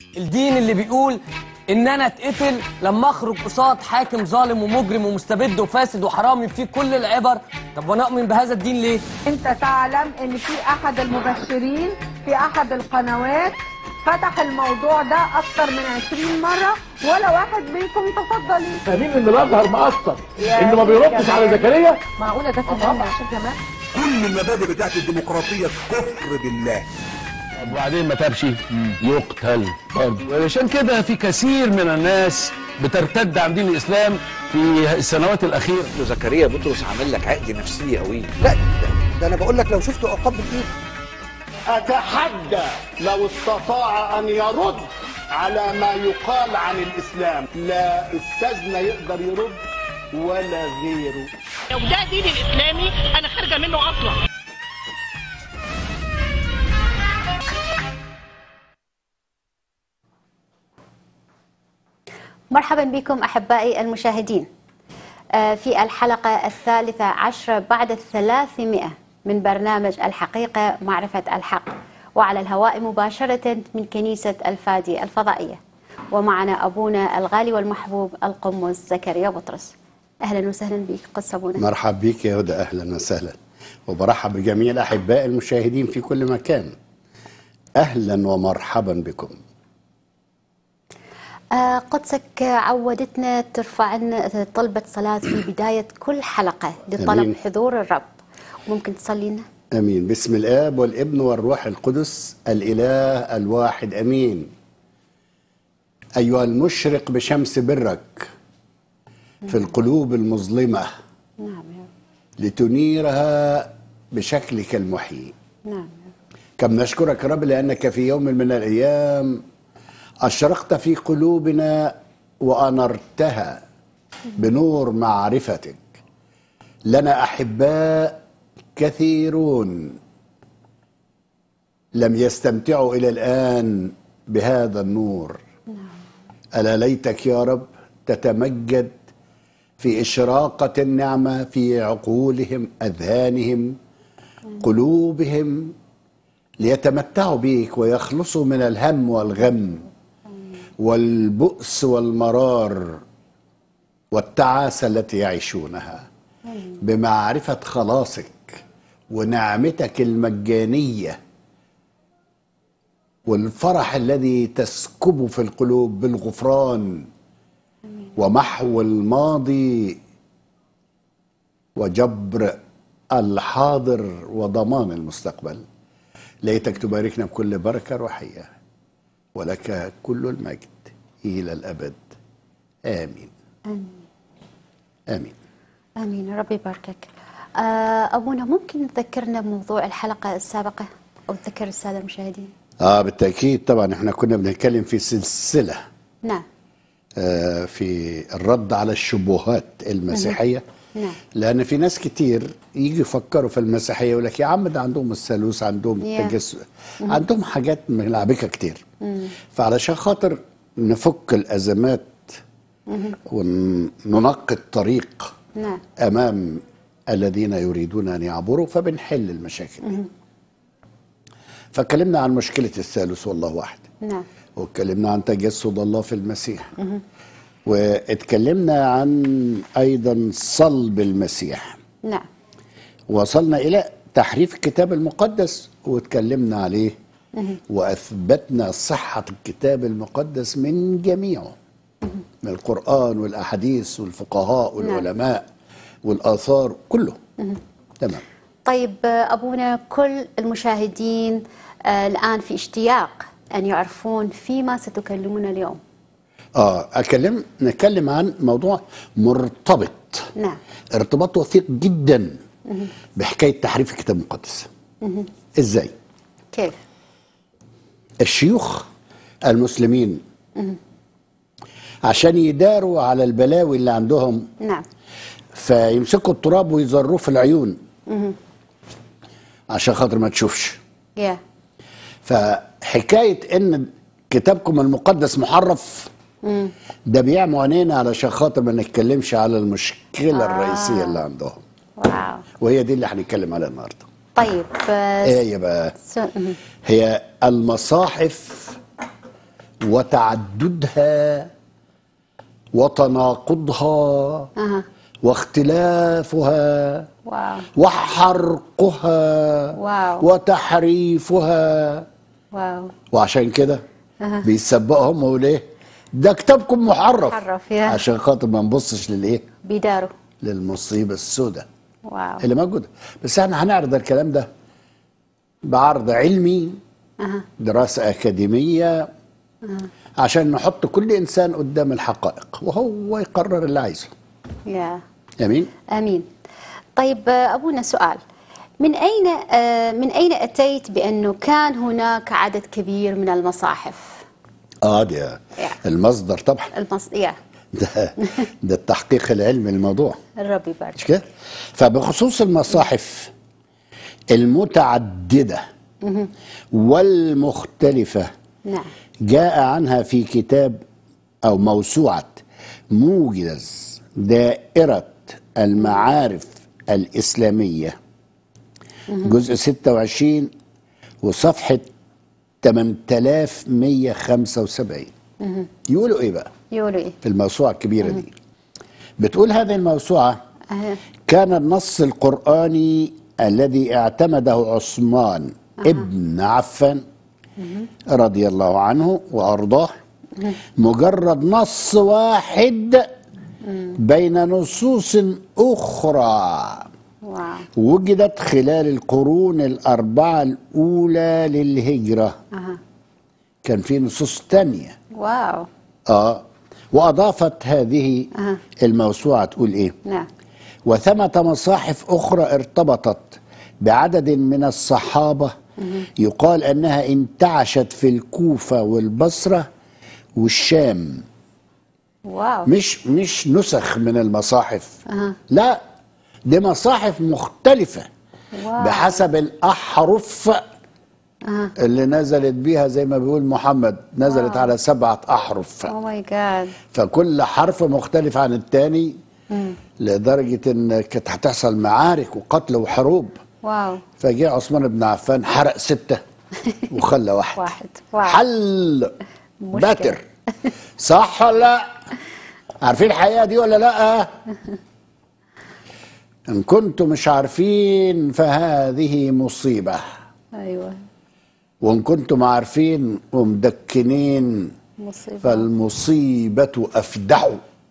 الدين اللي بيقول ان انا اتقتل لما اخرج قصاد حاكم ظالم ومجرم ومستبد وفاسد وحرامي فيه كل العبر طب وانا اؤمن بهذا الدين ليه انت تعلم ان في احد المبشرين في احد القنوات فتح الموضوع ده اكتر من 20 مرة ولا واحد منكم تفضل ليه فاهمين ان الازهر مقصر يا انه ما بيردش جماعة. على زكريا معقولة ده كلام يا شيخ جمال كل المبادئ بتاعت الديمقراطية كفر بالله وبعدين ما تابش يقتل برضه علشان كده في كثير من الناس بترتد عن دين الاسلام في السنوات الاخيره زكريا بطرس عامل لك عقد نفسيه قوي لا ده, ده انا بقول لك لو شفته عقاب بالايد أتحدى لو استطاع أن يرد على ما يقال عن الإسلام لا أستاذنا يقدر يرد ولا غيره لو ده دين الاسلامي انا خارجه منه اصلا مرحبا بكم أحبائي المشاهدين آه، في الحلقة الثالثة عشرة بعد الثلاثمائة من برنامج الحقيقة معرفة الحق وعلى الهواء مباشرة من كنيسة الفادي الفضائية ومعنا أبونا الغالي والمحبوب القمص زكريا بطرس أهلا وسهلا بك قدس أبونا مرحب بيك يا هدى اهلا وسهلا وبرحب بجميع الاحباء المشاهدين في كل مكان اهلا ومرحبا بكم آه، قدسك عودتنا ترفع لنا طلبة صلاة في بداية كل حلقة لطلب أمين. حضور الرب ممكن تصلي لنا امين باسم الاب والابن والروح القدس الاله الواحد امين ايها المشرق بشمس برك في القلوب المظلمه نعم يا رب لتنيرها بشكلك المحيي نعم كم نشكرك يا رب لأنك في يوم من الأيام أشرقت في قلوبنا وأنرتها بنور معرفتك لنا أحباء كثيرون لم يستمتعوا إلى الآن بهذا النور ألا ليتك يا رب تتمجد في إشراقة النعمة في عقولهم أذهانهم قلوبهم ليتمتعوا بيك ويخلصوا من الهم والغم والبؤس والمرار والتعاسة التي يعيشونها بمعرفة خلاصك ونعمتك المجانية والفرح الذي تسكبه في القلوب بالغفران ومحو الماضي وجبر الحاضر وضمان المستقبل ليتك تباركنا بكل بركة روحية ولك كل المجد إلى الأبد آمين آمين آمين آمين ربي يباركك آه، أبونا ممكن تذكرنا بموضوع الحلقة السابقة أو تذكر السادة المشاهدين آه بالتأكيد طبعا احنا كنا بنتكلم في سلسلة نعم آه في الرد على الشبهات المسيحية نعم لأن في ناس كتير يجي يفكروا في المسيحية يقول لك يا عم ده عندهم الثالوث عندهم Yeah. التجسس عندهم حاجات ملعبكة كتير فعلشان خاطر نفك الأزمات وننقي الطريق نعم امام الذين يريدون ان يعبروا فبنحل المشاكل دي. فاتكلمنا عن مشكله الثالوث والله واحد نعم واتكلمنا عن تجسد الله في المسيح واتكلمنا عن ايضا صلب المسيح نعم وصلنا الى تحريف الكتاب المقدس واتكلمنا عليه واثبتنا صحه الكتاب المقدس من جميعه من القران والاحاديث والفقهاء والعلماء والاثار كله تمام طيب آه، أبونا كل المشاهدين آه، الآن في اشتياق أن يعرفون فيما ستكلمنا اليوم اه اكلم نتكلم عن موضوع مرتبط نعم ارتباط وثيق جدا بحكايه تحريف الكتاب المقدس ازاي كيف الشيوخ المسلمين عشان يداروا على البلاوي اللي عندهم نعم فيمسكوا التراب ويزروه في العيون عشان خاطر ما تشوفش يا فحكايه ان كتابكم المقدس محرف ده بيعموا عينينا علشان خاطر ما نتكلمش على المشكله آه. الرئيسيه اللي عندهم واو وهي دي اللي هنتكلم عليها النهارده طيب آه، ايه هي بقى س- مم. هي المصاحف وتعددها وتناقضها أها واختلافها واو وحرقها واو. وتحريفها واو وعشان كده أها. بيسبقوا هم وليه ده كتابكم محرف محرف، يا. عشان خاطر ما نبصش للايه بيداروا للمصيبه السوداء واو اللي موجوده بس احنا هنعرض الكلام ده بعرض علمي أها دراسه اكاديميه أها عشان نحط كل انسان قدام الحقائق وهو يقرر اللي عايزه يا امين امين طيب آه، ابونا سؤال من اين آه، من اين اتيت بانه كان هناك عدد كبير من المصاحف اه ده يا. المصدر طبعا المص... يا ده ده التحقيق العلمي الموضوع الرب يبارك مش كده فبخصوص المصاحف المتعدده مهم. والمختلفه نعم جاء عنها في كتاب او موسوعه موجز دائره المعارف الاسلاميه جزء 26 وصفحه 8175 مهم. يقولوا ايه بقى يقولوا ايه في الموسوعه الكبيره دي بتقول هذه الموسوعه أها. كان النص القرآني الذي اعتمده عثمان ابن عفان رضي الله عنه وأرضاه مجرد نص واحد بين نصوص أخرى واو وجدت خلال القرون الأربعة الأولى للهجرة أها. كان في نصوص تانية واو آه وأضافت هذه أها. الموسوعة تقول إيه نعم وثمة مصاحف أخرى ارتبطت بعدد من الصحابة يقال أنها انتعشت في الكوفة والبصرة والشام واو مش مش نسخ من المصاحف أها. لا دي مصاحف مختلفة واو. بحسب الأحرف أها. اللي نزلت بيها زي ما بيقول محمد نزلت واو. على سبعة أحرف او ماي جاد فكل حرف مختلف عن التاني لدرجة ان كانت هتحصل معارك وقتل وحروب واو فجاء عثمان بن عفان حرق ستة وخلى واحد واحد واو حل مشكلة. باتر صح ولا لا عارفين الحقيقة دي ولا لا ان كنتم مش عارفين فهذه مصيبة ايوه وان كنتم عارفين ومدكنين مصيبه فالمصيبة أفدح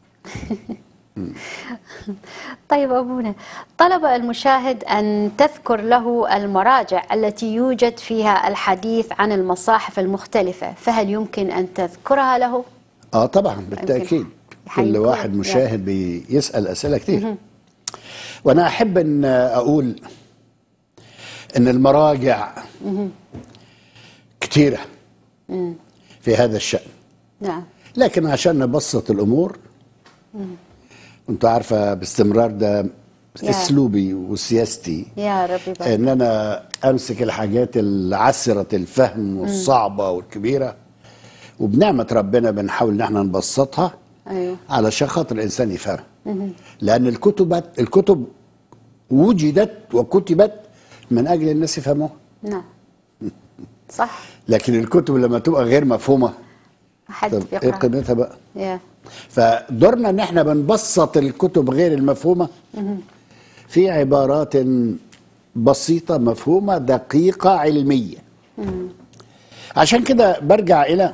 طيب أبونا طلب المشاهد أن تذكر له المراجع التي يوجد فيها الحديث عن المصاحف المختلفة فهل يمكن أن تذكرها له؟ اه طبعا بالتاكيد كل حيكون. واحد مشاهد بيسال اسئله كتير وانا احب ان اقول ان المراجع كتيره في هذا الشان نعم لكن عشان نبسط الامور انت عارفه باستمرار ده يا. اسلوبي وسياستي يا ربي بارك ان انا امسك الحاجات العسره الفهم والصعبه والكبيره وبنعمه ربنا بنحاول ان احنا نبسطها أيوه علشان خاطر الانسان يفهمها لان الكتب الكتب وجدت وكتبت من اجل الناس يفهموها نعم صح لكن الكتب لما تبقى غير مفهومه حد طب ايه بيقرأ قيمتها بقى يا فدورنا ان احنا بنبسط الكتب غير المفهومه في عبارات بسيطه مفهومه دقيقه علميه عشان كده برجع الى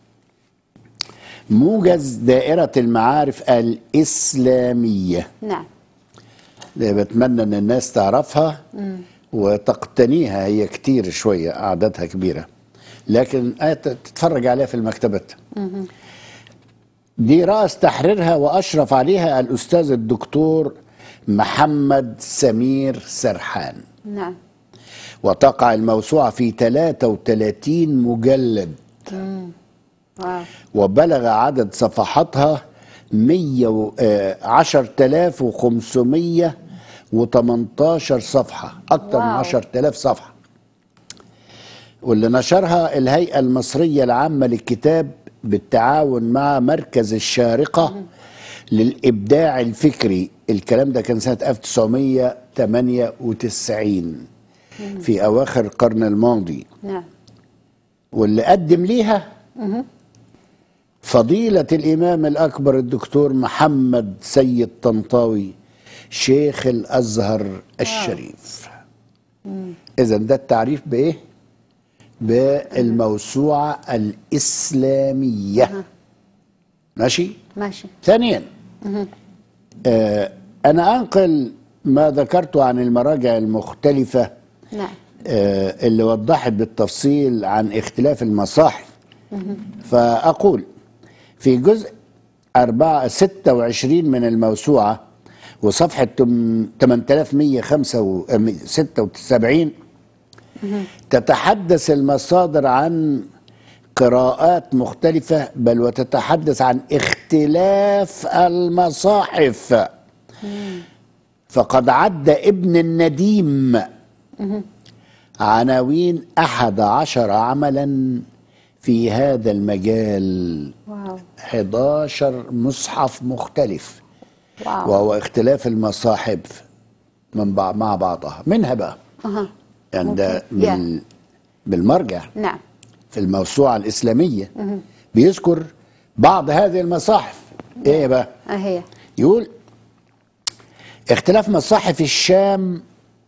موجز دائره المعارف الاسلاميه نعم اللي بتمنى ان الناس تعرفها وتقتنيها هي كتير شويه اعدادها كبيره لكن آه تتفرج عليها في المكتبات دي رأس تحريرها وأشرف عليها الأستاذ الدكتور محمد سمير سرحان نعم وتقع الموسوعة في 33 مجلد واو وبلغ عدد صفحاتها 10518 صفحة أكثر من واو. 10000 صفحة واللي نشرها الهيئة المصرية العامة للكتاب بالتعاون مع مركز الشارقة للإبداع الفكري الكلام ده كان سنة 1998 في أواخر القرن الماضي نعم واللي قدم ليها فضيلة الإمام الأكبر الدكتور محمد سيد طنطاوي شيخ الأزهر الشريف إذا ده التعريف بإيه؟ بالموسوعة الإسلامية ماشي؟ ماشي ثانيا آه أنا أنقل ما ذكرته عن المراجع المختلفة نعم آه، اللي وضحت بالتفصيل عن اختلاف المصاحف فأقول في جزء أربعة 26 من الموسوعة وصفحة تم- 8176 تتحدث المصادر عن قراءات مختلفة بل وتتحدث عن اختلاف المصاحف فقد عد ابن النديم عناوين أحد عشر عملا في هذا المجال واو 11 مصحف مختلف واو وهو اختلاف المصاحف من بعض مع بعضها منها بقى أها. يعني ده ممكن. بال بالمرجع نعم في الموسوعة الإسلامية بيذكر بعض هذه المصاحف ايه بقى هي يقول اختلاف مصاحف الشام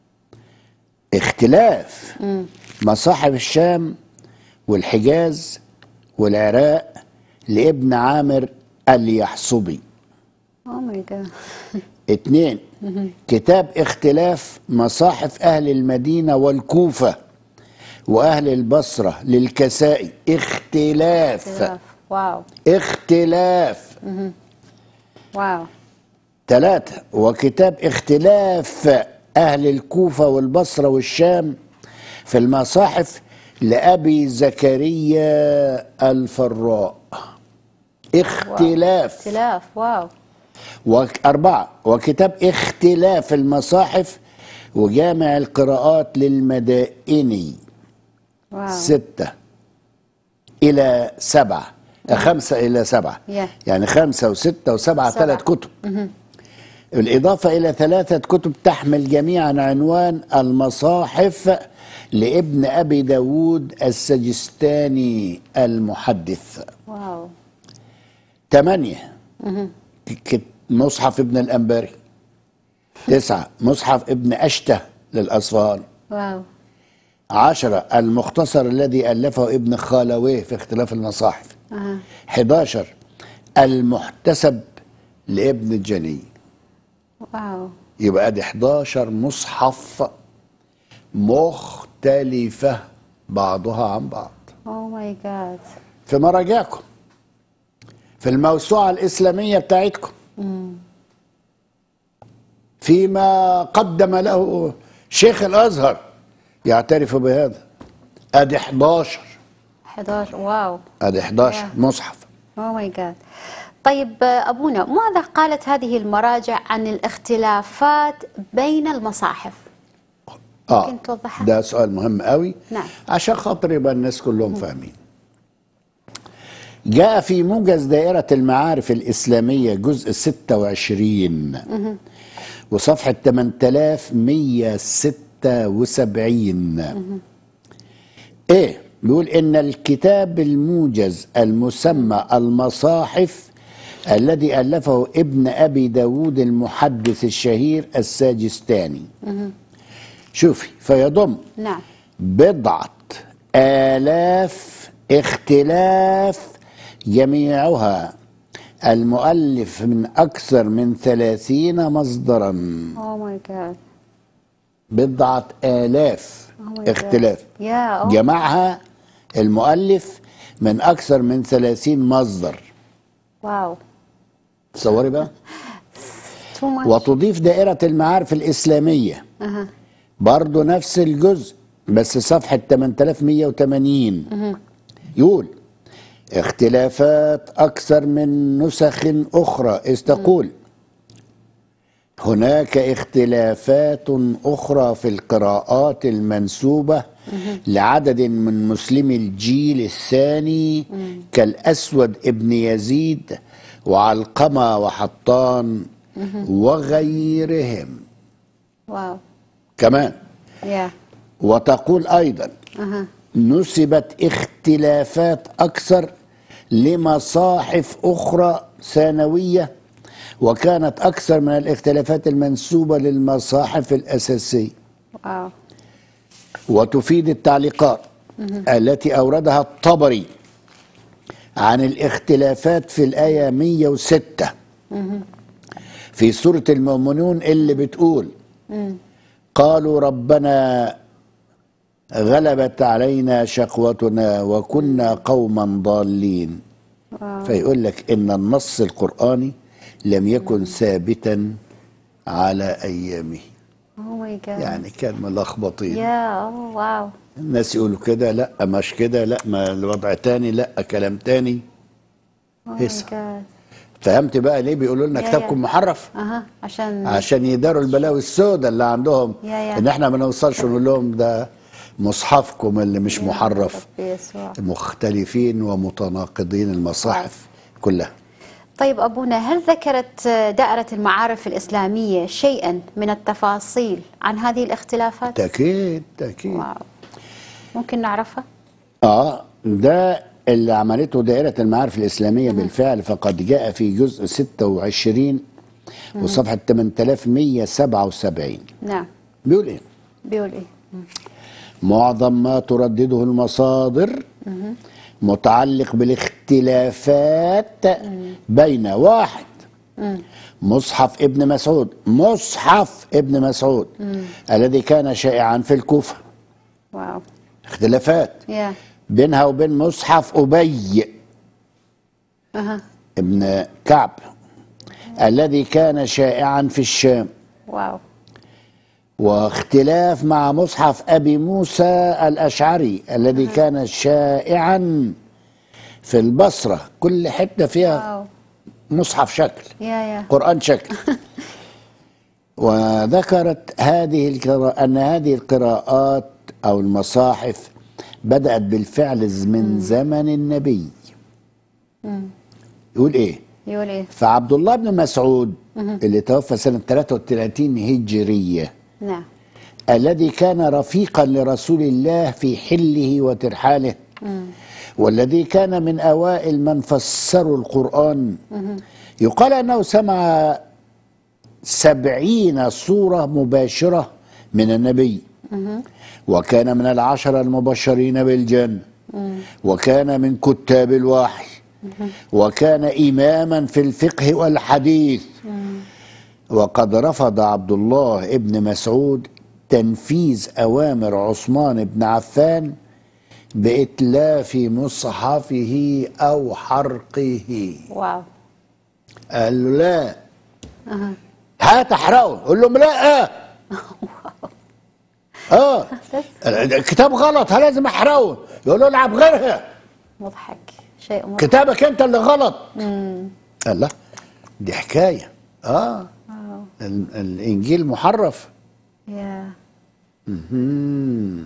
اختلاف مصاحف الشام والحجاز والعراق لابن عامر اليحصبي او ماي جاد اتنين كتاب اختلاف مصاحف أهل المدينة والكوفة وأهل البصرة للكسائي اختلاف واو اختلاف واو ثلاثة وكتاب اختلاف أهل الكوفة والبصرة والشام في المصاحف لأبي زكريا الفراء اختلاف اختلاف واو وأربعة وكتاب اختلاف المصاحف وجامع القراءات للمدائني واو ستة إلى سبعة خمسة إلى سبعة Yeah. يعني خمسة وستة وسبعة سبعة. ثلاث كتب بالإضافة إلى ثلاثة كتب تحمل جميعا عنوان المصاحف لابن أبي داود السجستاني المحدث واو ثمانية ك- مصحف ابن الأنباري تسعة مصحف ابن أشته للأصفهان واو عشرة المختصر الذي ألفه ابن خالويه في اختلاف المصاحف أها. 11 المحتسب لابن الجني واو يبقى ادي 11 مصحف مختلفة بعضها عن بعض او ماي جاد في مراجعكم في الموسوعة الإسلامية بتاعتكم فيما قدم له شيخ الأزهر يعترف بهذا ادي 11 11 واو ادي 11 Yeah. مصحف او ماي جاد طيب آه، ابونا ماذا قالت هذه المراجع عن الاختلافات بين المصاحف اه ممكن توضحها؟ ده سؤال مهم قوي نعم. عشان خاطر يبقى الناس كلهم فاهمين جاء في موجز دائرة المعارف الإسلامية جزء 26 وصفحة 8176 ايه بيقول ان الكتاب الموجز المسمى المصاحف الذي ألفه ابن أبي داود المحدث الشهير الساجستاني شوفي فيضم نعم بضعة آلاف اختلاف جميعها المؤلف من أكثر من ثلاثين مصدرا او ماي جاد بضعة آلاف اختلاف يا أو جمعها المؤلف من أكثر من ثلاثين مصدر واو تصوري بقى تو ماتش وتضيف دائرة المعارف الإسلامية اها برضه نفس الجزء بس صفحة 8180 يقول اختلافات أكثر من نسخ أخرى إذ تقول هناك اختلافات أخرى في القراءات المنسوبة لعدد من مسلمي الجيل الثاني كالأسود ابن يزيد وعلقمة وحطان وغيرهم واو كمان يا وتقول أيضا اها نسبت اختلافات أكثر لمصاحف أخرى ثانوية وكانت أكثر من الاختلافات المنسوبة للمصاحف الأساسية واو وتفيد التعليقات التي أوردها الطبري عن الاختلافات في الآية 106 في سورة المؤمنون اللي بتقول قالوا ربنا غلبت علينا شقوتنا وكنا قوما ضالين فيقول لك إن النص القرآني لم يكن ثابتا على أيامه اوه ماي جاد يعني كان ملخبطين يا اوه واو الناس يقولوا كده لا مش كده لا ما الوضع تاني لا كلام تاني اوه ماي اسم. جاد فهمت بقى ليه بيقولوا لنا يا- كتابكم يا. محرف اها عشان عشان يداروا البلاوي السوداء اللي عندهم يا- يا. ان احنا ما نوصلش ونقول لهم ده مصحفكم اللي مش محرف ربي يسوع مختلفين ومتناقضين المصاحف كلها طيب أبونا هل ذكرت دائرة المعارف الإسلامية شيئا من التفاصيل عن هذه الاختلافات؟ تأكيد تأكيد واو ممكن نعرفها؟ اه ده اللي عملته دائرة المعارف الإسلامية بالفعل فقد جاء في جزء 26 وصفحة 8177 نعم بيقول ايه؟ بيقول إيه؟ معظم ما تردده المصادر متعلق بالاختلافات بين واحد مصحف ابن مسعود مصحف ابن مسعود الذي كان شائعا في الكوفة واو اختلافات يا بينها وبين مصحف أبي أها ابن كعب الذي كان شائعا في الشام واو واختلاف مع مصحف ابي موسى الاشعري الذي كان شائعا في البصره كل حته فيها واو مصحف شكل يا يا قران شكل وذكرت هذه القراءة أن هذه القراءات أو المصاحف بدأت بالفعل من زمن النبي يقول إيه يقول إيه؟ فعبد الله بن مسعود اللي توفى سنة 33 هجرية نعم الذي كان رفيقا لرسول الله في حله وترحاله والذي كان من أوائل من فسروا القرآن يقال أنه سمع سبعين صورة مباشرة من النبي وكان من العشرة المبشرين بالجنة وكان من كتاب الوحي وكان إماما في الفقه والحديث وقد رفض عبد الله ابن مسعود تنفيذ أوامر عثمان بن عفان بإتلاف مصحفه أو حرقه واو قال له لا هات احرقه قول لهم لا اه الكتاب غلط ها لازم احرقه يقول له العب غيرها مضحك شيء مضحك كتابك انت اللي غلط قال لا دي حكايه اه واو ال- الانجيل محرف يا مم.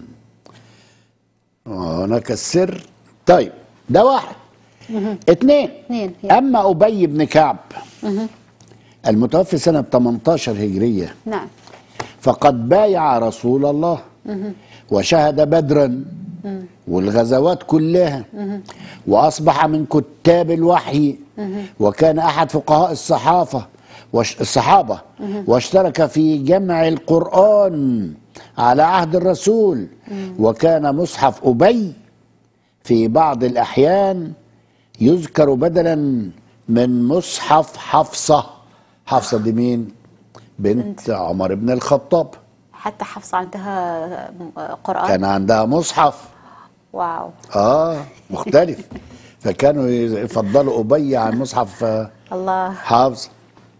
وهناك السر طيب ده واحد اثنين اثنين يا. اما ابي بن كعب المتوفي سنه 18 هجريه نعم فقد بايع رسول الله وشهد بدرا والغزوات كلها واصبح من كتاب الوحي وكان احد فقهاء الصحافه وش الصحابه واشترك في جمع القران على عهد الرسول وكان مصحف ابي في بعض الاحيان يذكر بدلا من مصحف حفصه حفصه دي مين بنت عمر بن الخطاب حتى حفصة عندها قرآن كان عندها مصحف واو اه مختلف فكانوا يفضلوا ابي عن مصحف آه، الله حافظ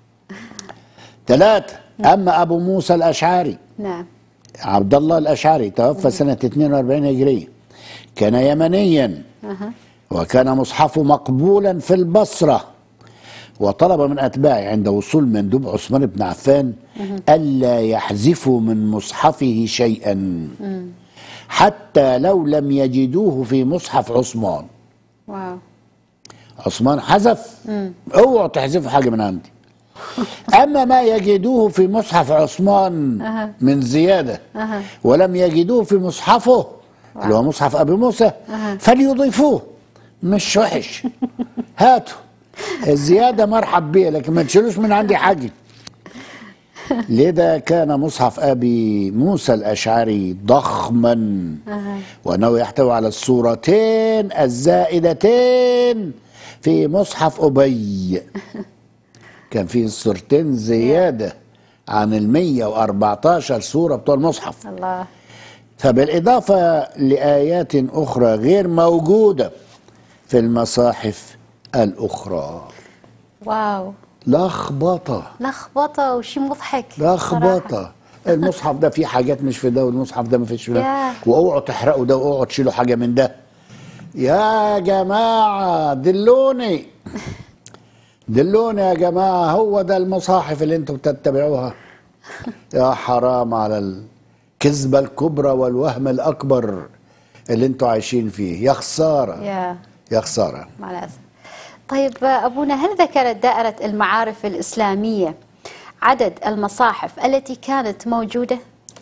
ثلاثة أما أبو موسى الأشعري نعم عبد الله الأشعري توفى سنة 42 هجرية كان يمنيا أها وكان مصحفه مقبولا في البصرة وطلب من أتباعه عند وصول مندوب عثمان بن عفان ألا يحذفوا من مصحفه شيئا حتى لو لم يجدوه في مصحف عثمان واو عثمان حذف اوعوا تحذفوا حاجة من عندي أما ما يجدوه في مصحف عثمان أها. من زيادة أها. ولم يجدوه في مصحفه اللي هو مصحف أبي موسى أها. فليضيفوه مش وحش هاتوا الزياده مرحب بيها لكن ما تشيلوش من عندي حاجه لذا كان مصحف ابي موسى الاشعري ضخما وانه يحتوي على الصورتين الزائدتين في مصحف ابي كان فيه صورتين زياده عن ال 114 صوره بتوع المصحف الله فبالإضافة لآيات أخرى غير موجودة في المصاحف الأخرى واو لخبطة لخبطه وشي مضحك لخبطة المصحف ده فيه حاجات مش في ده والمصحف ده ما فيش في ده ياه. واوعوا تحرقوا ده واوعوا تشيلوا حاجة من ده يا جماعة دلوني دلوني يا جماعة هو ده المصاحف اللي انتم بتتبعوها يا حرام على الكذبة الكبرى والوهم الأكبر اللي انتم عايشين فيه يا خسارة يا يا خسارة مع الأسف طيب أبونا هل ذكرت دائرة المعارف الإسلامية عدد المصاحف التي كانت موجودة؟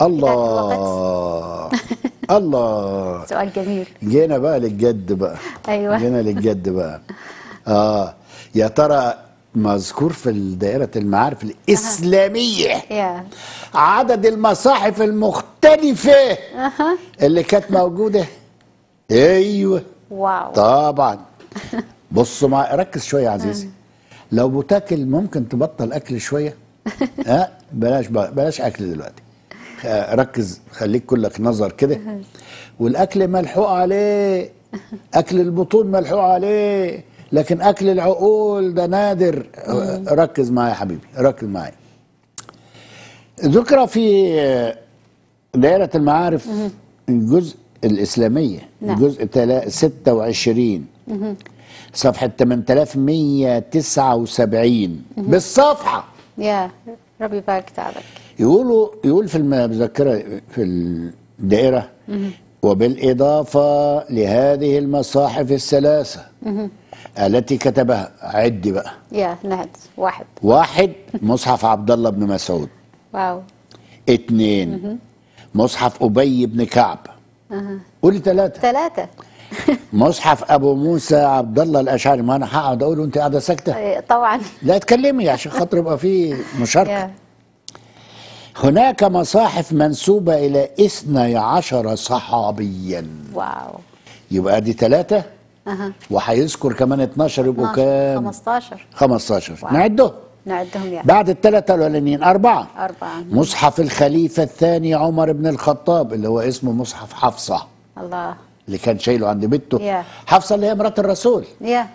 الله الله سؤال جميل جينا بقى للجد بقى أيوة. جينا للجد بقى اه يا ترى مذكور في دائرة المعارف الإسلامية يا عدد المصاحف المختلفة اللي كانت موجودة ايوه واو طبعا بص مع ركز شويه يا عزيزي لو بتاكل ممكن تبطل اكل شويه ها بلاش بقى بلاش اكل دلوقتي خ- ركز خليك كلك نظر كده والاكل ملحوق عليه اكل البطون ملحوق عليه لكن اكل العقول ده نادر ركز معايا يا حبيبي ركز معايا ذكر في دائرة المعارف الجزء الإسلامية نعم. الجزء تلا- 26 صفحة 8179 بالصفحة يا ربي يبارك تعبك يقولوا يقول في المذكرة في الدائرة وبالإضافة لهذه المصاحف الثلاثة التي كتبها عد بقى يا نهد واحد واحد مصحف عبد الله بن مسعود واو اتنين مصحف أبي بن كعب قولي ثلاثة ثلاثة مصحف أبو موسى عبد الله الأشعري ما أنا هقعد أقول وأنت قاعدة ساكتة إيه، طبعا لا اتكلمي عشان خاطر يبقى في مشاركة يا هناك مصاحف منسوبة إلى اثني عشر صحابيا واو يبقى دي ثلاثة أها وهيذكر كمان 12 يبقوا 12 كام 15 15 واو. نعدهم نعدهم يا بعد الثلاثة الأولانيين أربعة أربعة مصحف الخليفة الثاني عمر بن الخطاب اللي هو اسمه مصحف حفصة الله اللي كان شايله عند بنته يا. حفصة اللي هي مرات الرسول يا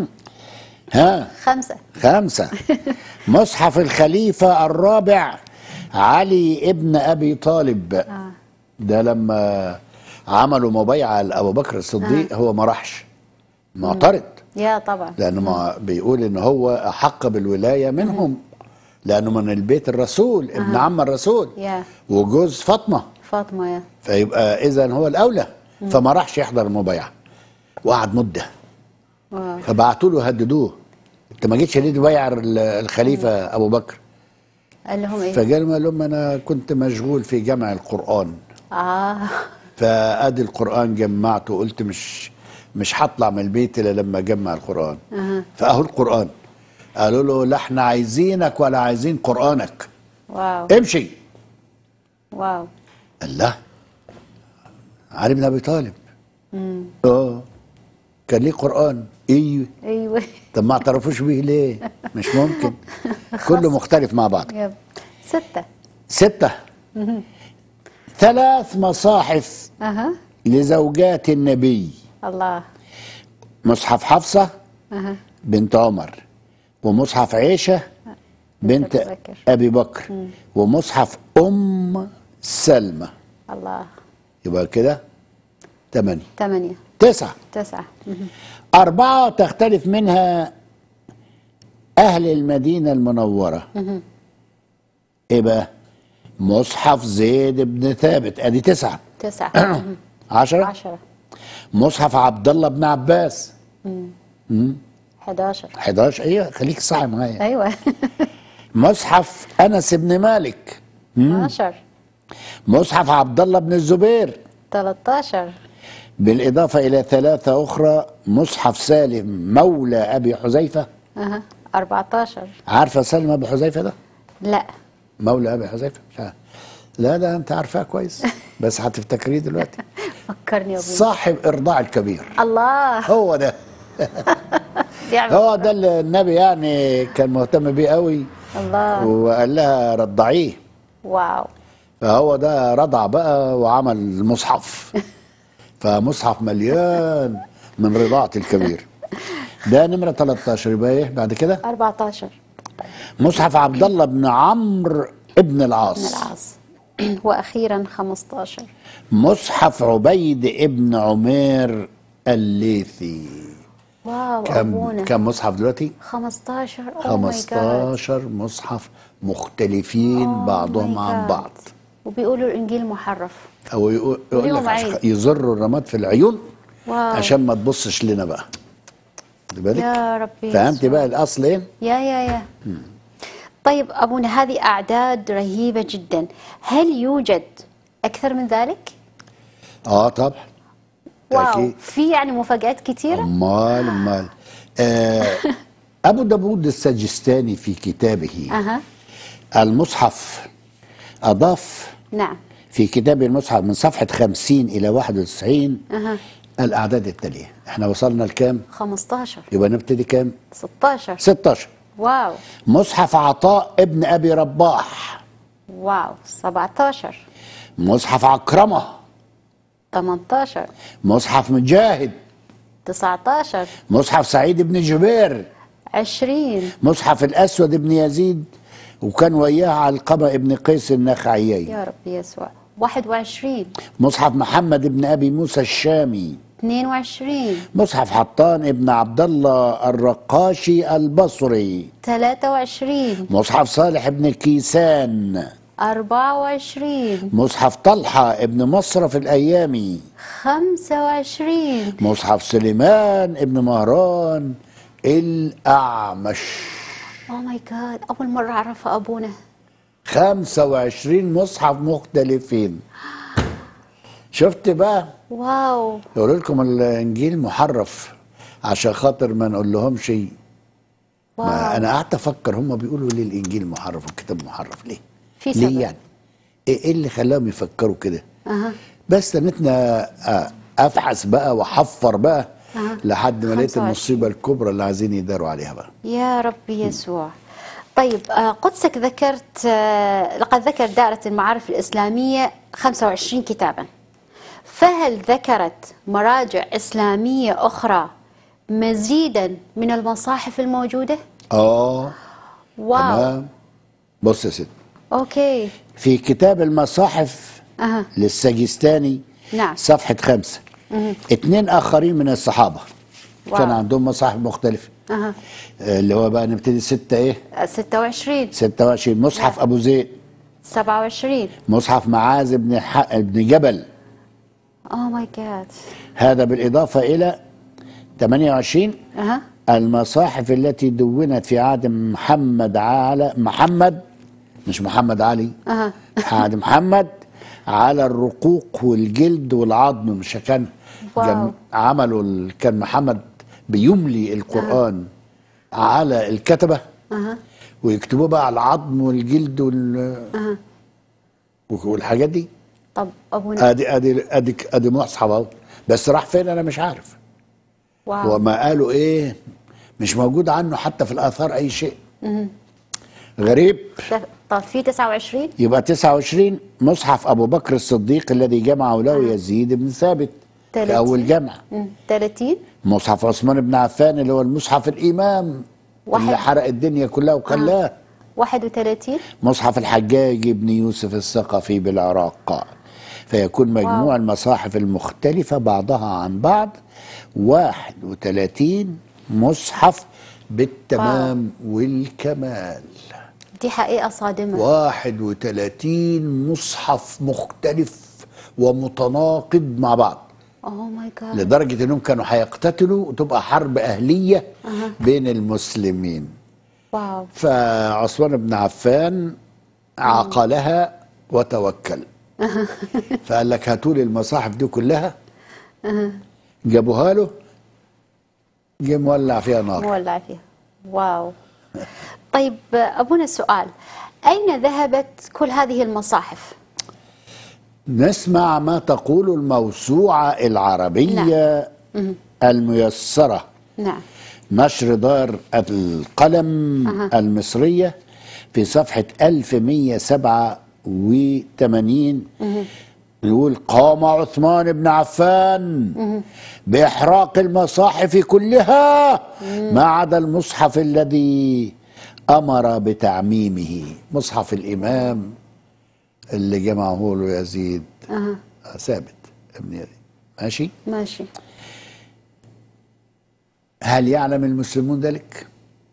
ها خمسة خمسة مصحف الخليفة الرابع علي ابن أبي طالب آه. ده لما عملوا مبايعة لأبو بكر الصديق هو ما راحش معترض يا طبعا لأنه ما بيقول إن هو أحق بالولاية منهم لأنه من البيت الرسول ابن عم الرسول يا وجوز فاطمة فاطمة يا فيبقى إذا هو الأولى فما راحش يحضر المبايعة وقعد مدة واو فبعتوا له هددوه انت ما جيتش ليه تبايع ال- الخليفه ابو بكر قال لهم ايه فقال قال لهم انا كنت مشغول في جمع القران اه فادي القران جمعته وقلت مش مش هطلع من البيت الا لما اجمع القران أها. فاهو القران قالوا له لا احنا عايزينك ولا عايزين قرانك واو امشي واو قال لا علي بن ابي طالب اه كان ليه قران ايوه ايوه طب ما اعترفوش بيه ليه مش ممكن كله مختلف مع بعض يب ستة ستة ثلاث مصاحف اها لزوجات النبي الله مصحف حفصة اها بنت عمر ومصحف عيشة بنت أبي بكر. أبي بكر ومصحف أم سلمى الله يبقى كده ثمانية ثمانية تسعة تسعة مهم. أربعة تختلف منها أهل المدينة المنورة إيه بقى؟ مصحف زيد بن ثابت أدي تسعة تسعة مهم. عشرة عشرة مصحف عبد الله بن عباس 11 11 ايوه خليك صاحي معايا ايوه مصحف انس بن مالك 12 مصحف عبد الله بن الزبير 13 بالإضافة إلى ثلاثة أخرى مصحف سالم مولى أبي حذيفة أها 14 عارفة سالم أبي حذيفة ده؟ لا مولى أبي حذيفة مش عارف. لا ده أنت عارفاه كويس بس هتفتكريه دلوقتي فكرني يا ابوي صاحب إرضاع الكبير الله هو ده بيعمل هو ده اللي النبي يعني كان مهتم بيه قوي الله وقال لها رضعيه واو فهو ده رضع بقى وعمل المصحف فمصحف مليان من رضاعة الكبير ده نمرة 13 يبقى ايه بعد كده 14 مصحف عبد الله بن عمرو ابن من العاص العاص واخيرا 15 مصحف عبيد ابن عمير الليثي واو كم ابونا كم مصحف دلوقتي 15 اوه ماي جاد 15 مصحف مختلفين بعضهم عن بعض وبيقولوا الانجيل محرف او يقول, يقول اليوم لك عشان عيد. يزروا الرماد في العيون واو عشان ما تبصش لنا بقى خد بالك يا ربي فهمت يسوع. بقى الاصل ايه يا يا يا طيب أبونا هذه أعداد رهيبة جدا هل يوجد أكثر من ذلك؟ اه طبعا واو أكيد. في يعني مفاجآت كثيرة؟ امال امال آه ابو داود السجستاني في كتابه أها المصحف اضاف نعم في كتاب المصحف من صفحه 50 الى 91 أها الاعداد التاليه احنا وصلنا لكام 15 يبقى نبتدي كام 16 16 واو مصحف عطاء ابن ابي رباح واو 17 مصحف عكرمه 18 مصحف مجاهد 19 مصحف سعيد بن جبير 20 مصحف الاسود بن يزيد وكان وياه علقمه ابن قيس النخعيي يا ربي يسوع 21 مصحف محمد بن ابي موسى الشامي 22 مصحف حطان ابن عبد الله الرقاشي البصري 23 مصحف صالح بن كيسان 24 مصحف طلحه ابن مصرف الايامي 25 مصحف سليمان ابن مهران الاعمش اوه ماي جاد اول مره اعرفها ابونا 25 مصحف مختلفين شفت بقى واو يقولوا لكم الانجيل محرف عشان خاطر ما نقول لهم شيء ما واو انا قعدت افكر هم بيقولوا ليه الانجيل محرف والكتاب محرف ليه في سبب ليه يعني ايه إيه اللي خلاهم يفكروا كده اها بس تنتنا آه، ابحث بقى واحفر بقى أها. لحد ما لقيت 25. المصيبه الكبرى اللي عايزين يداروا عليها بقى يا ربي يسوع طيب آه، قدسك ذكرت آه، لقد ذكر دائرة المعارف الإسلامية 25 كتابا فهل ذكرت مراجع إسلامية أخرى مزيدا من المصاحف الموجودة؟ اه واو تمام بص يا ست أوكي في كتاب المصاحف أها للسجستاني نعم صفحة خمسة اتنين آخرين من الصحابة واو. كان عندهم مصاحف مختلفة أها آه، اللي هو بقى نبتدي ستة ايه آه، 26 26 مصحف أبو زيد 27 مصحف معاذ بن ح... بن جبل أوه ماي جاد هذا بالإضافة إلى 28 أها المصاحف التي دونت في عهد محمد على محمد مش محمد علي أها عهد محمد على الرقوق والجلد والعظم مش كان واو. جم... عملوا ال... كان محمد بيملي القرآن على الكتبة أها ويكتبوه بقى على العظم والجلد وال... أها والحاجات دي طب أبونا ادي ادي ادي ادي مصحف اهو بس راح فين انا مش عارف واو وما قالوا ايه مش موجود عنه حتى في الاثار اي شيء غريب ده- طب في 29 يبقى 29 مصحف ابو بكر الصديق الذي جمعه له يزيد بن ثابت في 30. اول جمع مم. 30 مصحف عثمان بن عفان اللي هو المصحف الامام واحد. اللي حرق الدنيا كلها وخلاه 31 مصحف الحجاج بن يوسف الثقفي بالعراق فيكون مجموع واو. المصاحف المختلفة بعضها عن بعض 31 مصحف بالتمام والكمال دي حقيقة صادمة 31 مصحف مختلف ومتناقض مع بعض اوه ماي جاد لدرجة انهم كانوا هيقتتلوا وتبقى حرب اهلية بين المسلمين واو فعثمان بن عفان عقلها وتوكل فقال لك هاتوا لي المصاحف دي كلها أها. جابوها له جه مولع فيها نار مولع فيها واو طيب أبونا سؤال أين ذهبت كل هذه المصاحف نسمع ما تقول الموسوعة العربية الميسرة نعم نشر دار القلم أها. المصرية في صفحة 1187 يقول قام عثمان بن عفان بإحراق المصاحف كلها ما عدا المصحف الذي أمر بتعميمه مصحف الإمام اللي جمعه له يزيد أها. ثابت ابن يزيد ماشي ماشي هل يعلم المسلمون ذلك؟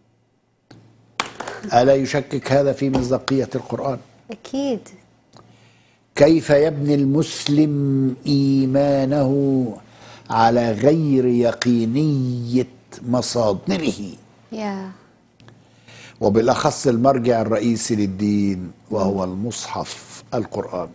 ألا يشكك هذا في مصداقية القرآن؟ أكيد كيف يبني المسلم إيمانه على غير يقينية مصادره يا وبالأخص المرجع الرئيسي للدين وهو المصحف القرآن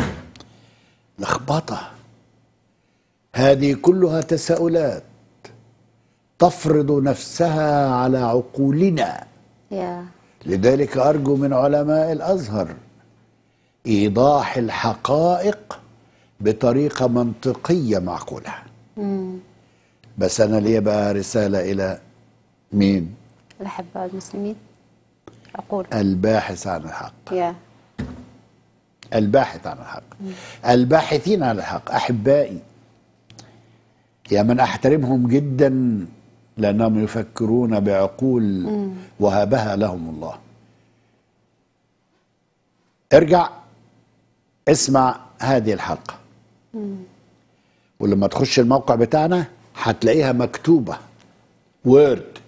لخبطة هذه كلها تساؤلات تفرض نفسها على عقولنا يا لذلك أرجو من علماء الأزهر إيضاح الحقائق بطريقة منطقية معقولة مم. بس أنا ليه بقى رسالة إلى مين الأحباء المسلمين أقول الباحث عن الحق يا الباحث عن الحق الباحثين عن الحق أحبائي يا من أحترمهم جدا لأنهم يفكرون بعقول وهبها لهم الله ارجع اسمع هذه الحلقة ولما تخش الموقع بتاعنا هتلاقيها مكتوبة وورد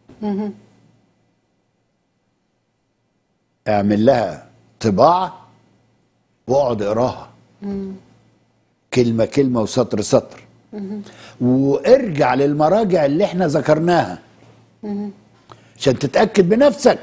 اعمل لها طباعة واقعد اقراها كلمة كلمة وسطر سطر وارجع للمراجع اللي احنا ذكرناها عشان تتأكد بنفسك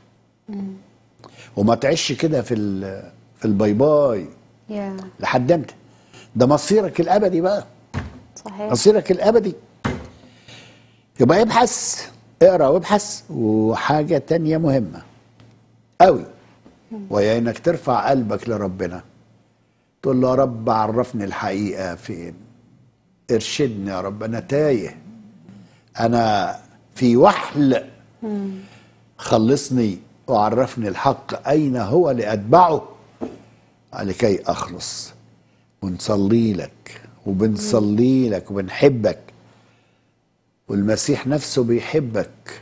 وما تعيش كده في ال- في الباي باي يا لحد امتى ده مصيرك الابدي بقى صحيح مصيرك الابدي يبقى ابحث اقرا وابحث وحاجه تانية مهمه قوي وهي انك ترفع قلبك لربنا تقول له يا رب عرفني الحقيقه فين ارشدني يا رب انا تايه انا في وحل خلصني وعرفني الحق اين هو لاتبعه لكي اخلص ونصلي لك وبنصلي لك وبنحبك والمسيح نفسه بيحبك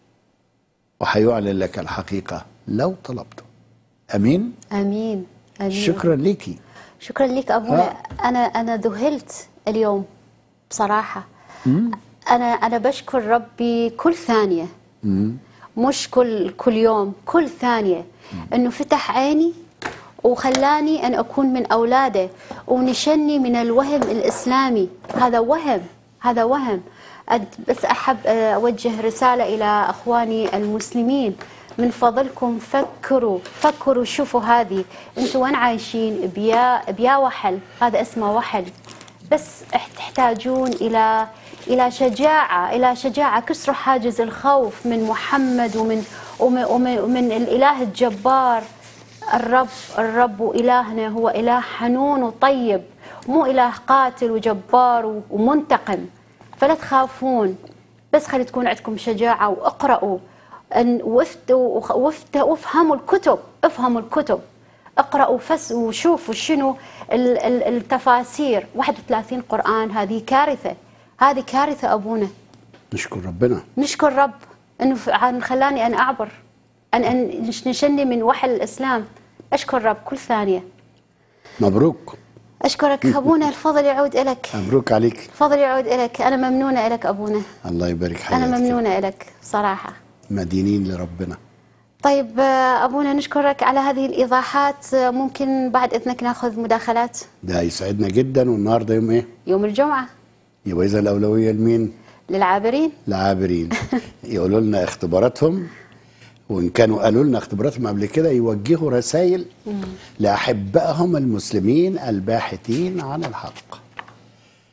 وهيعلن لك الحقيقة لو طلبته أمين امين امين شكرا ليكي شكرا لك ابونا آه. انا انا ذهلت اليوم بصراحه انا انا بشكر ربي كل ثانيه مش كل كل يوم كل ثانيه انه فتح عيني وخلاني ان اكون من اولاده ونشني من الوهم الاسلامي هذا وهم هذا وهم أد- بس احب آه، اوجه رساله الى اخواني المسلمين من فضلكم فكروا فكروا شوفوا هذه انتوا وين عايشين بيا بيا وحل هذا اسمه وحل بس اح- تحتاجون الى الى شجاعه الى شجاعه كسروا حاجز الخوف من محمد ومن ومن, ومن, ومن الاله الجبار الرب الرب إلهنا هو إله حنون وطيب مو إله قاتل وجبار و- ومنتقم فلا تخافون بس خلي تكون عندكم شجاعة واقرأوا أن وافتوا وخ- وافت- وافهموا الكتب افهموا الكتب اقرأوا فس وشوفوا شنو ال- ال- التفاسير 31 قرآن هذه كارثة هذه كارثة أبونا نشكر ربنا نشكر رب انه ف- عن خلاني ان اعبر ان ان نش- نشني من وحل الاسلام اشكر رب كل ثانيه مبروك اشكرك ابونا الفضل يعود الك مبروك عليك الفضل يعود الك انا ممنونه الك ابونا الله يبارك حياتك انا ممنونه الك صراحه مدينين لربنا طيب آه، ابونا نشكرك على هذه الايضاحات آه، ممكن بعد اذنك ناخذ مداخلات ده يسعدنا جدا والنهارده يوم ايه يوم الجمعه يبقى اذا الاولويه لمين للعابرين العابرين يقولوا لنا اختباراتهم وان كانوا قالوا لنا اختباراتهم قبل كده يوجهوا رسائل لاحبائهم المسلمين الباحثين عن الحق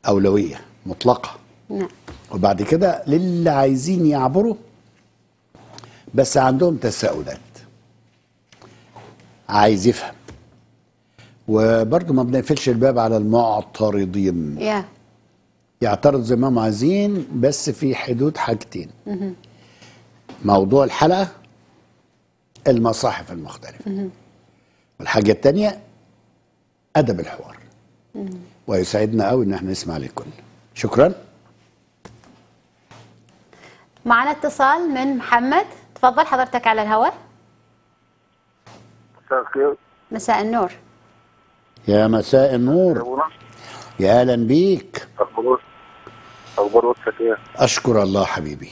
أولوية مطلقة نعم وبعد كده للي عايزين يعبروا بس عندهم تساؤلات عايز يفهم وبرضه ما بنقفلش الباب على المعترضين يا يعترض زي ما هم عايزين بس في حدود حاجتين موضوع الحلقة المصاحف المختلفة والحاجة التانية أدب الحوار ويسعدنا قوي إن احنا نسمع للكل شكرا معنا اتصال من محمد تفضل حضرتك على الهواء مساء الخير مساء النور يا مساء يا النور ابو نصر يا أهلا بيك اخبار اخبار واتساب ايه أشكر الله حبيبي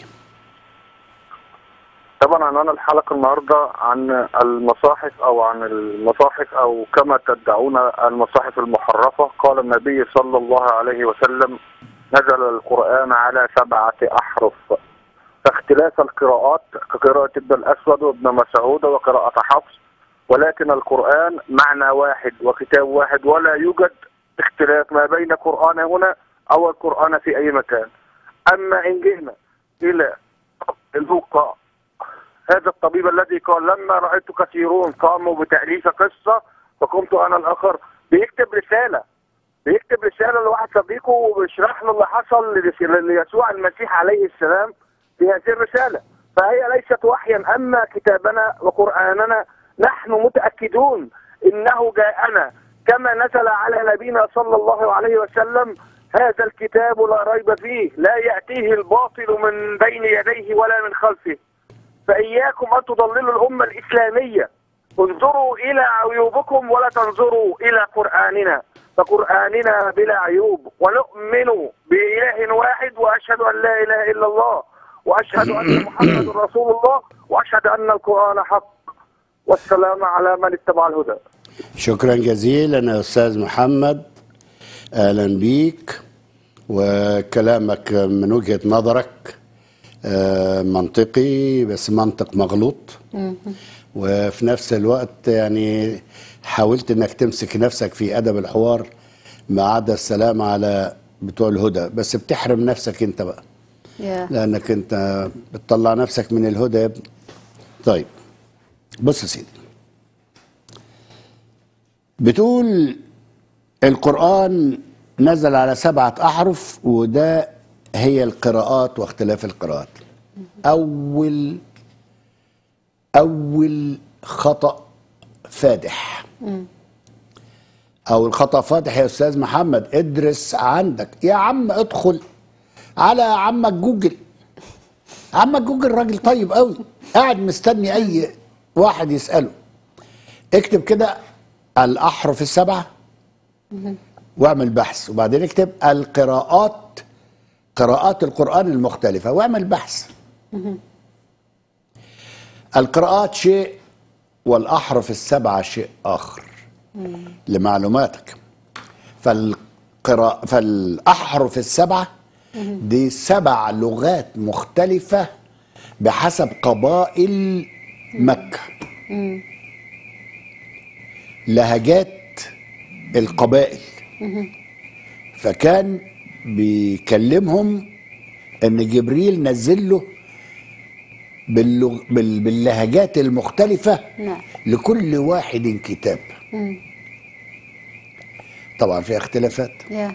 طبعا عنوان الحلقه النهارده عن المصاحف او عن المصاحف او كما تدعون المصاحف المحرفه قال النبي صلى الله عليه وسلم نزل القران على سبعه احرف فاختلاف القراءات كقراءه ابن الاسود وابن مسعود وقراءه حفص ولكن القران معنى واحد وكتاب واحد ولا يوجد اختلاف ما بين قران هنا او القران في اي مكان اما ان جئنا الى لوقا هذا الطبيب الذي قال لما رأيت كثيرون قاموا بتأليف قصة فقمت أنا الآخر بيكتب رسالة بيكتب رسالة لواحد صديقه وبيشرح له اللي حصل لرس- ليسوع المسيح عليه السلام في هذه الرسالة فهي ليست وحيا أما كتابنا وقرآننا نحن متأكدون إنه جاءنا كما نزل على نبينا صلى الله عليه وسلم هذا الكتاب لا ريب فيه لا يأتيه الباطل من بين يديه ولا من خلفه فإياكم أن تضللوا الأمة الإسلامية انظروا إلى عيوبكم ولا تنظروا إلى قرآننا فقرآننا بلا عيوب ونؤمن بإله واحد وأشهد أن لا إله إلا الله وأشهد أن محمد رسول الله وأشهد أن القرآن حق والسلام على من اتبع الهدى شكرا جزيلا يا أستاذ محمد أهلا بيك وكلامك من وجهة نظرك آه، منطقي بس منطق مغلوط وفي نفس الوقت يعني حاولت انك تمسك نفسك في ادب الحوار ما عدا السلام على بتوع الهدى بس بتحرم نفسك انت بقى يا لانك انت بتطلع نفسك من الهدى يا ابني طيب بص يا سيدي بتقول القرآن نزل على سبعة أحرف وده هي القراءات واختلاف القراءات أول أول خطأ فادح أو الخطأ فادح يا أستاذ محمد ادرس عندك يا عم ادخل على عمك جوجل عمك جوجل راجل طيب قوي قاعد مستني أي واحد يسأله اكتب كده الأحرف السبعة واعمل بحث وبعدين اكتب القراءات قراءات القرآن المختلفة واعمل بحث القراءات شيء والأحرف السبعة شيء آخر لمعلوماتك فالقراء فالأحرف السبعة دي سبع لغات مختلفة بحسب قبائل مكة لهجات القبائل فكان بيكلمهم ان جبريل نزل له باللغ... بال... باللهجات المختلفة نعم لكل واحد كتاب طبعا في اختلافات يا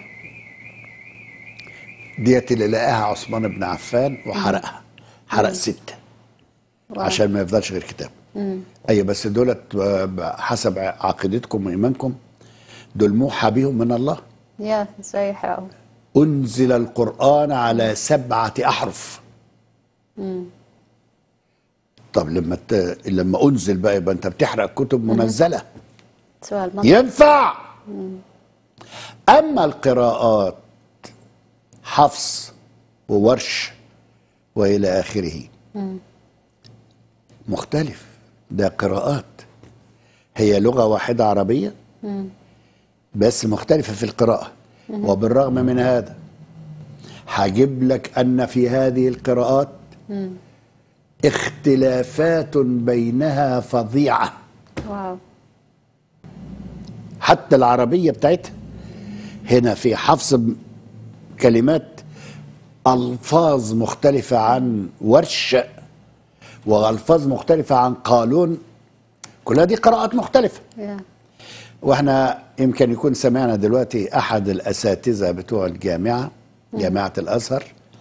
ديت اللي لقاها عثمان بن عفان وحرقها حرق ستة عشان ما يفضلش غير كتاب ايوه بس دولت آه، حسب عقيدتكم وايمانكم دول موحى بهم من الله يا ازاي يحرقوا انزل القران على سبعه احرف طب لما ت... لما انزل بقى يبقى انت بتحرق كتب منزله سؤال منطقي ينفع اما القراءات حفص وورش والى اخره مختلف ده قراءات هي لغه واحده عربيه بس مختلفه في القراءه وبالرغم من هذا هجيب لك ان في هذه القراءات اختلافات بينها فظيعه واو حتى العربية بتاعتها هنا في حفص ب- كلمات الفاظ مختلفه عن ورش والفاظ مختلفه عن قالون كلها دي قراءات مختلفه يا. واحنا يمكن يكون سمعنا دلوقتي احد الاساتذه بتوع الجامعه جامعه الازهر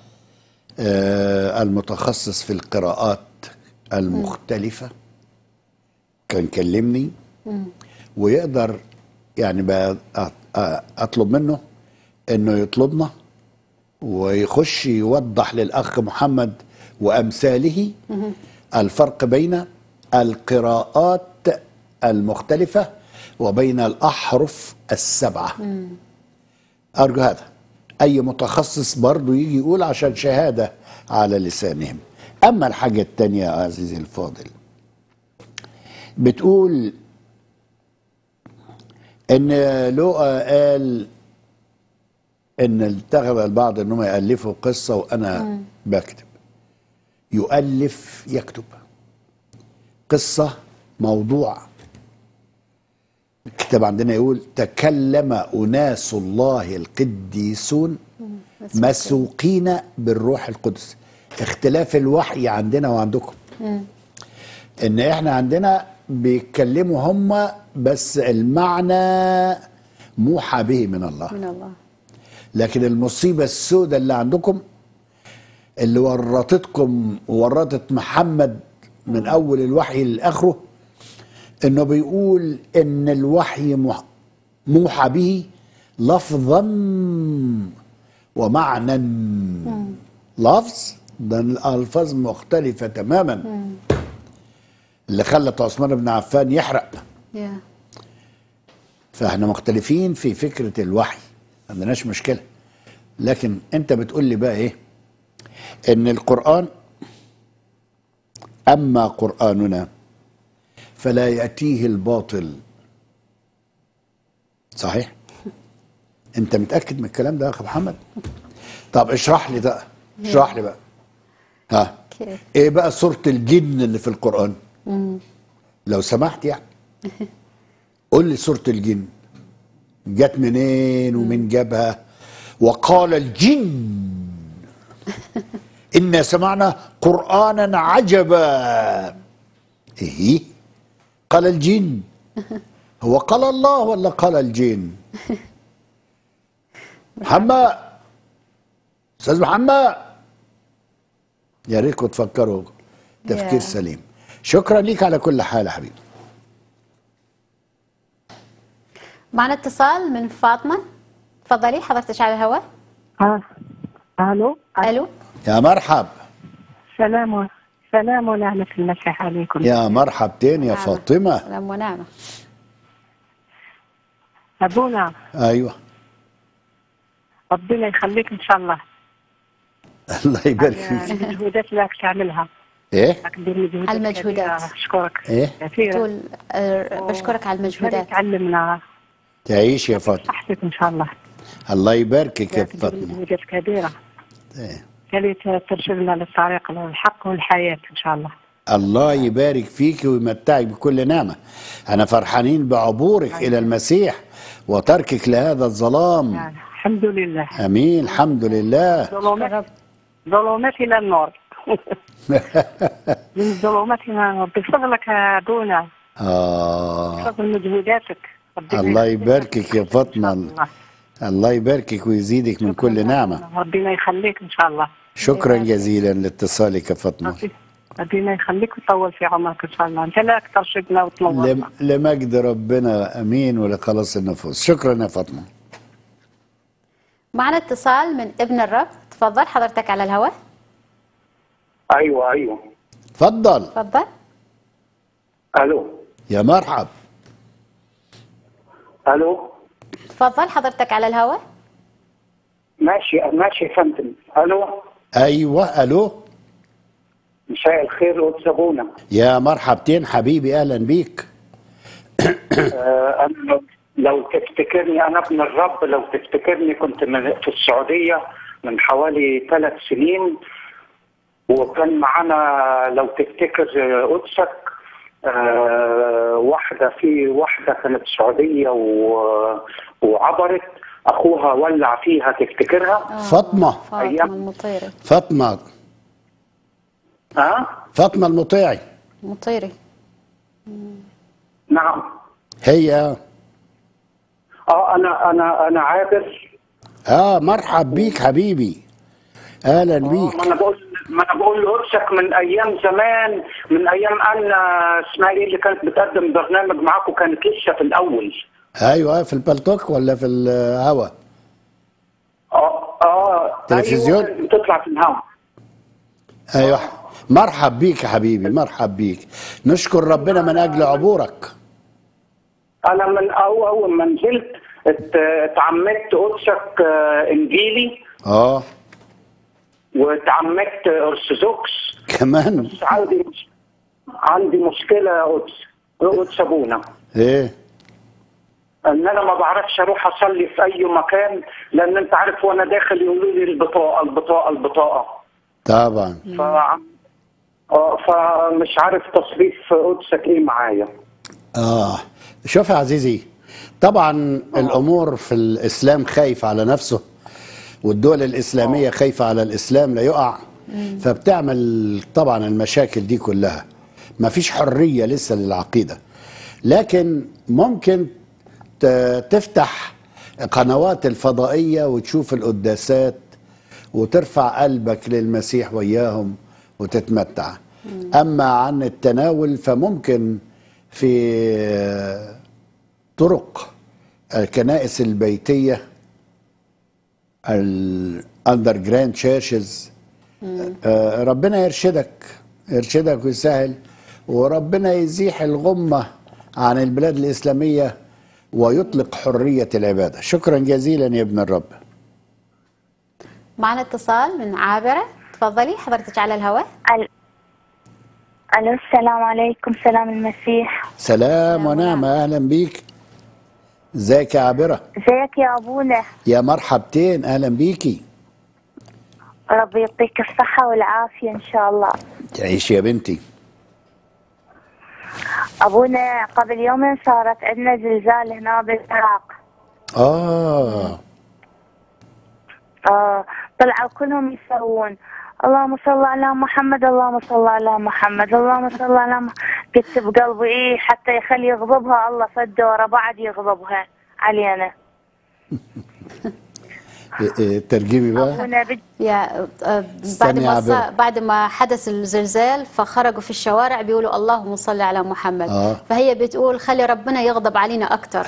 آه المتخصص في القراءات المختلفه كان كلمني ويقدر يعني بقى أ- أ- اطلب منه انه يطلبنا ويخش يوضح للاخ محمد وامثاله الفرق بين القراءات المختلفه وبين الاحرف السبعه ارجو هذا اي متخصص برضه يجي يقول عشان شهاده على لسانهم اما الحاجه التانية يا عزيزي الفاضل بتقول ان لوقا قال ان اتخذ البعض انهم يالفوا قصه وانا بكتب يؤلف يكتب قصه موضوع الكتاب عندنا يقول تكلم اناس الله القديسون مسوقين بالروح القدس اختلاف الوحي عندنا وعندكم ان احنا عندنا بيتكلموا هم بس المعنى موحى به من الله من الله لكن المصيبة السوداء اللي عندكم اللي ورطتكم وورطت محمد من أول الوحي لآخره إنه بيقول إن الوحي مح- موحى به لفظا ومعنى لفظ ده الألفاظ مختلفة تماما اللي خلت عثمان بن عفان يحرق يا. فاحنا مختلفين في فكرة الوحي ما عندناش مشكلة لكن انت بتقول لي بقى ايه ان القرآن اما قرآننا فلا يأتيه الباطل صحيح انت متأكد من الكلام ده يا اخ محمد طب اشرح لي بقى اشرح لي بقى ها كيف ايه بقى سورة الجن اللي في القرآن لو سمحت يعني قول لي سورة الجن جت منين ومن جابها وقال الجن إنا سمعنا قرآنا عجبا إيه قال الجن هو قال الله ولا قال الجن محمد أستاذ محمد يا ريتكم تفكروا تفكير يا. سليم شكرا ليك على كل حال يا حبيبي معنا اتصال من فاطمة تفضلي حضرتك على الهواء آه. الو الو يا مرحب سلام سلام ونعمة المسيح عليكم يا مرحبتين يا فاطمة سلام ونعمة ابونا أيوة ربنا يخليك ان شاء الله الله يبارك فيك المجهودات اللي راك تعملها إيه راك دير مجهودات على المجهودات. كبيرة. اشكرك إيه كثيرا تقول آه، بشكرك على المجهودات تعلمنا تعيش يا فاطمة صحتك ان شاء الله الله يباركك يا راك دير فاطمة مجهودات كبيرة إيه. كلي ترشدنا للطريق الحق والحياة ان شاء الله الله يبارك فيك ويمتعك بكل نعمة أنا فرحانين بعبورك إلى المسيح وتركك لهذا الظلام يعني الحمد لله أمين الحمد لله ظلمات ظلمات الى النور من الظلمات الى النور بفضلك يا ابونا آه بفضل مجهوداتك ربنا الله يخليك. يباركك يا فاطمة الله. الله يباركك ويزيدك من كل نعمة ربنا يخليك ان شاء الله شكرا جزيلا لاتصالك يا فاطمة ربنا يخليك ويطول في عمرك ان شاء الله انت لا ترشدنا وتنورنا لم- لمجد ربنا أمين ولخلاص النفوس شكرا يا فاطمة معنا اتصال من ابن الرب تفضل حضرتك على الهواء ايوه ايوه تفضل تفضل الو يا مرحب الو تفضل حضرتك على الهواء ماشي ماشي يا فندم الو أيوة ألو مساء الخير وتسابونا يا مرحبتين حبيبي أهلا بيك آه أنا لو تفتكرني انا ابن الرب لو تفتكرني كنت من في السعوديه من حوالي ثلاث سنين وكان معانا لو تفتكر آه، قدسك آه، واحده في واحده كانت سعوديه و- وعبرت اخوها ولع فيها تفتكرها فاطمه فاطمة المطيري فاطمه ها فاطمه المطيعي مطيري نعم هي اه انا انا انا عابر اه مرحب بيك حبيبي اهلا بيك ما انا بقول ما انا بقول لقدسك من ايام زمان من ايام ان اسمها ايه اللي كانت بتقدم برنامج معاكم كانت لسه في الاول ايوه في البلتوك ولا في الهوا اه اه تلفزيون؟ أيوة بتطلع في الهواء ايوه مرحب بيك يا حبيبي مرحب بيك نشكر ربنا من اجل عبورك انا من اول اول ما نزلت ات- اتعمدت قدسك آه، انجيلي اه واتعمدت ارثوذكس كمان بس عندي عندي مشكله يا قدس قدس ابونا ايه ان انا ما بعرفش اروح اصلي في اي مكان لان انت عارف وانا داخل يقولوا لي البطاقه البطاقه البطاقه طبعا ف اه فمش عارف تصريف قدسك ايه معايا اه شوف يا عزيزي طبعا الامور في الاسلام خايف على نفسه والدول الاسلاميه خايفه على الاسلام لا يقع فبتعمل طبعا المشاكل دي كلها ما فيش حريه لسه للعقيده لكن ممكن ت- تفتح قنوات الفضائيه وتشوف القداسات وترفع قلبك للمسيح وياهم وتتمتع اما عن التناول فممكن في طرق الكنائس البيتيه الاندر جراند تشيرشز ربنا يرشدك يرشدك ويسهل وربنا يزيح الغمه عن البلاد الاسلاميه ويطلق حريه العباده شكرا جزيلا يا ابن الرب معنا اتصال من عابرة تفضلي حضرتك على الهواء الو السلام عليكم سلام المسيح سلام ونعمه اهلا بيك ازيك يا عابره ازيك يا ابونا يا مرحبتين اهلا بيكي ربي يعطيك الصحة والعافية ان شاء الله تعيش يا بنتي ابونا قبل يومين صارت عندنا زلزال هنا بالعراق اه آه طلعوا كلهم يسوون اللهم صل على محمد اللهم صل على محمد اللهم صل على محمد قلت بقلبي ايه حتى يخلي يغضبها الله صد ورا بعد يغضبها علينا إيه إيه ترجمي بقى ابونا بد... يا آه، بعد استني يا ما صا- عبير. بعد ما حدث الزلزال فخرجوا في الشوارع بيقولوا اللهم صل على محمد آه. فهي بتقول خلي ربنا يغضب علينا اكتر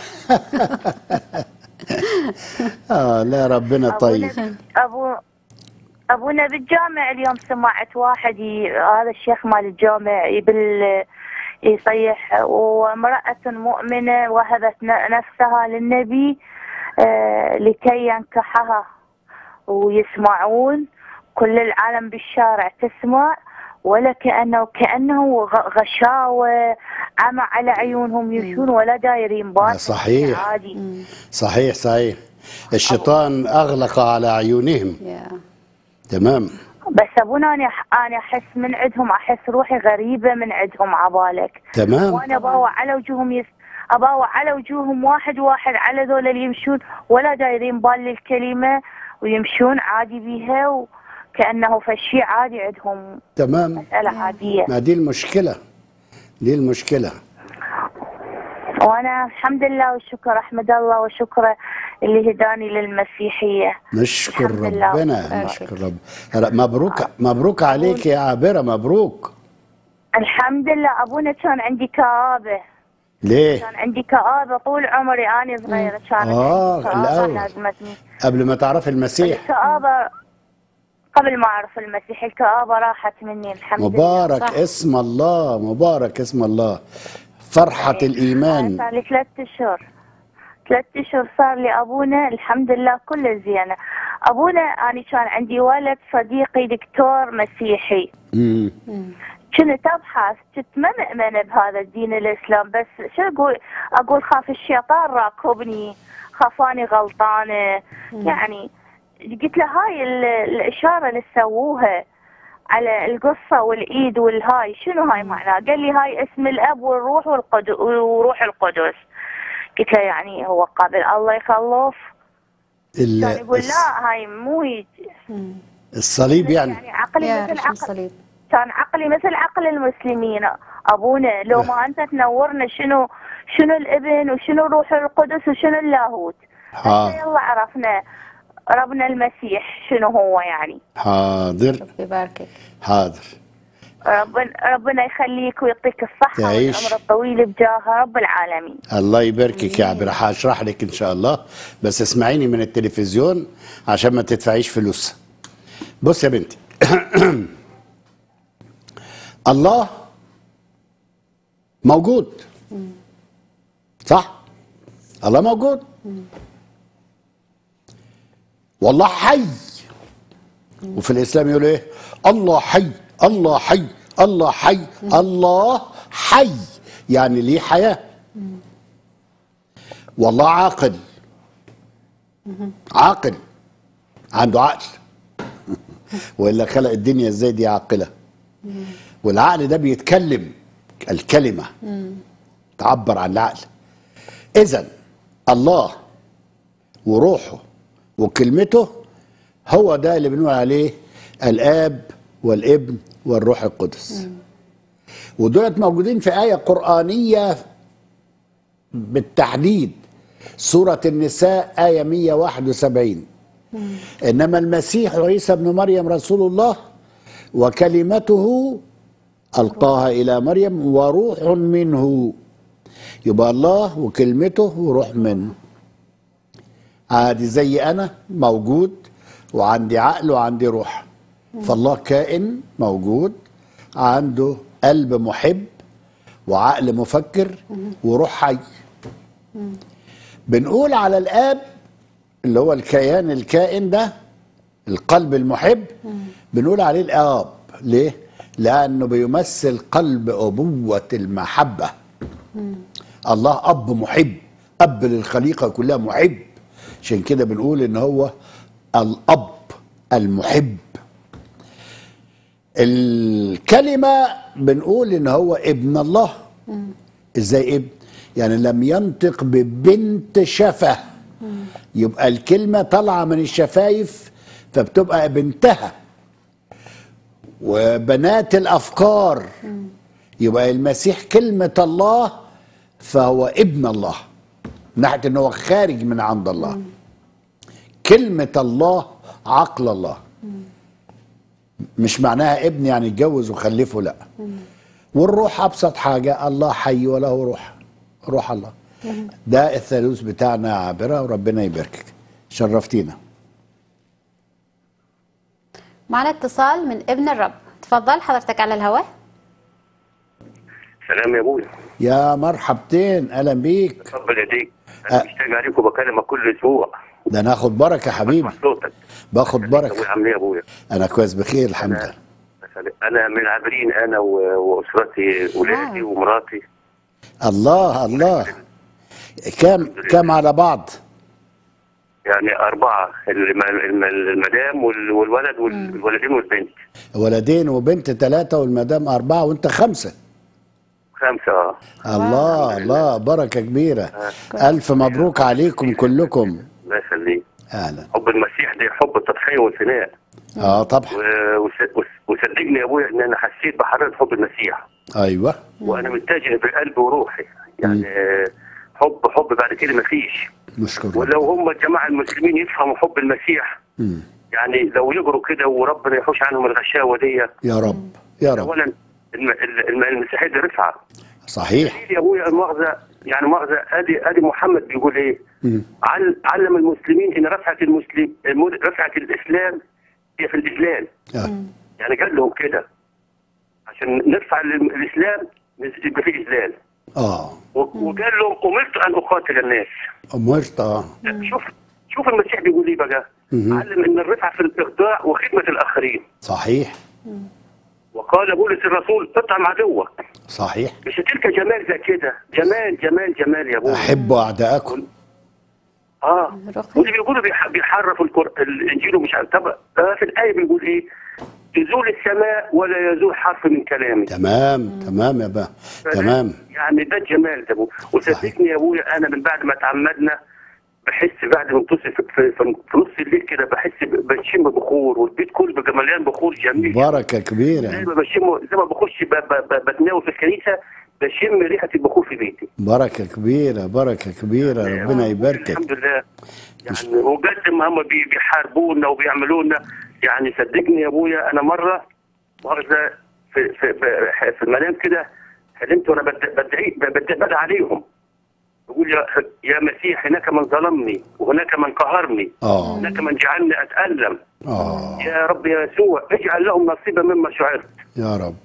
اه لا ربنا طيب ابو ابونا بالجامع اليوم سمعت واحد ي... هذا الشيخ مال الجامع يبل يصيح وامرأة مؤمنة وهبت ن- نفسها للنبي آه لكي ينكحها ويسمعون كل العالم بالشارع تسمع ولا كأنه كأنه غ- غشاوة عمى على عيونهم يمشون ولا دايرين بال صحيح. عادي صحيح صحيح الشيطان اغلق على عيونهم تمام بس ابونا انا انا احس من عندهم احس روحي غريبه من عندهم عبالك تمام. وانا باوع على وجوههم يس اباوع على وجوههم واحد واحد على ذول اللي يمشون ولا دايرين بال للكلمه ويمشون عادي بيها وكانه فشي عادي عندهم تمام مساله عاديه ما دي المشكله دي المشكله وانا الحمد لله والشكر احمد الله وشكره اللي هداني للمسيحيه نشكر الحمد لله. ربنا نشكر رب مبروك مبروك عليك يا عابره مبروك الحمد لله ابونا كان عندي كآبه ليه كان عندي كآبة طول عمري أنا صغيرة كانت آه، عندي كآبة الأول. لازمتني قبل ما تعرف المسيح الكآبة قبل ما أعرف المسيح الكآبة راحت مني الحمد مبارك لله اسم الله مبارك اسم الله فرحة الإيمان صار لي ثلاث أشهر ثلاث أشهر صار لي أبونا الحمد لله كله زينة أبونا أنا كان عندي ولد صديقي دكتور مسيحي مم. كنت ابحث كنت ما مؤمنه بهذا الدين الاسلام بس شو اقول اقول خاف الشيطان راكبني خافاني غلطانه يعني قلت له هاي ال- الاشاره اللي سووها على القصه والايد والهاي شنو هاي معناه؟ قال لي هاي اسم الاب والروح والقدس وروح القدس قلت له يعني هو قابل الله يخلص ال- كان يقول الص- لا هاي مو هيك الصليب يعني يعني عقلي يا مثل رشم عقل الصليب كان عقلي مثل عقل المسلمين ابونا لو ما انت تنورنا شنو شنو الابن وشنو روح القدس وشنو اللاهوت ها يلا عرفنا ربنا المسيح شنو هو يعني حاضر يباركك حاضر ربنا ربنا يخليك ويعطيك الصحة تعيش. والعمر الطويل بجاه رب العالمين الله يباركك يا عبير هشرح لك ان شاء الله بس اسمعيني من التلفزيون عشان ما تدفعيش فلوس بص يا بنتي الله موجود صح الله موجود والله حي وفي الاسلام يقول ايه الله حي الله حي الله حي الله حي يعني ليه حياه والله عاقل عاقل عنده عقل والا خلق الدنيا ازاي دي عاقله والعقل ده بيتكلم الكلمه تعبر عن العقل اذا الله وروحه وكلمته هو ده اللي بنقول عليه الاب والابن والروح القدس ودولت موجودين في ايه قرانيه بالتحديد سوره النساء ايه 171 انما المسيح عيسى ابن مريم رسول الله وكلمته القاها الى مريم وروح منه يبقى الله وكلمته وروح منه عادي زي انا موجود وعندي عقل وعندي روح فالله كائن موجود عنده قلب محب وعقل مفكر وروح حي بنقول على الاب اللي هو الكيان الكائن ده القلب المحب بنقول عليه الاب ليه لانه بيمثل قلب ابوه المحبه الله اب محب اب للخليقه كلها محب عشان كده بنقول ان هو الاب المحب الكلمه بنقول ان هو ابن الله ازاي ابن يعني لم ينطق ببنت شفه يبقى الكلمه طالعه من الشفايف فبتبقى بنتها وبنات الافكار يبقى المسيح كلمه الله فهو ابن الله من ناحيه ان هو خارج من عند الله كلمه الله عقل الله مش معناها ابن يعني اتجوز وخلفه لا والروح ابسط حاجه الله حي وله روح روح الله ده الثالوث بتاعنا يا عابره وربنا يباركك شرفتينا معنا اتصال من ابن الرب تفضل حضرتك على الهواء سلام يا ابويا يا مرحبتين اهلا بيك اتفضل يديك انا مشتاق عليك وبكلمك كل اسبوع ده ناخد بركه يا حبيبي صوتك باخد بركه ابويا عامل ايه يا ابويا انا كويس بخير الحمد لله انا من العابرين انا و- واسرتي ولادي ومراتي الله الله كام كام على بعض يعني اربعه الم- الم- المدام وال- والولد والولدين والبنت ولدين وبنت ثلاثة والمدام أربعة وأنت خمسة خمسه اه الله الله بركة كبيرة ألف مبروك عليكم كلكم الله يخليك أهلا حب المسيح ده حب التضحيه والفناء آه طبعا و- وس- وس- وصدقني يا ابويا ان انا حسيت بحراره حب المسيح أيوة وانا متجه بقلبي وروحي يعني آه، حب حب بعد كده مفيش نشكر ولو هم الجماعه المسلمين يفهموا حب المسيح مم. يعني لو يجروا كده وربنا يحوش عنهم الغشاوه دي يا رب يا رب اولا الم- الم- المسيحيه دي رفعه صحيح يا ابويا المؤاخذه يعني مؤاخذه ادي ادي محمد بيقول ايه؟ مم. عل- علم المسلمين ان رفعه المسلم المد- رفعه الاسلام هي في الاذلال آه. يعني قال لهم كده عشان نرفع ال- الاسلام يبقى في اذلال آه و- وقال لهم امرت ان اقاتل الناس أمرت آه شوف شوف المسيح بيقول ايه بقى مهم. علم ان الرفعه في الاخضاع وخدمه الاخرين صحيح وقال بولس الرسول اطعم عدوك صحيح مش تلك جمال زي كده جمال جمال جمال يا ابويا أحبوا أعداءكم اه واللي بيقولوا بيح- بيحرفوا القر... الانجيل ومش عارف طب آه في الايه بيقول ايه؟ تزول السماء ولا يزول حرف من كلامي تمام تمام يا با تمام يعني ده الجمال ده ابو وصدقني يا ابويا انا من بعد ما تعمدنا بحس بعد ما بتصل في, في, في, في نص الليل كده بحس ب- بشم بخور والبيت كله بيبقى مليان بخور جميل بركه زي كبيره ما بشم زي ما بخش ب- ب- ب- بتناول في الكنيسه بشم ريحه البخور في بيتي بركه كبيره بركه كبيره ربنا يباركك الحمد لله يعني وقد ما هم بي- بيحاربونا وبيعملونا يعني صدقني يا ابويا انا مره مؤاخذه في في في, في المنام كده حلمت وانا بد- بدعي بد- بدعي عليهم بقول يا يا مسيح هناك من ظلمني وهناك من قهرني اه هناك من جعلني اتالم اه يا رب يا يسوع اجعل لهم نصيبا مما شعرت يا رب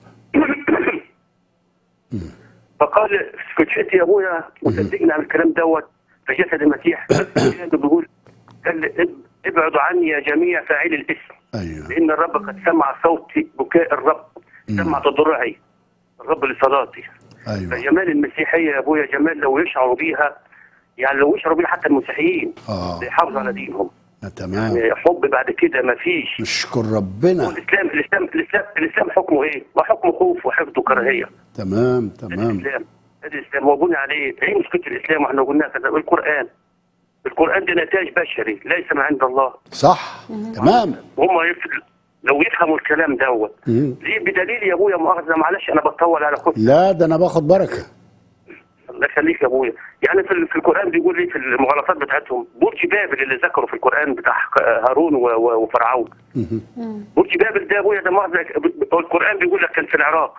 فقال فجئت يا ابويا وصدقني على الكلام دوت فجسد المسيح كان بيقول قال لي اب- ابعدوا عني يا جميع فاعلي الاسم ايوه لان الرب قد سمع صوتي بكاء الرب سمع تضرعي الرب لصلاتي ايوه فجمال المسيحيه يا ابويا جمال لو يشعروا بيها يعني لو يشعروا بيها حتى المسيحيين اه يحافظوا على دينهم تمام يعني حب بعد كده ما فيش نشكر ربنا الاسلام الاسلام الاسلام الاسلام حكمه ايه؟ ما حكمه خوف وحفظ وكراهيه تمام تمام الاسلام هذا الاسلام وبني عليه ايه مشكله الاسلام واحنا قلنا كذا القران القران ده نتاج بشري ليس من عند الله صح تمام هم يف... لو يفهموا الكلام دوت مم. ليه بدليل يا ابويا مؤاخذه معلش انا بطول على خد لا ده انا باخد بركه الله يخليك يا ابويا يعني في, ال- في القران بيقول لي في المغالطات بتاعتهم برج بابل اللي ذكروا في القران بتاع هارون و... و... وفرعون برج بابل ده يا ابويا ده مؤاخذه ب- القران بيقول لك كان في العراق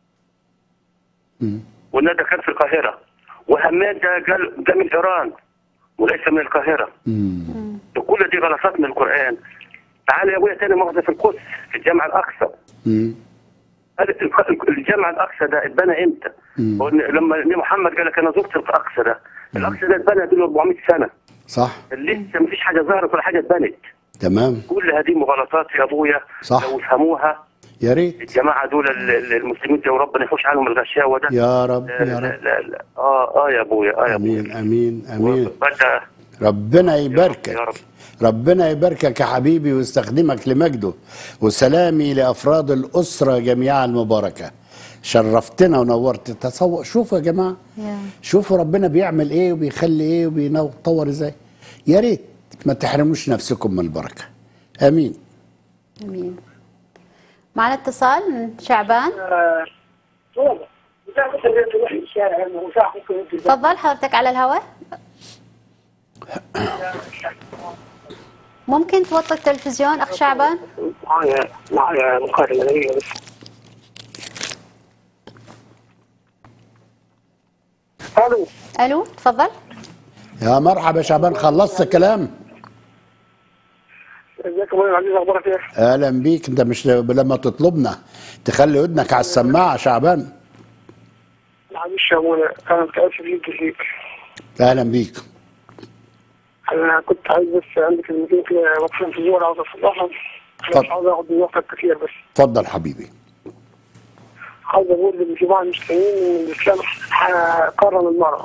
وان ده كان في القاهره وهمان ده جال- ده من ايران وليس من القاهره ده كل دي غلطات من القران تعال يا ابويا تاني مؤاخذه في القدس في الجامع الاقصى مم. هذا الق- الجامع الاقصى ده اتبنى امتى؟ هو إن- لما النبي محمد قال لك انا زرت الاقصى ده الاقصى ده اتبنى دول 400 سنه صح لسه مفيش حاجه ظهرت ولا حاجه اتبنت تمام كل هذه مغالطات يا ابويا صح. لو يفهموها يا ريت الجماعه دول ال- ال- المسلمين ده وربنا يحوش عنهم الغشاوه ده يا رب لا يا لا رب لا لا اه اه يا ابويا اه يا ابويا امين امين امين بدا ربنا يا يباركك رب ربنا يباركك يا حبيبي ويستخدمك لمجده وسلامي لافراد الاسره جميعا المباركه شرفتنا ونورت تصور شوفوا يا جماعه شوفوا ربنا بيعمل ايه وبيخلي ايه وبيطور ازاي يا ريت ما تحرموش نفسكم من البركه امين امين معنا اتصال من شعبان تفضل حضرتك على الهواء ممكن توطي التلفزيون اخ شعبان معايا معايا مكالمة دقيقة بس الو الو تفضل يا مرحبا يا شعبان خلصت كلام ازيك يا ابويا العزيز اخبارك ايه؟ اهلا بيك انت مش لما تطلبنا تخلي ودنك على السماعه يا شعبان معلش يا ابويا انا متاسف ليك كتير اهلا بيك انا كنت عايز بس عندي كلمتين كده واقفين في الزور عاوز اصلحهم انا مش عاوز اخد من وقتك كتير بس اتفضل حبيبي عاوز اقول للجماعه المسلمين ان الاسلام ح- كرم المراه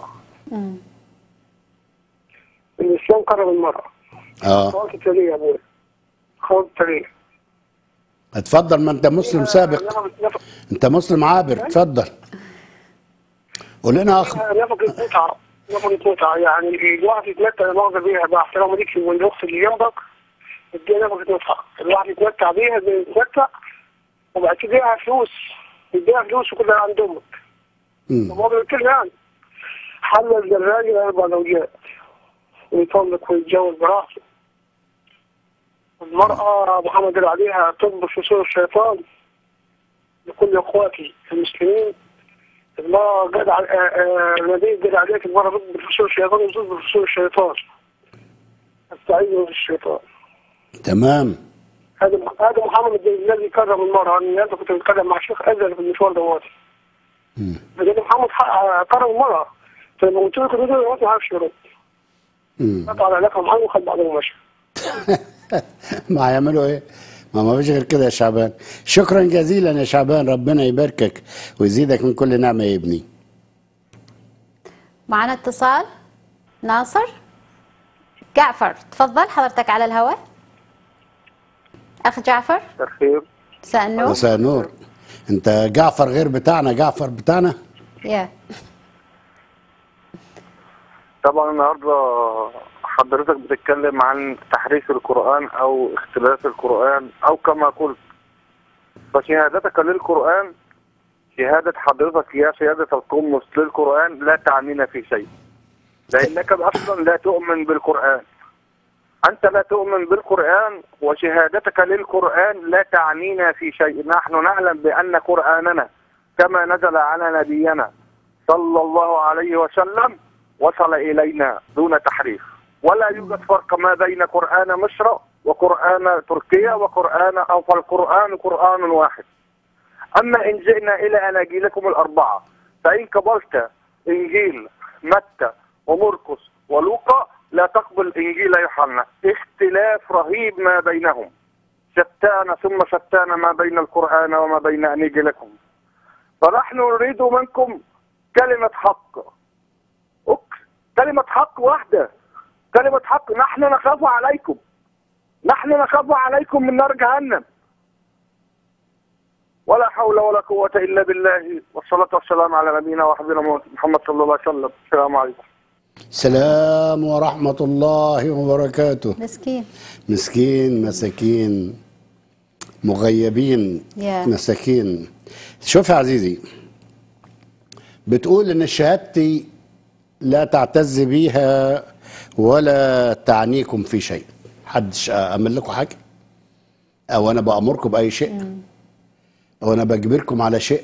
الاسلام كرم المراه اه خلاص التاريخ يا ابويا خلاص التاريخ اتفضل ما انت مسلم سابق انت مسلم عابر اتفضل قول لنا اخ نفقة متعة نفقة متعة يعني الواحد يتمتع المؤاخذة بيها مع احترامه ليك والاخت اللي جنبك اديها نفقة متعة الواحد يتمتع بيها زي يتمتع وبعد كده يديها فلوس يديها فلوس وكلها عند امك المؤاخذة الكلمة يعني حلل للراجل اربع زوجات ويطلق ويتجوز براحته المرأة محمد قال عليها تنبش في سور الشيطان لكل اخواتي المسلمين المرأة قال على آه، آه، النبي قال عليك المرأة ضد فصول الشيطان وضد فصول الشيطان استعيذوا من الشيطان تمام هذا هذا محمد الذي كرم المرأة أنا أنت كنت بتكلم مع شيخ أزل في المشوار دوت فقال محمد حق- كرم المرأة فلما قلت له كده دوت ما عرفش يرد قطع العلاقة معاه وخد بعضه ومشى ما هيعملوا ايه ما ما فيش غير كده يا شعبان شكرا جزيلا يا شعبان ربنا يباركك ويزيدك من كل نعمه يا ابني معنا اتصال ناصر جعفر تفضل حضرتك على الهواء اخ جعفر الخير مساء النور مساء النور انت جعفر غير بتاعنا جعفر بتاعنا يا طبعا النهارده حضرتك بتتكلم عن تحريف القرآن أو اختلاف القرآن أو كما قلت فشهادتك للقرآن شهادة حضرتك يا شهادة القمص للقرآن لا تعنينا في شيء لأنك أصلا لا تؤمن بالقرآن أنت لا تؤمن بالقرآن وشهادتك للقرآن لا تعنينا في شيء نحن نعلم بأن قرآننا كما نزل على نبينا صلى الله عليه وسلم وصل إلينا دون تحريف ولا يوجد فرق ما بين قرآن مصر وقرآن تركيا وقرآن أو فالقرآن قرآن واحد أما إن جئنا إلى أناجيلكم الأربعة فإن قبلت إنجيل متى ومرقس ولوقا لا تقبل إنجيل يوحنا اختلاف رهيب ما بينهم شتان ثم شتان ما بين القرآن وما بين أناجيلكم فنحن نريد منكم كلمة حق أك- كلمة حق واحدة كلمة حق نحن نخاف عليكم نحن نخاف عليكم من نار جهنم ولا حول ولا قوة إلا بالله والصلاة والسلام على نبينا وحبيبنا محمد صلى الله عليه وسلم السلام عليكم سلام ورحمة الله وبركاته مسكين مسكين مساكين مغيبين يا. مساكين شوف يا عزيزي بتقول ان شهادتي لا تعتز بيها ولا تعنيكم في شيء حدش اعمل لكم حاجه او انا بامركم باي شيء او انا بجبركم على شيء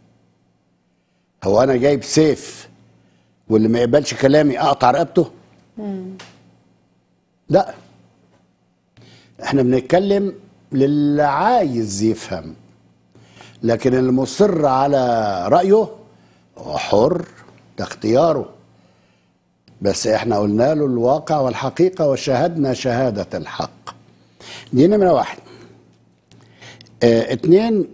هو انا جايب سيف واللي ما يقبلش كلامي اقطع رقبته لا احنا بنتكلم للي عايز يفهم لكن اللي مصر على رأيه هو حر ده اختياره بس احنا قلنا له الواقع والحقيقة وشاهدنا شهادة الحق دي نمرة واحد اه اتنين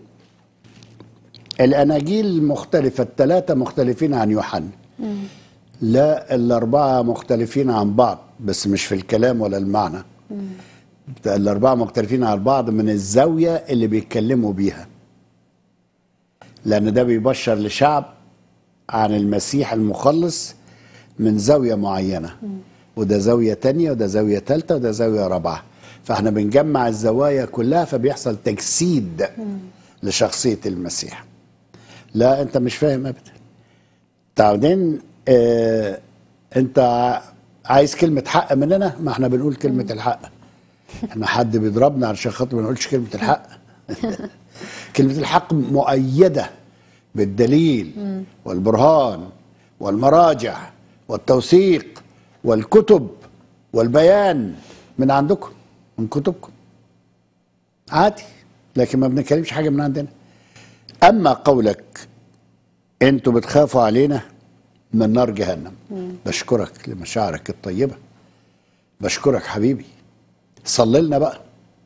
الأناجيل مختلفة الثلاثة مختلفين عن يوحنا لا الأربعة مختلفين عن بعض بس مش في الكلام ولا المعنى الأربعة مختلفين عن بعض من الزاوية اللي بيتكلموا بيها لأن ده بيبشر لشعب عن المسيح المخلص من زاوية معينة وده زاوية تانية وده زاوية تالتة وده زاوية رابعة فاحنا بنجمع الزوايا كلها فبيحصل تجسيد لشخصية المسيح لا انت مش فاهم ابدا بعدين آه انت عايز كلمة حق مننا ما احنا بنقول كلمة الحق احنا حد بيضربنا علشان خاطر ما نقولش كلمة الحق كلمة الحق مؤيدة بالدليل والبرهان والمراجع والتوثيق والكتب والبيان من عندكم من كتبكم عادي لكن ما بنتكلمش حاجة من عندنا أما قولك أنتوا بتخافوا علينا من نار جهنم بشكرك لمشاعرك الطيبة بشكرك حبيبي صلي لنا بقى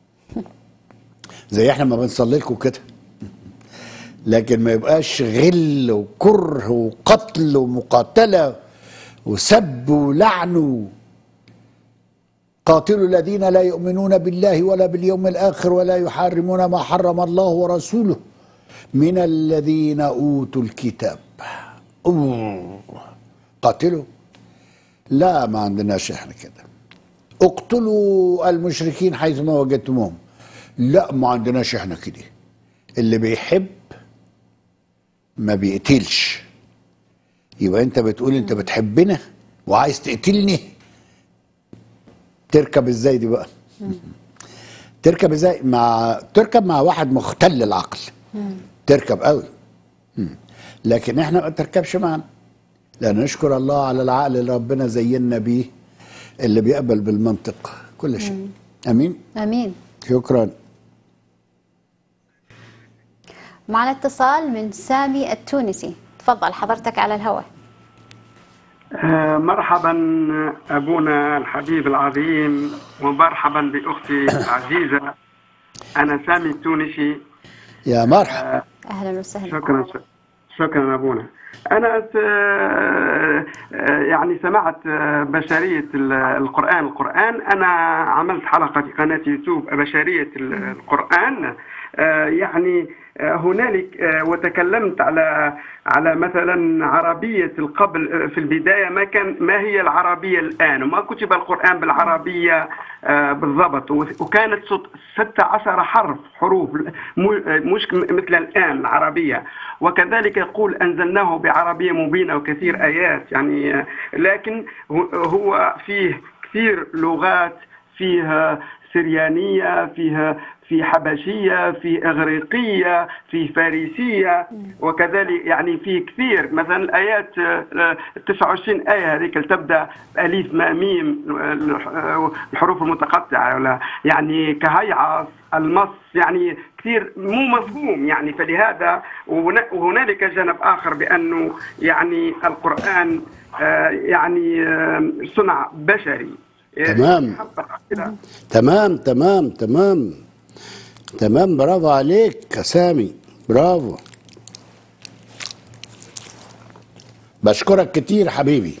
زي احنا ما بنصلي لكم كده لكن ما يبقاش غل وكره وقتل ومقاتلة وسب ولعن قاتلوا الذين لا يؤمنون بالله ولا باليوم الآخر ولا يحرمون ما حرم الله ورسوله من الذين أوتوا الكتاب أوه. قاتلوا لا ما عندناش احنا كده اقتلوا المشركين حيث ما وجدتموهم لا ما عندناش احنا كده اللي بيحب ما بيقتلش يبقى انت بتقول انت بتحبنا وعايز تقتلني تركب ازاي دي بقى تركب ازاي مع تركب مع واحد مختل العقل تركب قوي مم. لكن احنا ما تركبش معنا لان نشكر الله على العقل اللي ربنا زينا بيه اللي بيقبل بالمنطق كل شيء امين امين شكرا معنا اتصال من سامي التونسي تفضل حضرتك على الهواء آه، مرحبا ابونا الحبيب العظيم ومرحبا باختي العزيزه انا سامي التونسي يا مرحبا اهلا وسهلا شكرا شكرا ابونا انا س- آه، آه، يعني سمعت آه، بشريه ال- القران القران انا عملت حلقه في قناه يوتيوب بشريه ال- القران آه، يعني آه، هنالك آه، وتكلمت على على مثلا عربيه القبل آه، في البدايه ما كان ما هي العربيه الان وما كتب القران بالعربيه آه، بالضبط وكانت ست- 16 حرف حروف مو- مش مثل الان العربيه وكذلك يقول انزلناه بعربيه مبينه وكثير ايات يعني آه، لكن هو- هو فيه كثير لغات فيه سريانيه فيه في حبشيه في اغريقيه في فارسيه وكذلك يعني في كثير مثلا الايات آه، 29 ايه هذيك اللي تبدا الف ما ميم آه، الحروف المتقطعه ولا يعني كهيعص المص يعني كثير مو مفهوم يعني فلهذا وهنا- وهنالك جانب اخر بانه يعني القران آه، يعني آه، صنع بشري تمام تمام تمام تمام تمام برافو عليك يا سامي برافو بشكرك كتير حبيبي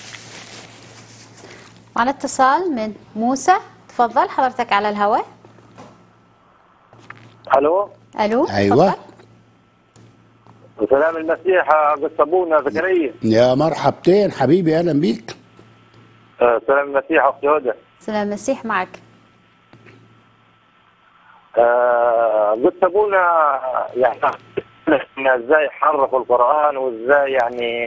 معنا اتصال من موسى تفضل حضرتك على الهواء الو الو ايوه وسلام المسيح قدس ابونا زكريا يا مرحبتين حبيبي اهلا بيك آه، سلام المسيح اختي هدى سلام المسيح معك آه، قدس ابونا يعني إن ازاي حرفوا القران وازاي يعني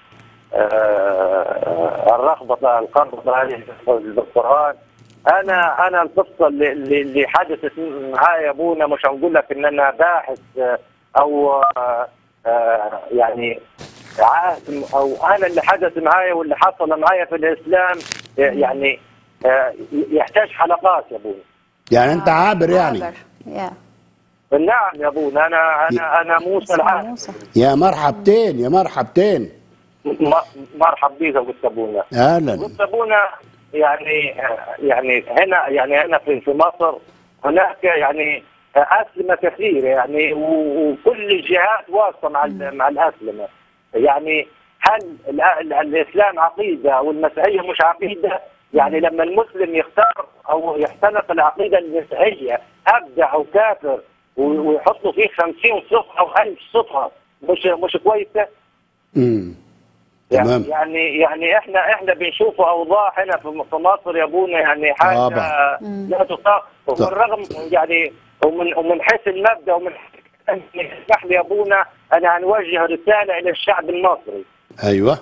آه، الرغبه القرب هذه بالقران انا انا القصه اللي, اللي اللي حدثت معايا يا ابونا مش هنقول لك ان انا باحث آه، او آه، آه، يعني عالم او انا اللي حدث معايا واللي حصل معايا في الاسلام آه، يعني آه، يحتاج حلقات يا ابونا يعني انت عابر يعني يا نعم يا ابونا انا انا انا موسى العالم يا مرحبتين يا مرحبتين م- مرحب بيك يا قدس ابونا اهلا قدس ابونا يعني يعني هنا يعني هنا في في مصر هناك يعني اسلمه كثيره يعني و- وكل الجهات واقفه مع ال- مع الاسلمه يعني هل ال- ال- الاسلام عقيده والمسيحيه مش عقيده؟ يعني لما المسلم يختار او يختنق العقيده المسيحيه ابدع او كافر و- ويحطوا فيه 50 صفحه او 1000 صفحه مش مش كويسه؟ امم يعني تمام. يعني يعني احنا احنا بنشوف اوضاع هنا في في مصر يا ابونا يعني حاجه طبعا. لا تطاق وبالرغم يعني ومن ومن حيث المبدا ومن حيث اسمح لي يا ابونا انا هنوجه رساله الى الشعب المصري ايوه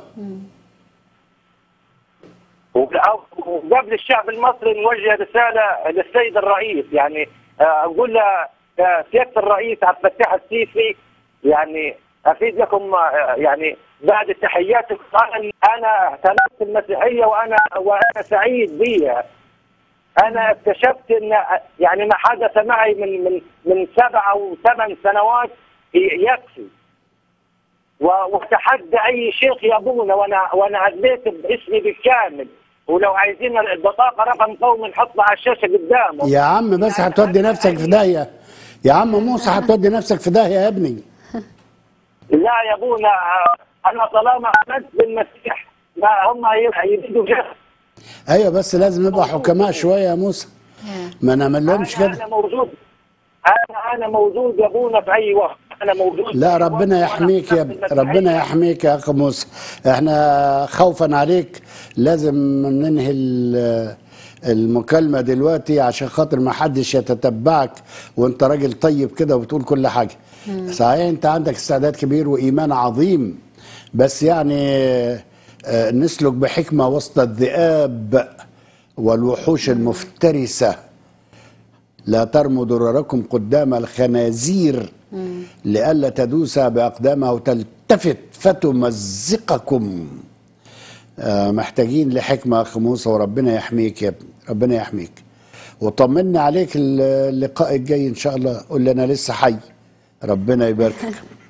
وأو- وقبل الشعب المصري نوجه رساله للسيد الرئيس يعني آه، اقول له آه، سياده الرئيس عبد الفتاح السيسي يعني افيد لكم آه، يعني بعد التحيات انا انا اعتنقت المسيحيه وانا وانا سعيد بيها انا اكتشفت ان يعني ما حدث معي من من من سبع او ثمان سنوات يكفي و- وتحدى اي شيخ يا ابونا وانا وانا اديت باسمي بالكامل ولو عايزين البطاقه رقم قومي نحطها على الشاشه قدامه يا عم بس هتودي نفسك في داهيه يا عم موسى هتودي نفسك في داهيه يا ابني لا يا ابونا آه، انا طالما امنت بالمسيح ما هم يريدوا جهل ايوه بس لازم نبقى حكماء شويه يا موسى ما نعمل لهمش انا كده موجود انا انا موجود يا ابونا في اي وقت انا موجود لا ربنا يحميك يا ابني ربنا يحميك يا اخ موسى احنا خوفا عليك لازم ننهي ال- المكالمه دلوقتي عشان خاطر ما حدش يتتبعك وانت راجل طيب كده وبتقول كل حاجه صحيح انت عندك استعداد كبير وايمان عظيم بس يعني آه، نسلك بحكمه وسط الذئاب والوحوش المفترسه لا ترموا ضرركم قدام الخنازير لئلا تدوس بأقدامها وتلتفت فتمزقكم آه، محتاجين لحكمة يا أخ موسى وربنا يحميك يا ابني ربنا يحميك وطمنا عليك ال- اللقاء الجاي إن شاء الله قول لي أنا لسه حي ربنا يباركك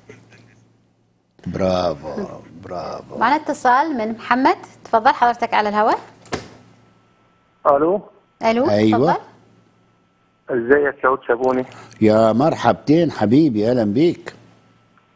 برافو برافو معنا اتصال من محمد تفضل حضرتك على الهواء الو الو أيوة. تفضل ازيك يا سعود شابوني يا مرحبتين حبيبي أهلا بيك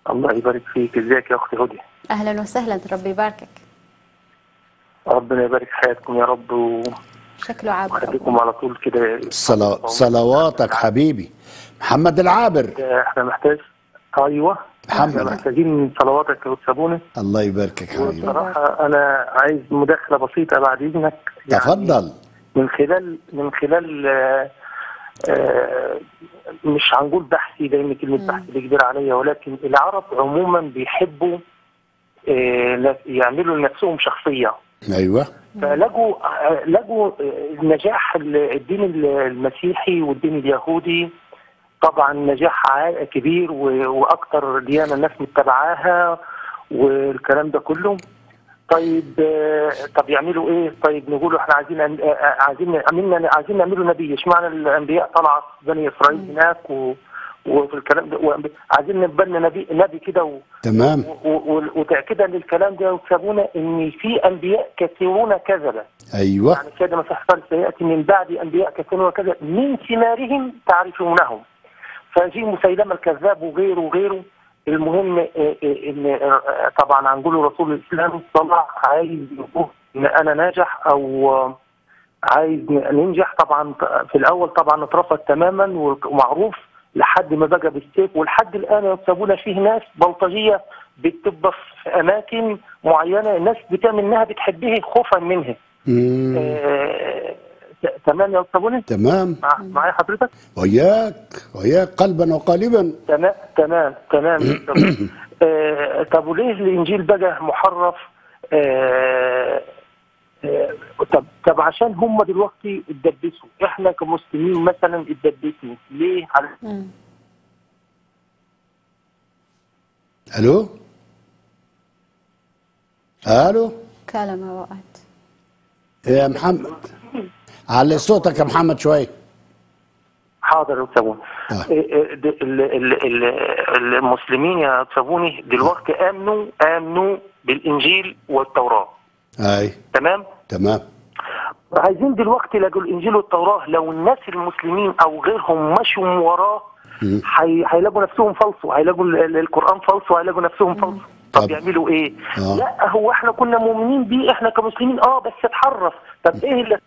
الله يبارك فيك ازيك يا اختي هدى أهلا وسهلا ربي يباركك ربنا يبارك في حياتكم يا رب شكله عابر ويخليكم على طول كده صلا- صلواتك حبيبي محمد العابر احنا محتاج ايوه محمد. احنا محتاجين صلواتك يا وتسابوني الله يباركك حبيبي بصراحة أنا عايز مداخلة بسيطة بعد إذنك تفضل من خلال من خلال آه، آه، مش هنقول بحثي لأن كلمة بحث دي كبيرة عليا ولكن العرب عموما بيحبوا آه، نف- يعملوا لنفسهم شخصية ايوه فلقوا آه، لقوا آه، نجاح ال- الدين ال- المسيحي والدين اليهودي طبعا نجاح عا- كبير و- واكتر ديانه الناس متبعاها والكلام ده كله طيب آه، طب يعملوا ايه؟ طيب نقولوا احنا عايزين أن- آه، آه، عايزين عملنا عايزين نعملوا نبي اشمعنى الانبياء طلعت بني اسرائيل هناك و وفي الكلام ده وأنب- عايزين نبقى لنا نبي نبي كده و- تمام و- و- وتاكيدا للكلام ده وتسابونا ان في انبياء كثيرون كذبه ايوه يعني كده مسيح قال سياتي من بعد انبياء كثيرون وكذا من ثمارهم تعرفونهم فجي مسيلمه الكذاب وغيره وغيره المهم آه، آه، ان آه، طبعا هنقول رسول الاسلام طلع عايز يقول ان انا ناجح او آه، عايز ننجح طبعا في الاول طبعا اترفض تماما ومعروف لحد ما بقى بالسيف ولحد الان يكسبون فيه ناس بلطجيه بتبقى في اماكن معينه الناس بتعمل انها بتحبه خوفا منها مم. آه، ت- تمام يا استاذ تمام مع- معايا حضرتك وياك وياك قلبا وقالبا تمام تمام تمام يا أستاذ. آه، طب وليه الانجيل بقى محرف آه، آه، طب طب عشان هم دلوقتي اتدبسوا احنا كمسلمين مثلا اتدبسنا ليه على الو الو كلمة وقت يا محمد علي صوتك يا محمد شويه حاضر يا استاذ المسلمين يا استاذوني دلوقتي امنوا امنوا بالانجيل والتوراه اي تمام تمام عايزين دلوقتي لقوا الانجيل والتوراه لو الناس المسلمين او غيرهم مشوا من وراه مم. هي- هيلاقوا نفسهم فلسوا هيلاقوا ال- ال- القران فلس وهيلاقوا نفسهم فلس طب يعملوا ايه؟ آه. لا هو احنا كنا مؤمنين بيه احنا كمسلمين اه بس اتحرف طب ايه اللي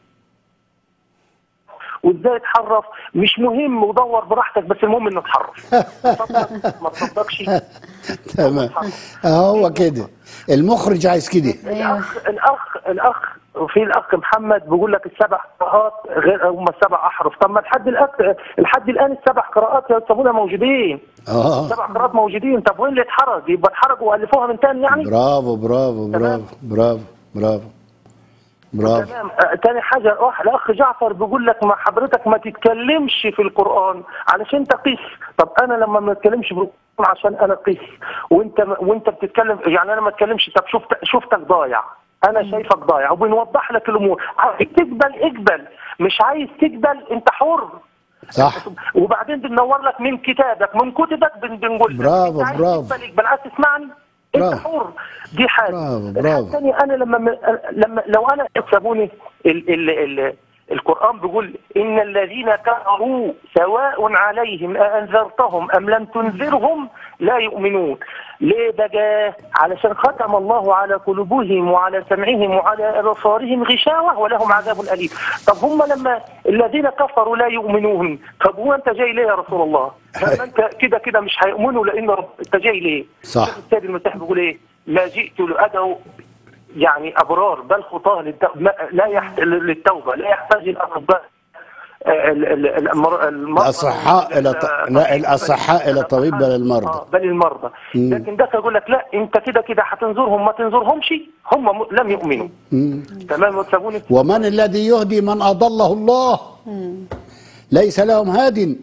وازاي اتحرف مش مهم ودور براحتك بس المهم انه اتحرف تصدق ما تصدقش تمام هو كده المخرج عايز كده الاخ الاخ الاخ في الاخ محمد بيقول لك السبع قراءات غير هم السبع احرف طب ما لحد الان لحد الان السبع قراءات يا استاذ موجودين اه السبع قراءات موجودين طب وين اللي اتحرج يبقى اتحرجوا والفوها من تاني يعني برافو برافو برافو برافو برافو برافو تمام آه، تاني حاجة روح الأخ جعفر بيقول لك ما حضرتك ما تتكلمش في القرآن علشان تقيس طب أنا لما ما اتكلمش في القرآن عشان أنا قيس وأنت وأنت بتتكلم يعني أنا ما اتكلمش طب شفت شفتك ضايع أنا شايفك ضايع وبنوضح لك الأمور عايز تقبل اقبل مش عايز تقبل أنت حر صح وبعدين بننور لك من كتابك من كتبك بن- بنقول لك برافو، أنت عايز برافو. تقبل اقبل عايز تسمعني انت برافو. حر دي حاجه برافو، الحاجة برافو. الثانية انا لما لما لو انا سابوني ال ال ال القرآن بيقول إن الذين كفروا سواء عليهم أأنذرتهم أم لم تنذرهم لا يؤمنون ليه بقى علشان ختم الله على قلوبهم وعلى سمعهم وعلى أبصارهم غشاوة ولهم عذاب أليم طب هم لما الذين كفروا لا يؤمنون طب هو أنت جاي ليه يا رسول الله لما أنت كده كده مش هيؤمنوا لأن رب أنت جاي ليه صح السيد المسيح بيقول إيه ما جئت لأدعو يعني أبرار بل خطاه للتوبة ما- لا يحت... للتوبة لا يحتاج الأطباء آه، ال- ال- المر- المرضى الأصحاء إلى ط... لا الأصحاء إلى طبيب بل المرضى آه، بل المرضى مم. لكن ده يقول لك لا انت كده كده هتنظرهم ما تنظرهمش هم م... لم يؤمنوا مم. تمام وتسابوني ومن الذي يهدي من أضله الله ليس لهم هاد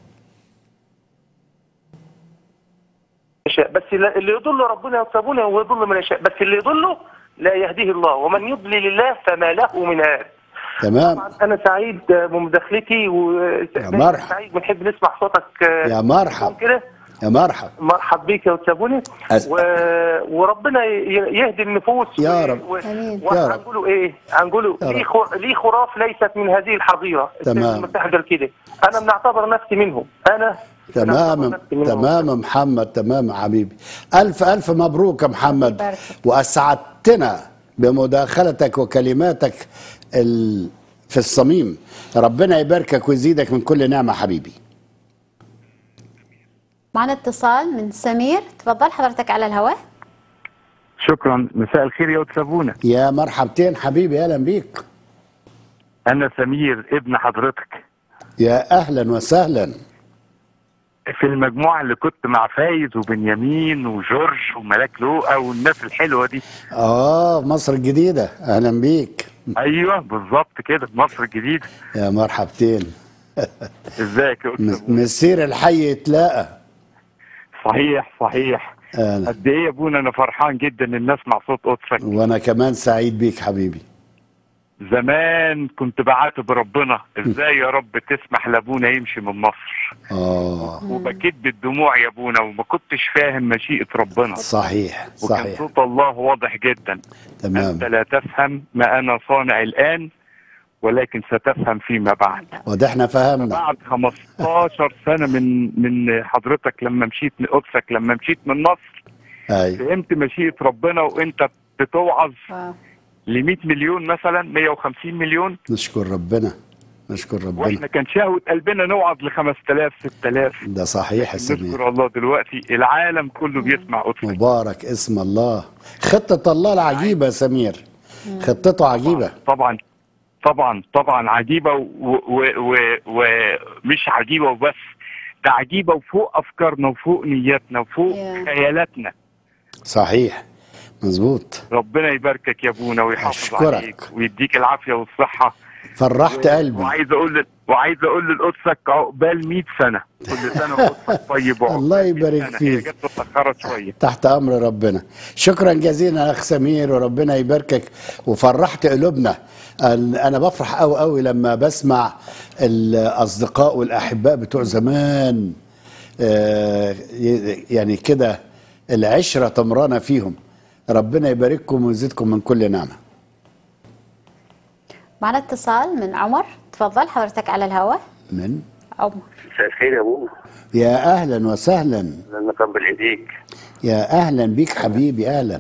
يشاء بس لا- اللي يضل ربنا يتسابوني ويضل من يشاء بس اللي يضله لا يهديه الله ومن يضلل الله فما له من هاد تمام انا سعيد بمداخلتي مرحبا. سعيد بنحب نسمع صوتك آه، يا مرحب كده يا مرحب مرحب بيك يا استاذ أس- و... وربنا ي- يهدي النفوس يا و- رب. و... آمين. يا رب. وهنقولوا ايه هنقولوا يا ليه رب. خر... ليه خراف ليست من هذه الحظيره تمام. السيد المسيح قال كده انا بنعتبر نفسي منهم انا تمام تمام محمد تمام حبيبي ألف ألف مبروك يا محمد وأسعدتنا بمداخلتك وكلماتك ال... في الصميم ربنا يباركك ويزيدك من كل نعمة حبيبي معنا اتصال من سمير تفضل حضرتك على الهواء شكرا مساء الخير يا أستاذ سابونا يا مرحبتين حبيبي أهلا بيك أنا سمير ابن حضرتك يا أهلا وسهلا في المجموعة اللي كنت مع فايز وبنيامين وجورج وملاك لوقا والناس الحلوة دي آه مصر الجديدة أهلا بيك أيوه بالظبط كده مصر الجديدة يا مرحبتين ازيك يا أستاذ م- مسير الحي يتلاقى صحيح صحيح أهلا قد إيه يا أبونا أنا فرحان جدا إن نسمع صوت قدسك وأنا كمان سعيد بيك حبيبي زمان كنت بعاتب ربنا ازاي يا رب تسمح لابونا يمشي من مصر آه وبكيت بالدموع يا ابونا وما كنتش فاهم مشيئة ربنا صحيح وكان صحيح صوت الله واضح جدا تمام أنت لا تفهم ما أنا صانع الآن ولكن ستفهم فيما بعد وده احنا فهمنا بعد 15 سنة من من حضرتك لما مشيت من قدسك لما مشيت من مصر أي فهمت مشيئة ربنا وأنت بتوعظ ل 100 مليون مثلا 150 مليون نشكر ربنا نشكر ربنا واحنا كان شهوة قلبنا نوعظ ل 5000 6000 ده صحيح يا سمير نشكر الله دلوقتي العالم كله بيسمع قدسك مبارك اسم الله خطة الله العجيبة يا سمير خطته عجيبة طبعا طبعا طبعا عجيبه ومش و و ومش عجيبه وبس ده عجيبه وفوق افكارنا وفوق نياتنا وفوق خيالاتنا صحيح مظبوط ربنا يباركك يا ابونا ويحافظ أشكرك. عليك ويديك العافيه والصحه فرحت قلبي وعايز اقول لل- وعايز اقول لقدسك عقبال 100 سنه كل سنه وقدسك طيب وعقبال الله 100 يبارك سنة. هي فيك. جت متاخره شويه تحت امر ربنا شكرا جزيلا اخ سمير وربنا يباركك وفرحت قلوبنا ال- انا بفرح قوي قوي لما بسمع الاصدقاء والاحباء بتوع زمان آه، ي- يعني كده العشره تمرنا فيهم ربنا يبارككم ويزيدكم من كل نعمه معنا اتصال من عمر تفضل حضرتك على الهواء من عمر مساء الخير يا ابونا يا اهلا وسهلا لما قبل ايديك يا اهلا بيك حبيبي اهلا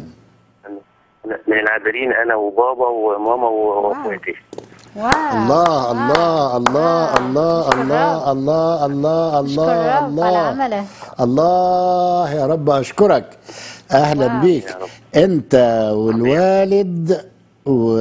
من العابرين انا وبابا وماما واخواتي الله الله الله الله الله الله الله الله رب على الله عمله الله يا رب اشكرك اهلا بيك انت والوالد و...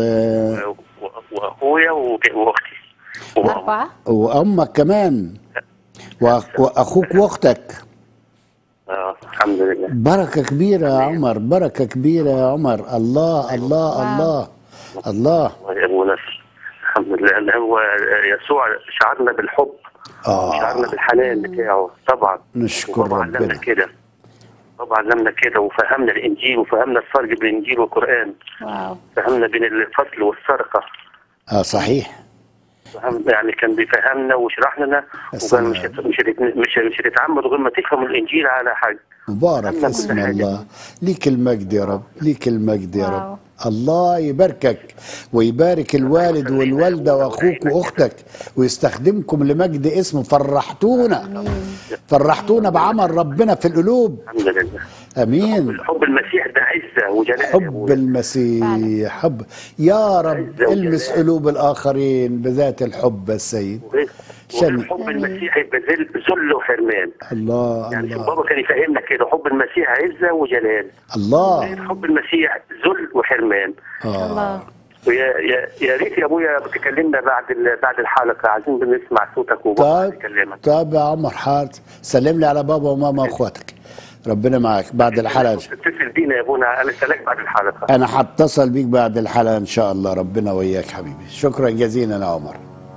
واخويا وك- واختي أربعة وامك كمان وأخ- واخوك واختك اه الحمد لله بركه كبيره يا عمر بركه كبيره يا عمر الله الله الله الله يا ابونا الحمد لله ان هو يسوع شعرنا بالحب آه. شعرنا بالحنان بتاعه طبعا نشكر وبابا علمنا ربنا كده طبعا علمنا كده وفهمنا الانجيل وفهمنا الفرق بين الانجيل والقران واو فهمنا بين الفصل والسرقه اه صحيح فهم يعني كان بيفهمنا ويشرح لنا وكان مش هت- مش هت- مش مش هتتعمد غير ما تفهم الانجيل على حاجه مبارك فهمنا اسم كل حاجة. الله ليك المجد يا رب ليك المجد يا رب الله يباركك ويبارك الوالد والوالدة وأخوك وأختك ويستخدمكم لمجد اسمه فرحتونا فرحتونا بعمل ربنا في القلوب الحمد لله أمين حب المسيح ده عزه وجلال يا حب أبويا. المسيح حب يا رب المس قلوب الآخرين بذات الحب يا السيد وغير عشان حب المسيح يبقى ذل ذل وحرمان الله يعني شوف الله بابا كان يفهمنا كده حب المسيح عزه وجلال الله حب المسيح ذل وحرمان آه. ويا يا يا ريت يا ابويا تكلمنا بعد ال- بعد الحلقه عايزين بنسمع صوتك وبابا طيب يكلمك طيب يا عمر حاضر سلم لي على بابا وماما واخواتك ربنا معاك بعد الحلقه اتصل بينا يا ابونا انا استناك بعد الحلقه انا هتصل بيك بعد الحلقه ان شاء الله ربنا وياك حبيبي شكرا جزيلا يا عمر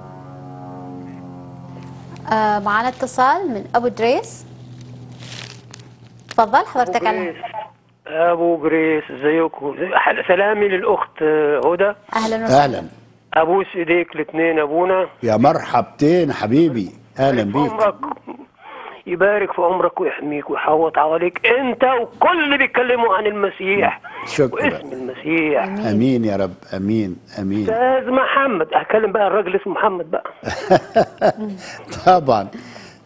آه معنا اتصال من ابو دريس تفضل حضرتك على ابو جريس ازيكم سلامي للاخت هدى اهلا وسهلا اهلا ابوس ايديك الاثنين ابونا يا مرحبتين حبيبي اهلا بيك عمرك يبارك في عمرك ويحميك ويحوط عليك انت وكل اللي بيتكلموا عن المسيح شكرا واسم المسيح امين يا رب امين امين استاذ محمد هكلم بقى الراجل اسمه محمد بقى طبعا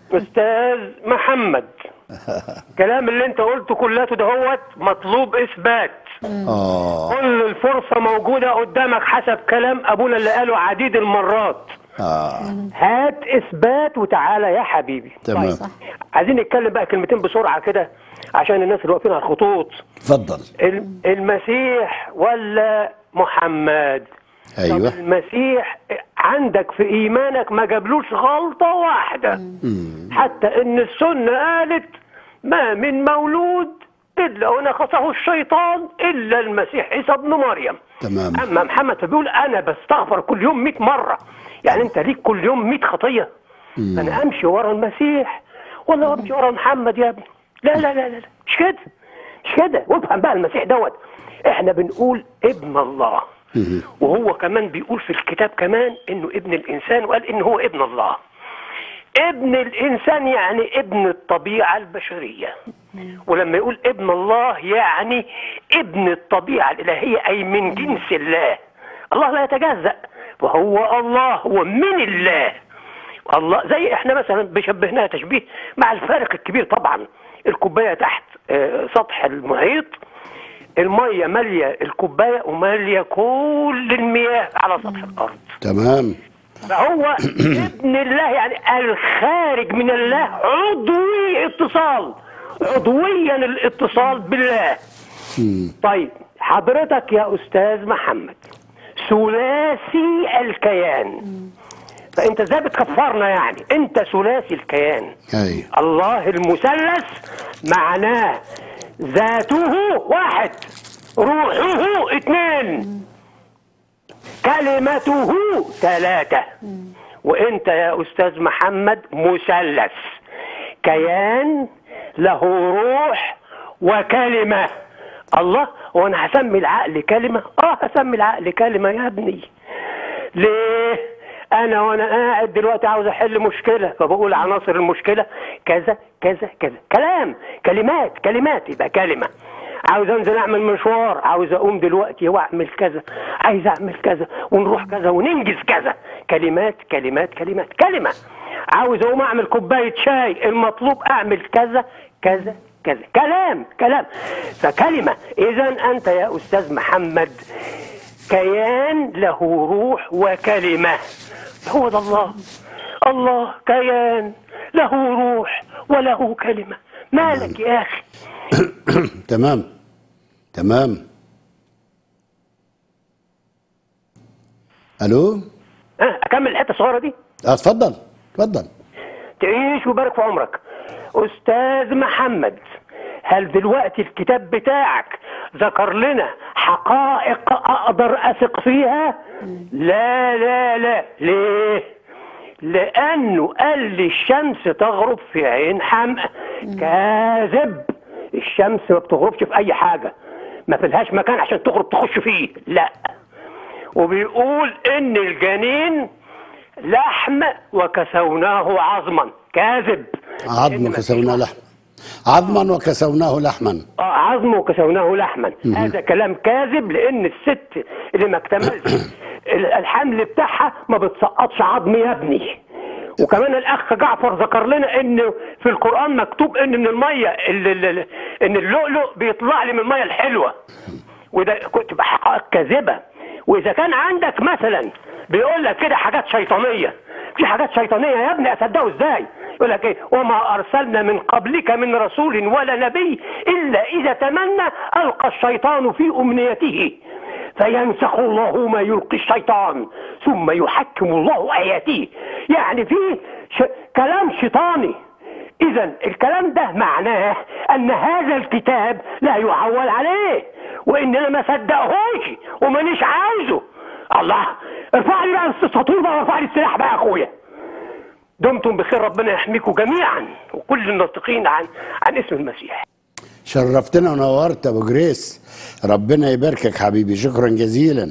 استاذ محمد الكلام اللي انت قلته كلته دهوت مطلوب اثبات اه كل الفرصه موجوده قدامك حسب كلام ابونا اللي قاله عديد المرات اه هات اثبات وتعالى يا حبيبي تمام عايزين نتكلم بقى كلمتين بسرعه كده عشان الناس اللي واقفين على الخطوط اتفضل الم- المسيح ولا محمد طب ايوه المسيح عندك في ايمانك ما جابلوش غلطه واحده حتى ان السنه قالت ما من مولود الا ونقصه الشيطان الا المسيح عيسى ابن مريم تمام اما محمد فبيقول انا بستغفر كل يوم 100 مره يعني انت ليك كل يوم 100 خطيه انا امشي ورا المسيح ولا امشي ورا محمد يا ابني لا لا لا لا لا. مش كده مش كده وافهم بقى المسيح دوت احنا بنقول ابن الله وهو كمان بيقول في الكتاب كمان انه ابن الانسان وقال انه هو ابن الله ابن الانسان يعني ابن الطبيعه البشريه ولما يقول ابن الله يعني ابن الطبيعه الالهيه اي من جنس الله الله لا يتجزأ وهو الله هو من الله الله زي احنا مثلا بشبهناها تشبيه مع الفارق الكبير طبعا الكوبايه تحت آه، سطح المحيط الميه ماليه الكوبايه وماليه كل المياه على سطح الارض تمام فهو ابن الله يعني الخارج من الله عضوي اتصال عضويا الاتصال بالله طيب حضرتك يا استاذ محمد ثلاثي الكيان فانت ازاي بتكفرنا يعني انت ثلاثي الكيان ايوه الله المثلث معناه ذاته واحد روحه اثنين كلمته ثلاثة وانت يا استاذ محمد مثلث كيان له روح وكلمة الله وانا هسمي العقل كلمة اه هسمي العقل كلمة يا ابني ليه انا وانا قاعد دلوقتي عاوز احل مشكله فبقول عناصر المشكله كذا كذا كذا كلام كلمات كلمات يبقى كلمه عاوز انزل اعمل مشوار عاوز اقوم دلوقتي واعمل كذا عايز اعمل كذا ونروح كذا وننجز كذا كلمات كلمات كلمات كلمه عاوز اقوم اعمل كوبايه شاي المطلوب اعمل كذا كذا كذا كلام كلام فكلمه اذا انت يا استاذ محمد كيان له روح وكلمة هو ده الله الله كيان له روح وله كلمة مالك يا أخي تمام تمام الو ها أكمل الحتة الصغيرة دي اه اتفضل اتفضل تعيش ويبارك في عمرك أستاذ محمد هل دلوقتي الكتاب بتاعك ذكر لنا حقائق أقدر أثق فيها؟ لا لا لا ليه؟ لأنه قال لي الشمس تغرب في عين حمقى كاذب الشمس ما بتغربش في أي حاجة ما فيلهاش مكان عشان تغرب تخش فيه لا وبيقول إن الجنين لحم وكسوناه عظما كاذب عظم وكسوناه لحما عظما وكسوناه لحما آه، عظم وكسوناه لحما مهم. هذا كلام كاذب لان الست اللي ما اكتملش ال- الحمل بتاعها ما بتسقطش عظم يا ابني وكمان الاخ جعفر ذكر لنا ان في القران مكتوب ان من الميه ال- ال- ال- ان اللؤلؤ بيطلع لي من الميه الحلوه وده كنت بحقائق كاذبه واذا كان عندك مثلا بيقول لك كده حاجات شيطانيه في حاجات شيطانيه يا ابني اصدقه ازاي يقول لك ايه وما ارسلنا من قبلك من رسول ولا نبي الا اذا تمنى القى الشيطان في امنيته فينسخ الله ما يلقي الشيطان ثم يحكم الله اياته يعني في ش... كلام شيطاني اذا الكلام ده معناه ان هذا الكتاب لا يعول عليه وان انا ما صدقهوش ومانيش عايزه الله ارفع لي بقى السطور بقى وارفع لي السلاح بقى يا اخويا دمتم بخير ربنا يحميكم جميعا وكل الناطقين عن عن اسم المسيح شرفتنا ونورت ابو جريس ربنا يباركك حبيبي شكرا جزيلا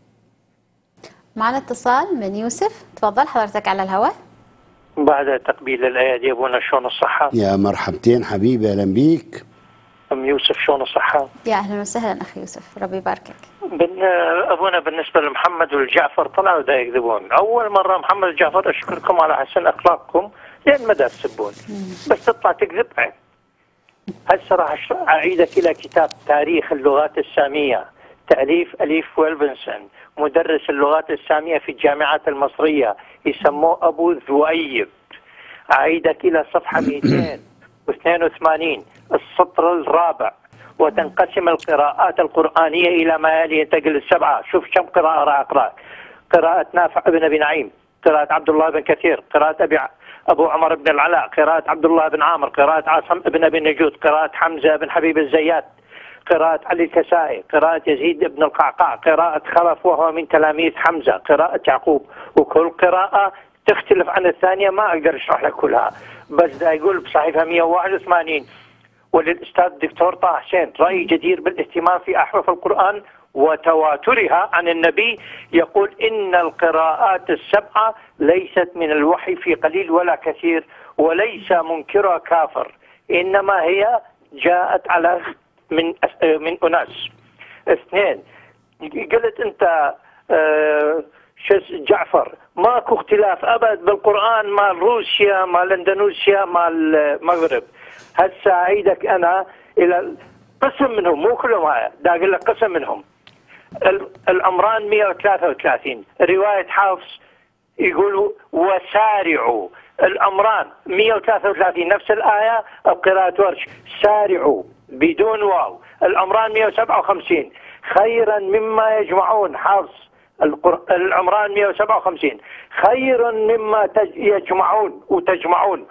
معنا اتصال من يوسف تفضل حضرتك على الهواء بعد تقبيل الأيادي أبونا شلون الصحة؟ يا مرحبتين حبيبي اهلا بيك أم يوسف شلون الصحة؟ يا اهلا وسهلا اخي يوسف ربي يباركك بن... أبونا بالنسبة لمحمد والجعفر طلعوا دا يكذبون أول مرة محمد الجعفر أشكركم على حسن أخلاقكم لين مدى تسبون بس تطلع تكذب عيب هسه راح أشرح- اعيدك الى كتاب تاريخ اللغات الساميه تاليف اليف ويلبنسون مدرس اللغات الساميه في الجامعات المصريه يسموه ابو ذؤيب اعيدك الى صفحه 282 السطر الرابع وتنقسم القراءات القرآنية إلى ما يلي ينتقل السبعة شوف كم قراءة راح أقرأ قراءة نافع بن أبي نعيم قراءة عبد الله بن كثير قراءة أبي ع- أبو عمر بن العلاء قراءة عبد الله بن عامر قراءة عاصم بن أبي النجود قراءة حمزة بن حبيب الزيات قراءة علي الكسائي قراءة يزيد بن القعقاع قراءة خلف وهو من تلاميذ حمزة قراءة يعقوب وكل قراءة تختلف عن الثانية ما أقدر أشرح لك كلها بس دا يقول بصحيفة 181 وللأستاذ الدكتور طه حسين رأي جدير بالاهتمام في أحرف القرآن وتواترها عن النبي يقول إن القراءات السبعة ليست من الوحي في قليل ولا كثير وليس منكرها كافر إنما هي جاءت على من أس- من أناس اثنين قلت أنت آه، شو اس- جعفر ماكو اختلاف ابد بالقران مال روسيا مال اندونيسيا مال المغرب هسه اعيدك انا الى قسم منهم مو كلهم هاي دا اقول لك قسم منهم ال- العمران 133 روايه حفص يقولوا وسارعوا الأمران 133 نفس الآية بقراءة ورش سارعوا بدون واو الأمران 157 خيرا مما يجمعون حفص القر... العمران 157 خيرا مما تج... يجمعون وتجمعون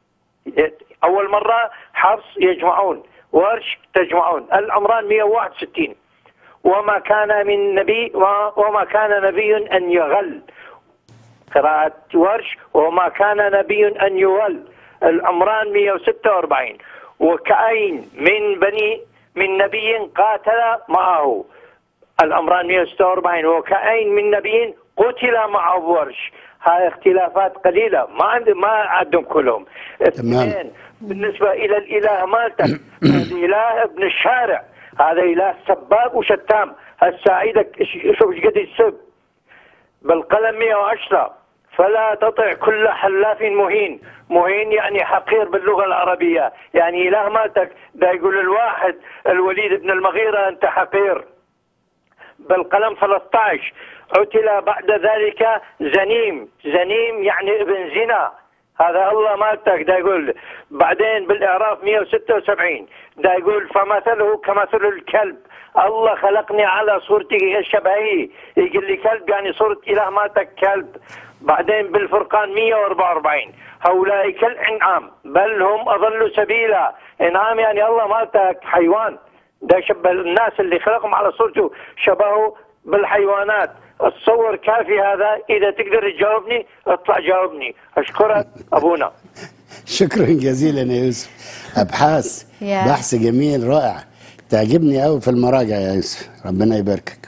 أول مرة حفص يجمعون ورش تجمعون العمران 161 وما كان من نبي وما كان نبي أن يغل قراءة ورش وما كان نبي أن يول العمران 146 وكأين من بني من نبي قاتل معه العمران 146 وكأين من نبي قتل معه ورش هاي اختلافات قليلة ما عندي ما عندهم كلهم اثنين بالنسبة إلى الإله مالتك الإله ابن الشارع هذا إله سباب وشتام هسه عيدك شوف ايش قد يسب بالقلم 110 فلا تطع كل حلاف مهين مهين يعني حقير باللغة العربية يعني إله مالتك دا يقول الواحد الوليد بن المغيرة أنت حقير بالقلم 13 عتل بعد ذلك زنيم زنيم يعني ابن زنا هذا الله مالتك دا يقول بعدين بالإعراف 176 دا يقول فمثله كمثل الكلب الله خلقني على صورتي الشبهي يقول لي كلب يعني صورة إله مالتك كلب بعدين بالفرقان 144 هؤلاء كالانعام بل هم اضلوا سبيلا انعام يعني الله مالتك حيوان ده يشبه الناس اللي خلقهم على صورته شبهه بالحيوانات التصور كافي هذا اذا تقدر تجاوبني اطلع جاوبني اشكرك ابونا شكرا جزيلا يا يوسف ابحاث يا. بحث جميل رائع تعجبني قوي في المراجع يا يوسف ربنا يباركك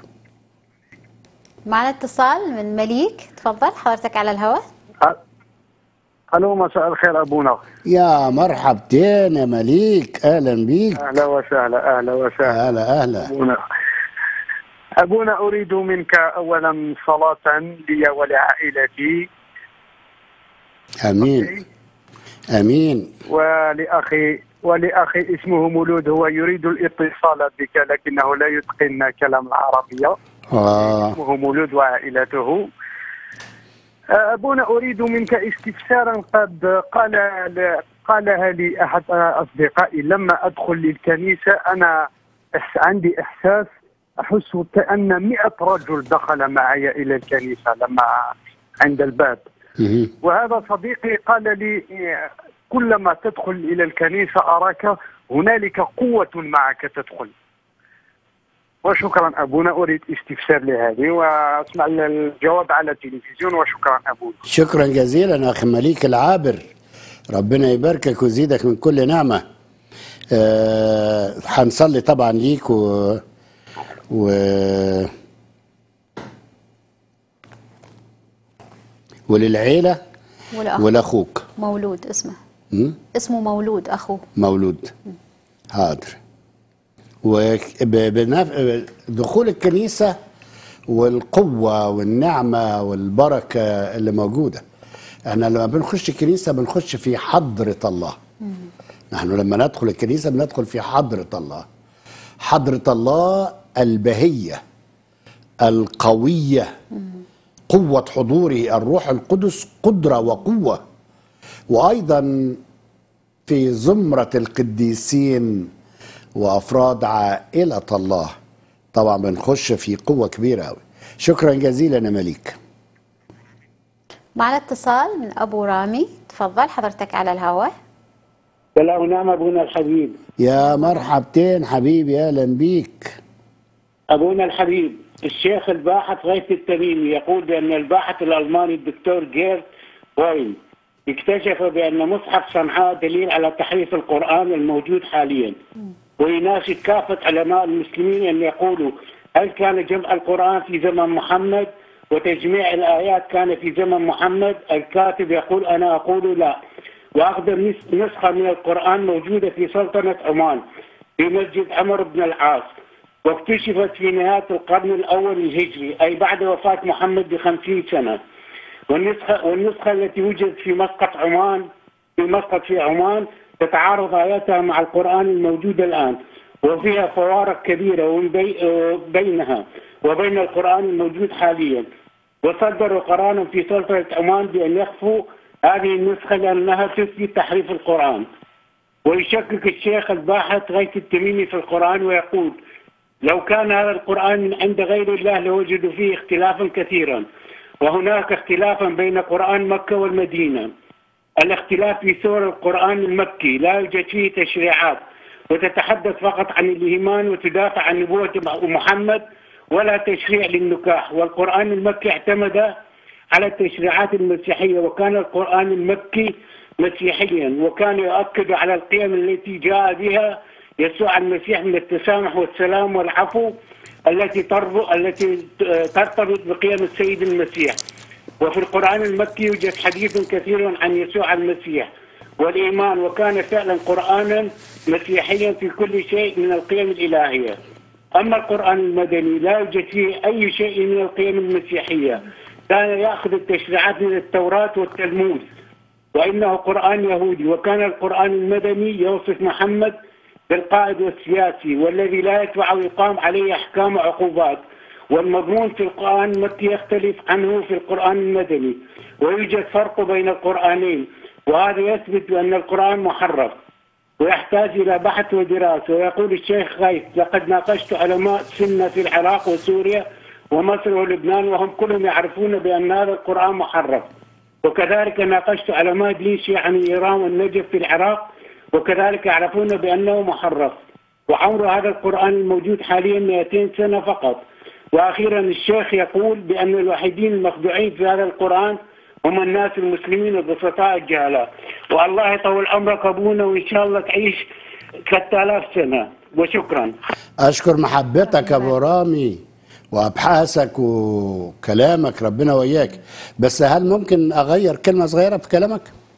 معنا اتصال من مليك تفضل حضرتك على الهواء الو مساء الخير ابونا يا مرحبتين يا مليك اهلا بيك اهلا وسهلا اهلا وسهلا اهلا اهلا ابونا ابونا اريد منك اولا صلاه لي ولعائلتي امين امين ولاخي ولاخي اسمه مولود هو يريد الاتصال بك لكنه لا يتقن كلام العربيه آه. اسمه مولود وعائلته أبونا أريد منك استفسارا قد قال قالها لي أحد أصدقائي لما أدخل للكنيسة أنا أحس عندي إحساس أحس كأن مئة رجل دخل معي إلى الكنيسة لما عند الباب وهذا صديقي قال لي كلما تدخل إلى الكنيسة أراك هنالك قوة معك تدخل وشكرا ابونا اريد استفسار لهذه واسمع الجواب على التلفزيون وشكرا ابونا شكرا جزيلا اخي مليك العابر ربنا يباركك ويزيدك من كل نعمه آه، هنصلي طبعا ليك و, و... وللعيله والأخ ولاخوك مولود اسمه م? اسمه مولود أخوه مولود حاضر ودخول الكنيسة والقوة والنعمة والبركة اللي موجودة احنا لما بنخش الكنيسه بنخش في حضره الله نحن لما ندخل الكنيسه بندخل في حضره الله حضره الله البهيه القويه قوه حضوره الروح القدس قدره وقوه وايضا في زمره القديسين وافراد عائله الله طبعا بنخش في قوه كبيره قوي شكرا جزيلا يا مليك معنا اتصال من أبو رامي تفضل حضرتك على الهواء سلام ونعم ابونا الحبيب يا مرحبتين حبيبي اهلا بيك ابونا الحبيب الشيخ الباحث غيث التميمي يقول بان الباحث الالماني الدكتور جيرت وين اكتشف بان مصحف صنعاء دليل على تحريف القران الموجود حاليا ويناشد كافه علماء المسلمين ان يقولوا هل كان جمع القران في زمن محمد وتجميع الايات كان في زمن محمد الكاتب يقول انا اقول لا واقدم نس- نسخه من القران موجوده في سلطنه عمان في مسجد عمر بن العاص واكتشفت في نهايه القرن الاول الهجري اي بعد وفاه محمد بخمسين سنه والنسخه والنسخه التي وجدت في مسقط عمان في مسقط في عمان تتعارض اياتها مع القران الموجود الان وفيها فوارق كبيره ومن بي- آه، بينها وبين القران الموجود حاليا وصدروا قرارا في سلطنه عمان بان يخفوا هذه النسخه لانها تثبت تحريف القران ويشكك الشيخ الباحث غيث التميمي في القران ويقول لو كان هذا القرآن من عند غير الله لوجدوا فيه اختلافا كثيرا وهناك اختلافا بين قرآن مكة والمدينة الاختلاف في سور القرآن المكي لا يوجد فيه تشريعات وتتحدث فقط عن الإيمان وتدافع عن نبوة محمد ولا تشريع للنكاح والقرآن المكي اعتمد على التشريعات المسيحية وكان القرآن المكي مسيحيا وكان يؤكد على القيم التي جاء بها يسوع المسيح من التسامح والسلام والعفو التي تربط التي ترتبط بقيم السيد المسيح وفي القرآن المكي يوجد حديث كثير عن يسوع المسيح والإيمان وكان فعلا قرآنا مسيحيا في كل شيء من القيم الإلهية أما القرآن المدني لا يوجد فيه أي شيء من القيم المسيحية كان يأخذ التشريعات من التوراة والتلمود وإنه قرآن يهودي وكان القرآن المدني يوصف محمد بالقائد والسياسي والذي لا يتبع ويقام عليه أحكام وعقوبات والمضمون في القرآن المكي يختلف عنه في القرآن المدني ويوجد فرق بين القرآنين وهذا يثبت بأن القرآن محرف ويحتاج إلى بحث ودراسة ويقول الشيخ غيث لقد ناقشت علماء سنة في العراق وسوريا ومصر ولبنان وهم كلهم يعرفون بأن هذا القرآن محرف وكذلك ناقشت علماء دين شيعة من إيران والنجف في العراق وكذلك يعرفون بأنه محرف وعمر هذا القرآن الموجود حاليا 200 سنة فقط وأخيرا الشيخ يقول بأن الوحيدين المخدوعين في هذا القرآن هم الناس المسلمين البسطاء الجهلاء والله يطول عمرك أبونا وإن شاء الله تعيش 3000 سنة وشكرا اشكر محبتك يا ابو رامي وابحاثك وكلامك ربنا وياك بس هل ممكن اغير كلمه صغيره في كلامك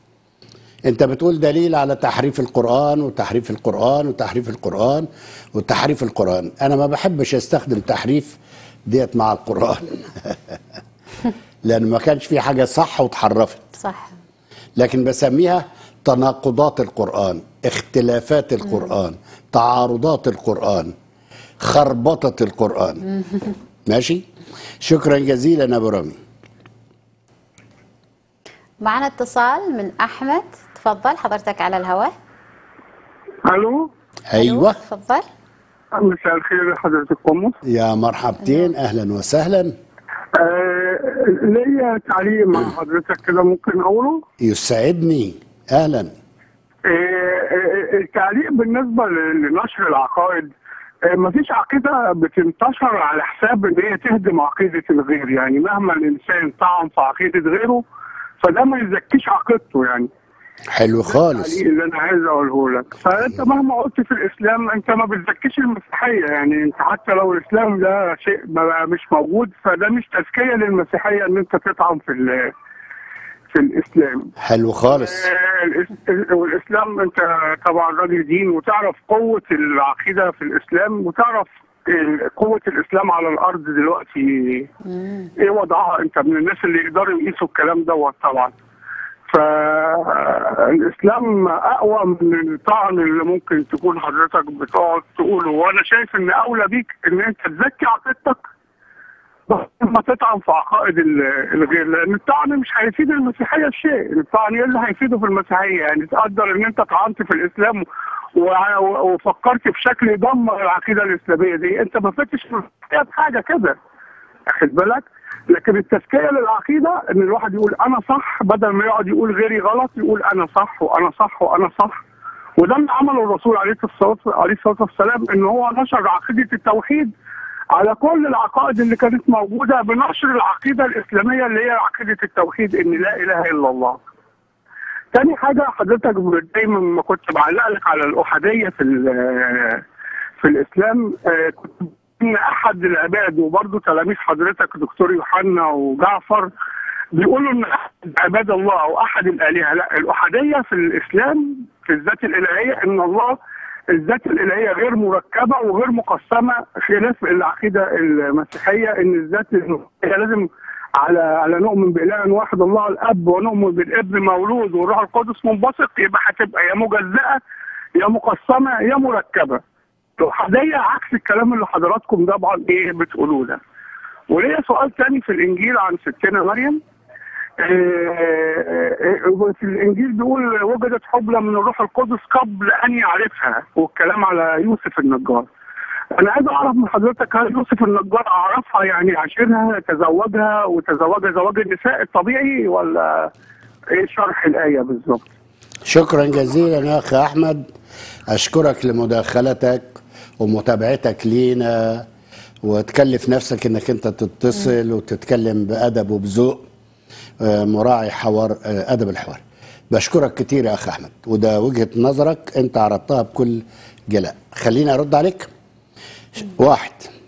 انت بتقول دليل على تحريف القران وتحريف القران وتحريف القران وتحريف القران انا ما بحبش استخدم تحريف ديت مع القران لان ما كانش في حاجه صح وتحرفت صح لكن بسميها تناقضات القرآن اختلافات القرآن تعارضات القرآن خربطة القرآن ماشي شكرا جزيلا يا ابو رامي معنا اتصال من أحمد تفضل حضرتك على الهواء الو ايوه تفضل مساء الخير يا حضرة القمص يا مرحبتين اهلا وسهلا آه ليا تعليق مع حضرتك كده ممكن اقوله يسعدني اهلا آه، آه، التعليق بالنسبة ل- لنشر العقائد آه، مفيش عقيدة بتنتشر على حساب ان هي تهدم عقيدة الغير يعني مهما الانسان طعن في عقيدة غيره فده ما يزكيش عقيدته يعني حلو خالص التعليق اللي انا عايز اقوله لك فانت مهما قلت في الاسلام انت ما بتزكيش المسيحيه يعني انت حتى لو الاسلام ده شيء ما- مش موجود فده مش تزكيه للمسيحيه ان انت تطعن في ال- في الاسلام حلو خالص آه، الإس- والاسلام انت طبعا راجل دين وتعرف قوه العقيده في الاسلام وتعرف ال- قوه الاسلام على الارض دلوقتي ايه وضعها انت من الناس اللي يقدروا يقيسوا الكلام دوت طبعا فالاسلام اقوى من الطعن اللي ممكن تكون حضرتك بتقعد تقوله وانا شايف ان اولى بيك ان انت تزكي عقيدتك ما تطعن في عقائد ال- الغير لان الطعن مش هيفيد المسيحيه شيء، الطعن ايه اللي هيفيده في المسيحيه؟ يعني تقدر ان انت طعنت في الاسلام وع- وفكرت بشكل يدمر العقيده الاسلاميه دي، انت ما فتش المسيحيه بحاجه كده. واخد بالك؟ لكن التزكيه للعقيده ان الواحد يقول انا صح بدل ما يقعد يقول غيري غلط يقول انا صح وانا صح وانا صح وده اللي عمله الرسول عليه الصلاه عليه الصلاه والسلام ان هو نشر عقيده التوحيد على كل العقائد اللي كانت موجوده بنشر العقيده الاسلاميه اللي هي عقيده التوحيد ان لا اله الا الله. تاني حاجه حضرتك دايما ما كنت بعلق لك على الاحاديه في ال- في الاسلام آه، كنت ان احد العباد وبرضه تلاميذ حضرتك دكتور يوحنا وجعفر بيقولوا ان احد عباد الله او احد الالهه لا الاحاديه في الاسلام في الذات الالهيه ان الله الذات الالهيه غير مركبه وغير مقسمه خلاف العقيده المسيحيه ان الذات الالهيه لازم على على نؤمن باله واحد الله الاب ونؤمن بالابن مولود والروح القدس منبثق يبقى هتبقى يا مجزاه يا مقسمه يا مركبه. الاحاديه عكس الكلام اللي حضراتكم طبعا ايه بتقولوه ده. وليا سؤال تاني في الانجيل عن ستنا مريم آه، آه، في الانجيل بيقول وجدت حبلى من الروح القدس قبل ان يعرفها والكلام على يوسف النجار انا عايز اعرف من حضرتك هل يوسف النجار اعرفها يعني عاشرها تزوجها وتزوجها زواج النساء الطبيعي ولا ايه شرح الايه بالظبط شكرا جزيلا يا اخي احمد اشكرك لمداخلتك ومتابعتك لينا وتكلف نفسك انك انت تتصل وتتكلم بادب وبذوق آه، مراعي حوار آه، ادب الحوار بشكرك كتير يا اخ احمد وده وجهه نظرك انت عرضتها بكل جلاء خليني ارد عليك واحد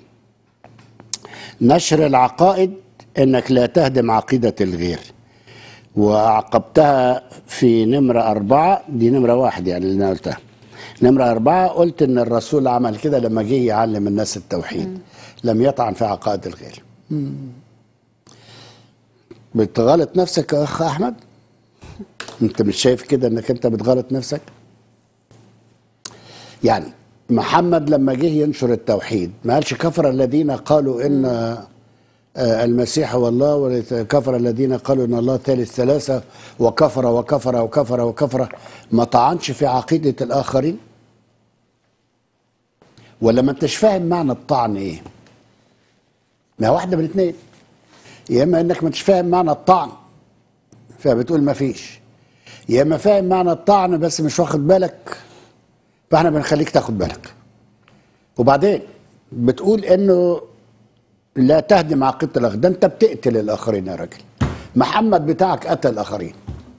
نشر العقائد انك لا تهدم عقيده الغير وعقبتها في نمرة أربعة دي نمرة واحد يعني اللي أنا قلتها نمرة أربعة قلت إن الرسول عمل كده لما جه يعلم الناس التوحيد لم يطعن في عقائد الغير بتغلط نفسك يا أخ أحمد أنت مش شايف كده إنك أنت بتغلط نفسك يعني محمد لما جه ينشر التوحيد ما قالش كفر الذين قالوا إن آه، المسيح هو الله وكفر الذين قالوا ان الله ثالث ثلاثه وكفر وكفر وكفر وكفر ما طعنش في عقيده الاخرين ولا ما انتش فاهم معنى الطعن ايه ما هي واحده من الاثنين يا اما انك ما انتش فاهم معنى الطعن فبتقول ما فيش يا اما فاهم معنى الطعن بس مش واخد بالك فاحنا بنخليك تاخد بالك وبعدين بتقول انه لا تهدم عقيده الاخرين ده انت بتقتل الاخرين يا راجل محمد بتاعك قتل الاخرين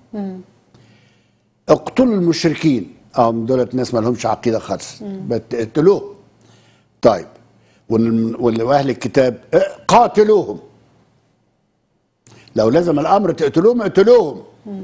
اقتلوا المشركين اه دولت ناس ما لهمش عقيده خالص بتقتلوهم طيب وال- وال- واهل الكتاب اه، قاتلوهم لو لزم الامر تقتلوهم اقتلوهم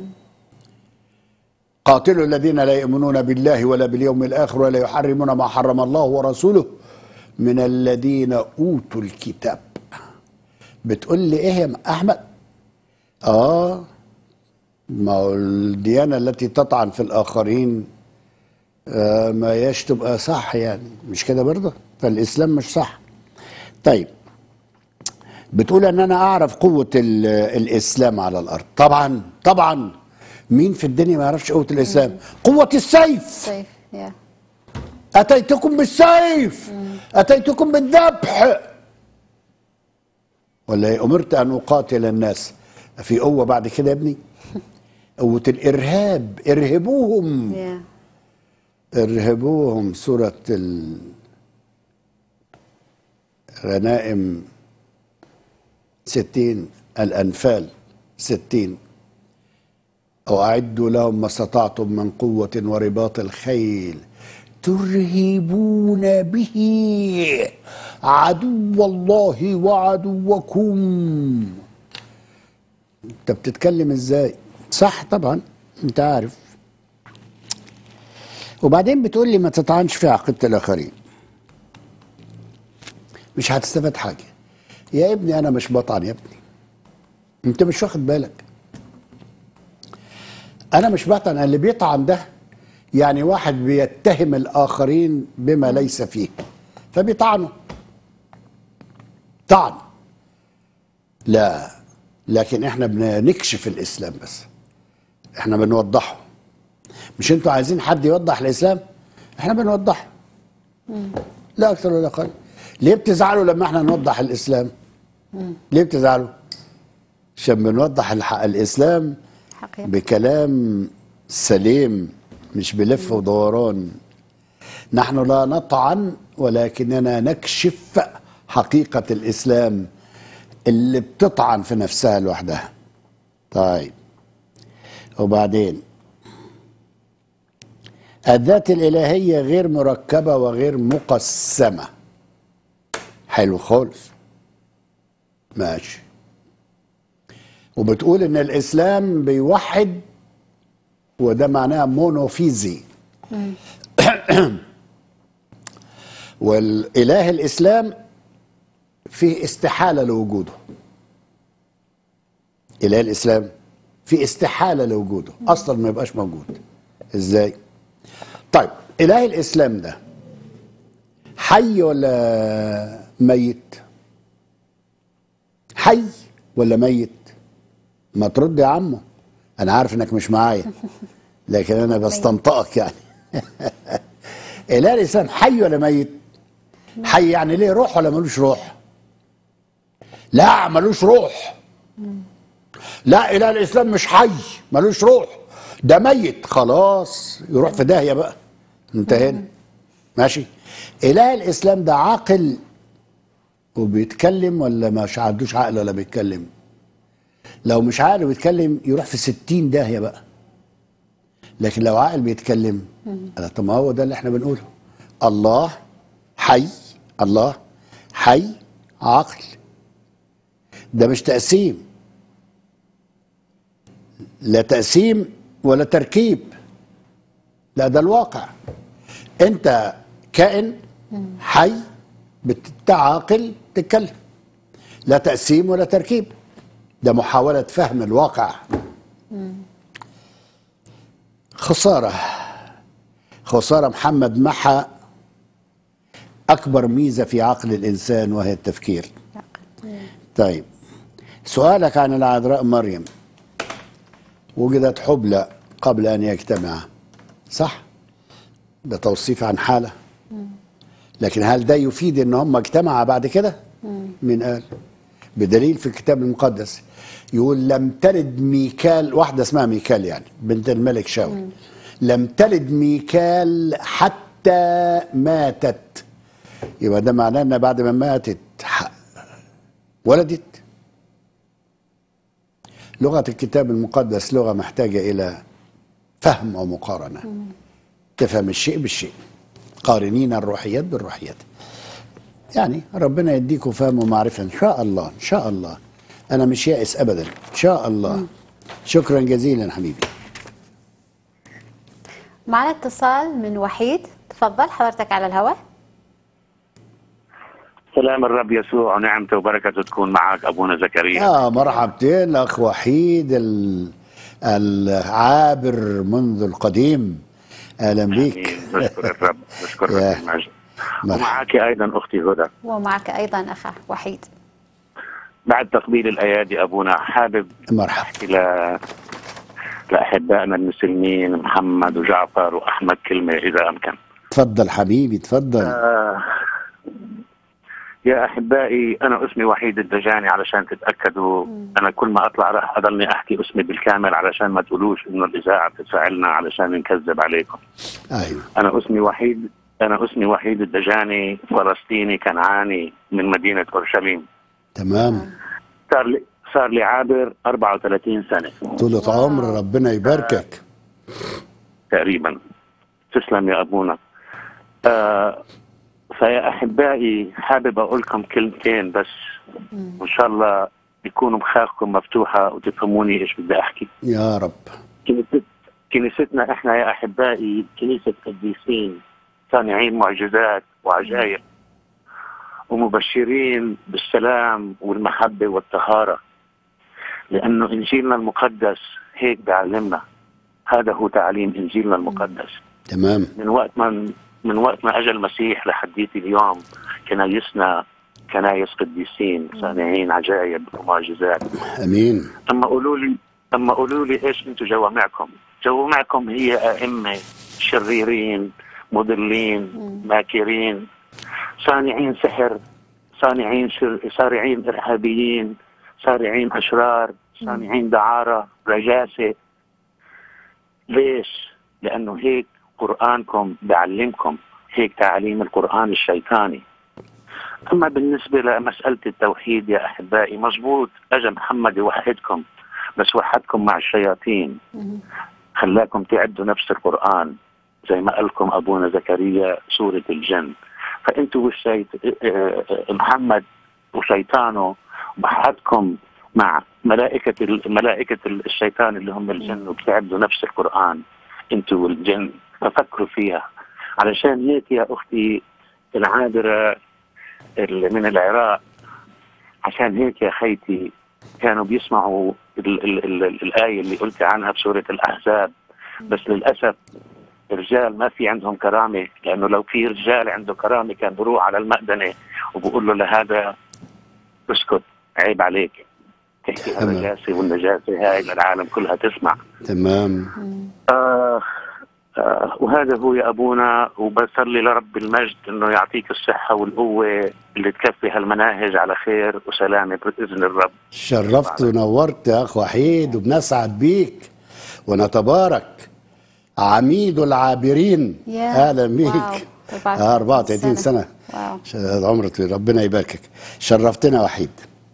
قاتلوا الذين لا يؤمنون بالله ولا باليوم الاخر ولا يحرمون ما حرم الله ورسوله من الذين اوتوا الكتاب بتقول لي ايه يا احمد اه ما هو الديانه التي تطعن في الاخرين آه ما هياش تبقى صح يعني مش كده برضه فالاسلام مش صح طيب بتقول ان انا اعرف قوه ال- الاسلام على الارض طبعا طبعا مين في الدنيا ما يعرفش قوه الاسلام قوه السيف سيف يا أتيتكم بالسيف أتيتكم بالذبح ولا إيه؟ أمرت أن أقاتل الناس في قوة بعد كده يا ابني قوة الإرهاب ارهبوهم يا ارهبوهم سورة الغنائم ستين الأنفال ستين وأعدوا لهم ما استطعتم من قوة ورباط الخيل ترهبون به عدو الله وعدوكم انت بتتكلم ازاي صح طبعا انت عارف وبعدين بتقول لي ما تطعنش في عقيده الاخرين مش هتستفاد حاجه يا ابني انا مش بطعن يا ابني انت مش واخد بالك انا مش بطعن اللي بيطعن ده يعني واحد بيتهم الاخرين بما ليس فيه فبيطعنوا طعن لا لكن احنا بنكشف الاسلام بس احنا بنوضحه مش انتوا عايزين حد يوضح الاسلام احنا بنوضحه لا اكثر ولا اقل ليه بتزعلوا لما احنا نوضح الاسلام ليه بتزعلوا عشان بنوضح الح- الاسلام حقيقة. بكلام سليم مش بلف ودوران نحن لا نطعن ولكننا نكشف حقيقة الإسلام اللي بتطعن في نفسها لوحدها طيب وبعدين الذات الإلهية غير مركبة وغير مقسمة حلو خالص ماشي وبتقول ان الاسلام بيوحد وده معناه مونوفيزي والاله الاسلام فيه استحاله لوجوده اله الاسلام في استحاله لوجوده اصلا ما يبقاش موجود ازاي طيب اله الاسلام ده حي ولا ميت حي ولا ميت ما ترد يا عمو انا عارف انك مش معايا لكن انا بستنطقك يعني اله الاسلام حي ولا ميت حي يعني ليه روح ولا ملوش روح لا ملوش روح لا اله الاسلام مش حي ملوش روح ده ميت خلاص يروح في داهيه بقى انتهينا ماشي اله الاسلام ده عاقل وبيتكلم ولا مش عندوش عقل ولا بيتكلم لو مش عاقل وبيتكلم يروح في ستين داهيه بقى لكن لو عاقل بيتكلم أنا طب ما هو ده اللي احنا بنقوله الله حي الله حي عقل ده مش تقسيم لا تقسيم ولا تركيب لا ده الواقع انت كائن حي بتعاقل تتكلم لا تقسيم ولا تركيب ده محاولة فهم الواقع خسارة خسارة محمد محى أكبر ميزة في عقل الإنسان وهي التفكير طيب سؤالك عن العذراء مريم وجدت حبلى قبل أن يجتمعا صح ده توصيف عن حالة لكن هل ده يفيد ان هم اجتمعا بعد كده من قال بدليل في الكتاب المقدس يقول لم تلد ميكال واحدة اسمها ميكال يعني بنت الملك شاول لم تلد ميكال حتى ماتت يبقى ده معناه ان بعد ما ماتت ح- ولدت لغة الكتاب المقدس لغة محتاجة إلى فهم ومقارنة تفهم الشيء بالشيء قارنين الروحيات بالروحيات يعني ربنا يديكم فهم ومعرفة إن شاء الله إن شاء الله أنا مش يائس أبدا إن شاء الله شكرا جزيلا حبيبي معنا اتصال من وحيد تفضل حضرتك على الهواء سلام الرب يسوع ونعمته وبركته تكون معك ابونا زكريا آه مرحبتين أخ وحيد ال- العابر منذ القديم أهلا بيك نشكر الرب نشكر يا رب المجد مرحبا. ومعك ايضا اختي هدى ومعك أيضا أخ وحيد بعد تقبيل الايادي ابونا حابب مرحبا احكي ل لاحبائنا المسلمين محمد وجعفر واحمد كلمه اذا امكن تفضل حبيبي تفضل آه يا احبائي انا اسمي وحيد الدجاني علشان تتاكدوا انا كل ما اطلع راح اضلني احكي اسمي بالكامل علشان ما تقولوش انه الاذاعه بتفعلنا علشان نكذب عليكم أيوه انا اسمي وحيد انا اسمي وحيد الدجاني فلسطيني كنعاني من مدينه اورشليم تمام صار لي صار لي عابر 34 سنه طولة عمر ربنا يباركك تقريبا تسلم يا ابونا آه فيا احبائي حابب اقول لكم كلمتين بس وان شاء الله يكونوا مخاخكم مفتوحه وتفهموني ايش بدي احكي يا رب كنيست- كنيستنا احنا يا احبائي كنيسه قديسين صانعين معجزات وعجائب ومبشرين بالسلام والمحبه والطهاره لانه انجيلنا المقدس هيك بيعلمنا هذا هو تعليم انجيلنا المقدس تمام من وقت ما من وقت ما اجى المسيح لحديت اليوم كنايسنا كنايس قديسين صانعين عجائب ومعجزات امين اما قولوا لي اما قولوا لي ايش انتم جوامعكم؟ جوامعكم هي ائمه شريرين مضلين ماكرين صانعين سحر صانعين شر... صانعين ارهابيين صانعين اشرار صانعين دعاره رجاسه ليش؟ لانه هيك قرانكم بيعلمكم هيك تعليم القران الشيطاني اما بالنسبه لمساله التوحيد يا احبائي مزبوط اجى محمد يوحدكم بس وحدكم مع الشياطين خلاكم تعدوا نفس القران زي ما قال لكم ابونا زكريا سوره الجن فانتوا والشيط... آه، آه، محمد وشيطانه وحدكم مع ملائكة ال- ملائكة الشيطان اللي هم الجن وبتعدوا نفس القرآن انتوا والجن ففكروا فيها علشان هيك يا أختي العابرة اللي من العراق عشان هيك يا خيتي كانوا بيسمعوا ال ال ال ال الآية اللي قلت عنها بسورة الأحزاب بس للأسف الرجال ما في عندهم كرامة لأنه لو في رجال عنده كرامة كان بروح على المأذنة وبقول له لهذا اسكت عيب عليك تحكي النجاسة والنجاسة هاي للعالم كلها تسمع تمام آه آه وهذا هو يا أبونا وبصلي لرب المجد أنه يعطيك الصحة والقوة اللي تكفي هالمناهج على خير وسلامة بإذن الرب شرفت ونورت يا اخ وحيد وبنسعد بيك ونتبارك عميد العابرين يا اهلا واو. بيك 34 آه 34 سنه واو ش- عمرك طويل ربنا يباركك شرفتنا وحيد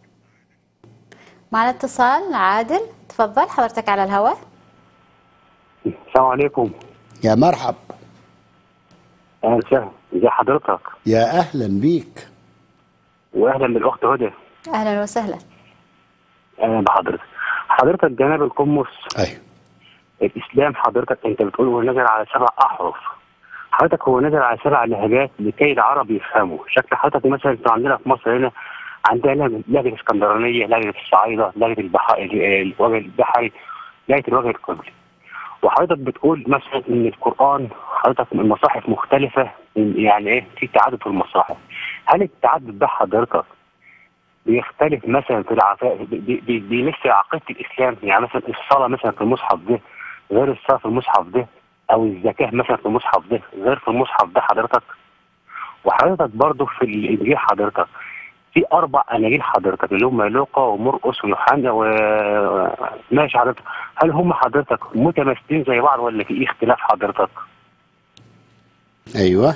معنا اتصال عادل تفضل حضرتك على الهواء السلام عليكم يا مرحب اهلا وسهلا ازي حضرتك يا اهلا بيك واهلا بالاخت هدى اهلا وسهلا اهلا بحضرتك حضرتك جناب القمص ايوه الاسلام حضرتك انت بتقول هو نزل على سبع احرف حضرتك هو نزل على سبع لهجات لكي العرب يفهموا شكل حضرتك مثلا انت عندنا في مصر هنا عندنا لهجه لهجة الاسكندرانيه لهجه الصعيده لهجه البحر الوجه البحري لهجه الوجه القبلي وحضرتك بتقول مثلا ان القران حضرتك المصاحف مختلفه يعني ايه في تعدد في المصاحف هل التعدد ده حضرتك بيختلف مثلا في العقائد بي- بي- بيمس عقيده الاسلام يعني مثلا الصلاه مثلا في المصحف ده غير الصلاه في المصحف ده او الزكاه مثلا في المصحف ده غير في المصحف ده حضرتك وحضرتك برضو في الانجيل حضرتك في اربع اناجيل حضرتك اللي هم لوقا ومرقس ويوحنا و ماشي حضرتك هل هم حضرتك متماثلين زي بعض ولا في اختلاف حضرتك؟ ايوه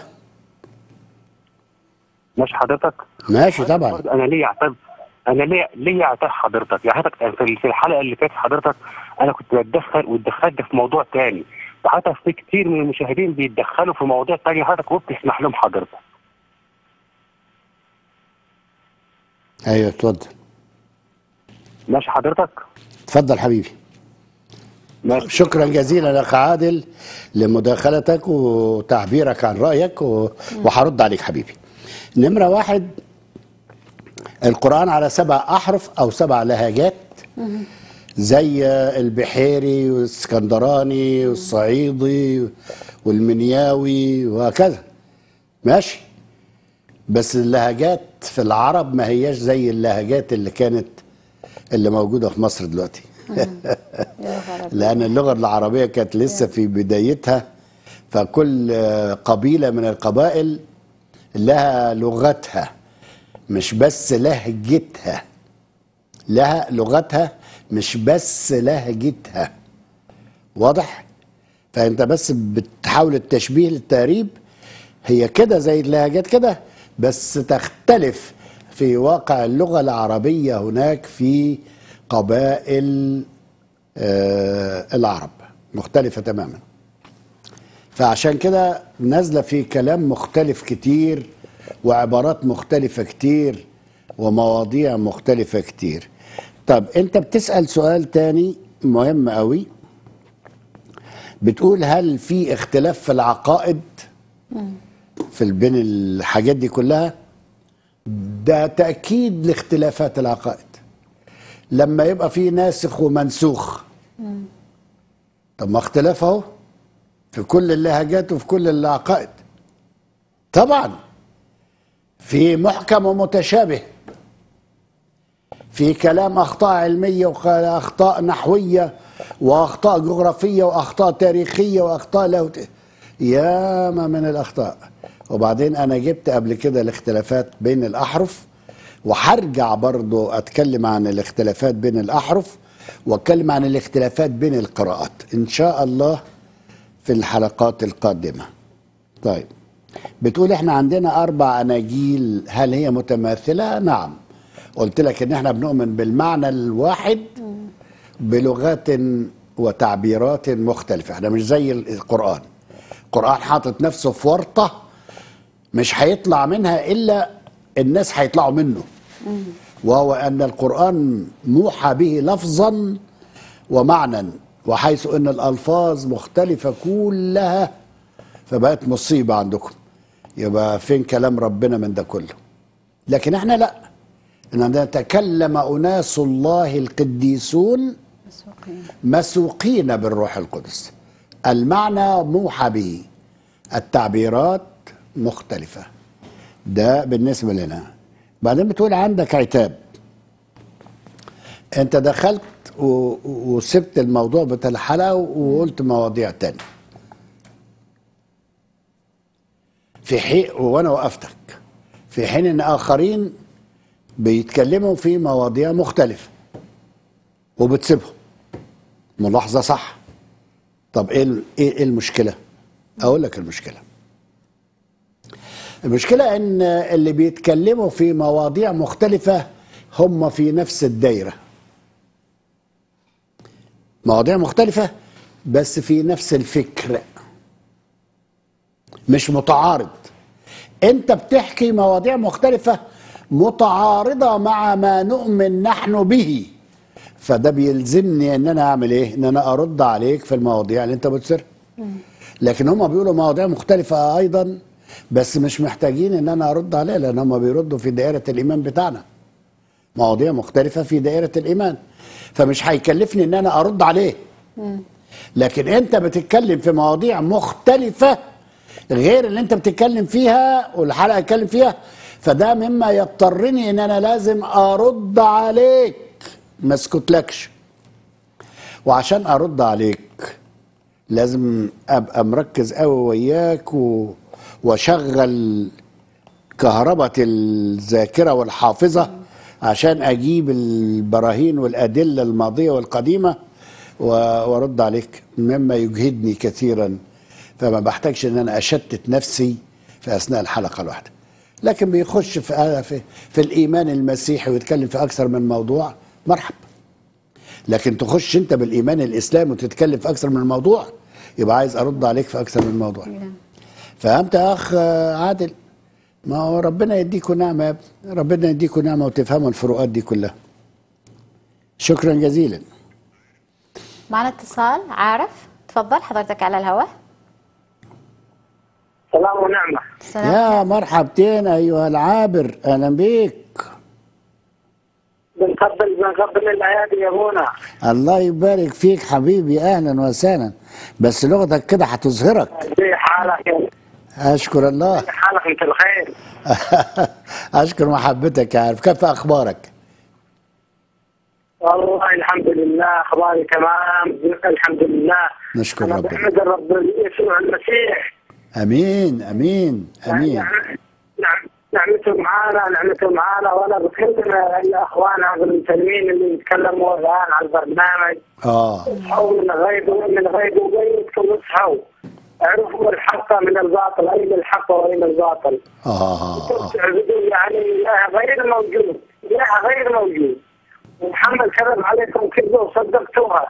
ماشي حضرتك؟ ماشي طبعا برضه انا ليا اعتاب انا ليا ليا اعتاب حضرتك يعني حضرتك في في الحلقه اللي فاتت حضرتك انا كنت بتدخل واتدخلت في موضوع تاني وحضرتك في كتير من المشاهدين بيتدخلوا في مواضيع تانية حضرتك وبتسمح لهم حضرتك ايوه اتفضل ماشي حضرتك اتفضل حبيبي شكرا جزيلا يا اخ عادل لمداخلتك وتعبيرك عن رايك و- وهرد عليك حبيبي نمره واحد القران على سبع احرف او سبع لهجات زي البحيري والاسكندراني والصعيدي والمنياوي وهكذا ماشي بس اللهجات في العرب ما هياش زي اللهجات اللي كانت اللي موجوده في مصر دلوقتي لان اللغه العربيه كانت لسه في بدايتها فكل آه، قبيله من القبائل لها لغتها مش بس لهجتها لها لغتها مش بس لهجتها واضح فانت بس بتحاول التشبيه للتقريب هي كده زي اللهجات كده بس تختلف في واقع اللغه العربيه هناك في قبائل آه العرب مختلفه تماما فعشان كده نازله في كلام مختلف كتير وعبارات مختلفه كتير ومواضيع مختلفه كتير طب انت بتسال سؤال تاني مهم قوي بتقول هل في اختلاف في العقائد في بين الحاجات دي كلها ده تأكيد لاختلافات العقائد لما يبقى في ناسخ ومنسوخ طب ما اختلاف اهو في كل اللهجات وفي كل العقائد طبعا في محكم ومتشابه في كلام اخطاء علميه واخطاء نحويه واخطاء جغرافيه واخطاء تاريخيه واخطاء لاهوت ياما من الاخطاء وبعدين انا جبت قبل كده الاختلافات بين الاحرف وهرجع برضو اتكلم عن الاختلافات بين الاحرف واتكلم عن الاختلافات بين القراءات ان شاء الله في الحلقات القادمه طيب بتقول احنا عندنا اربع اناجيل هل هي متماثله نعم قلت لك ان احنا بنؤمن بالمعنى الواحد بلغات وتعبيرات مختلفه احنا مش زي القران القران حاطط نفسه في ورطه مش هيطلع منها الا الناس هيطلعوا منه وهو ان القران موحى به لفظا ومعنى وحيث ان الالفاظ مختلفه كلها فبقت مصيبه عندكم يبقى فين كلام ربنا من ده كله لكن احنا لا ان عندنا تكلم اناس الله القديسون مسوقين بالروح القدس المعنى موحى به التعبيرات مختلفه ده بالنسبه لنا بعدين بتقول عندك عتاب انت دخلت و- وسبت الموضوع بتاع الحلقه وقلت مواضيع تانية في حين وانا وقفتك في حين ان اخرين بيتكلموا في مواضيع مختلفه وبتسيبهم ملاحظه صح طب ايه ال- ايه إيه المشكله اقول لك المشكله المشكله ان اللي بيتكلموا في مواضيع مختلفه هم في نفس الدايره مواضيع مختلفه بس في نفس الفكر مش متعارض انت بتحكي مواضيع مختلفه متعارضه مع ما نؤمن نحن به فده بيلزمني ان انا اعمل ايه ان انا ارد عليك في المواضيع اللي انت بتصيرها لكن هم بيقولوا مواضيع مختلفة أيضا بس مش محتاجين إن أنا أرد عليها لأن هم بيردوا في دائرة الإيمان بتاعنا مواضيع مختلفة في دائرة الإيمان فمش هيكلفني إن أنا أرد عليه لكن أنت بتتكلم في مواضيع مختلفة غير اللي أنت بتتكلم فيها والحلقة اتكلم فيها فده مما يضطرني إن أنا لازم أرد عليك ما اسكتلكش وعشان أرد عليك لازم ابقى مركز قوي وياك و... واشغل كهربة الذاكرة والحافظة عشان اجيب البراهين والادلة الماضية والقديمة و... وارد عليك مما يجهدني كثيرا فما بحتاجش ان انا اشتت نفسي في اثناء الحلقة الواحدة لكن بيخش في في, في الايمان المسيحي ويتكلم في اكثر من موضوع مرحب لكن تخش انت بالايمان الاسلامي وتتكلم في اكثر من موضوع يبقى عايز ارد عليك في اكثر من موضوع فهمت يا اخ عادل ما هو ربنا يديكم نعمه يا ابني ربنا يديكم نعمه وتفهموا الفروقات دي كلها شكرا جزيلا معنا اتصال عارف تفضل حضرتك على الهواء سلام ونعمة يا مرحبتين ايها العابر اهلا بيك بنقبل بنقبل الايادي يا ابونا الله يبارك فيك حبيبي اهلا وسهلا بس لغتك كده هتظهرك زي حالك يا اشكر الله زي حالك انت بخير اشكر محبتك يا عارف كيف اخبارك والله الحمد لله اخباري تمام الحمد لله نشكر انا ربنا بحمد الرب يسوع المسيح امين امين امين نعم- نعم- نعمته معانا نعمته معانا وانا بكلم الاخوان المسلمين اللي يتكلموا الان على البرنامج اه اصحوا من غيب من غيب وبيتكم اصحوا اعرفوا الحق من الباطل اين الحق واين الباطل اه اه تعبدون يعني اله غير موجود اله غير موجود ومحمد كذب عليكم كذبه وصدقتوها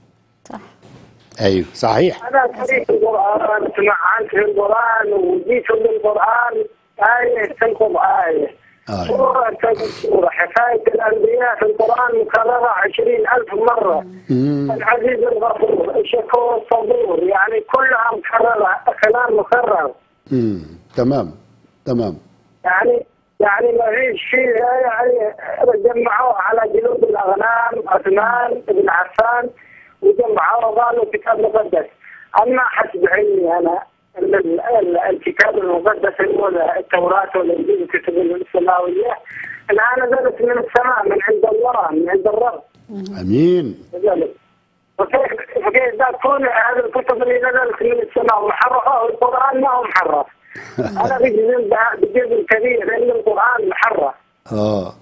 ايوه صحيح انا قريت القران سمعت في القران وجيت للقران ايه تنقض ايه آه. سورة تنقض سورة حكاية الأنبياء في القرآن مكررة عشرين ألف مرة مم. العزيز الغفور الشكور الصبور يعني كلها مكررة كلام مكرر امم تمام تمام يعني يعني ما فيش شيء يعني جمعوه على جلود الاغنام عثمان بن عفان وجمعه وقالوا كتاب مقدس اما حسب علمي انا ان ال- ال- الكتاب المقدس اللي هو التوراه والانجيل الكتب السماويه انها نزلت من السماء من عند الله من عند الرب امين نزلت وكيف وكيف ده تكون هذه الكتب اللي نزلت من السماء محرفه والقران ما هو محرف انا بجزم بها- بجزم كبير ان القران محرف اه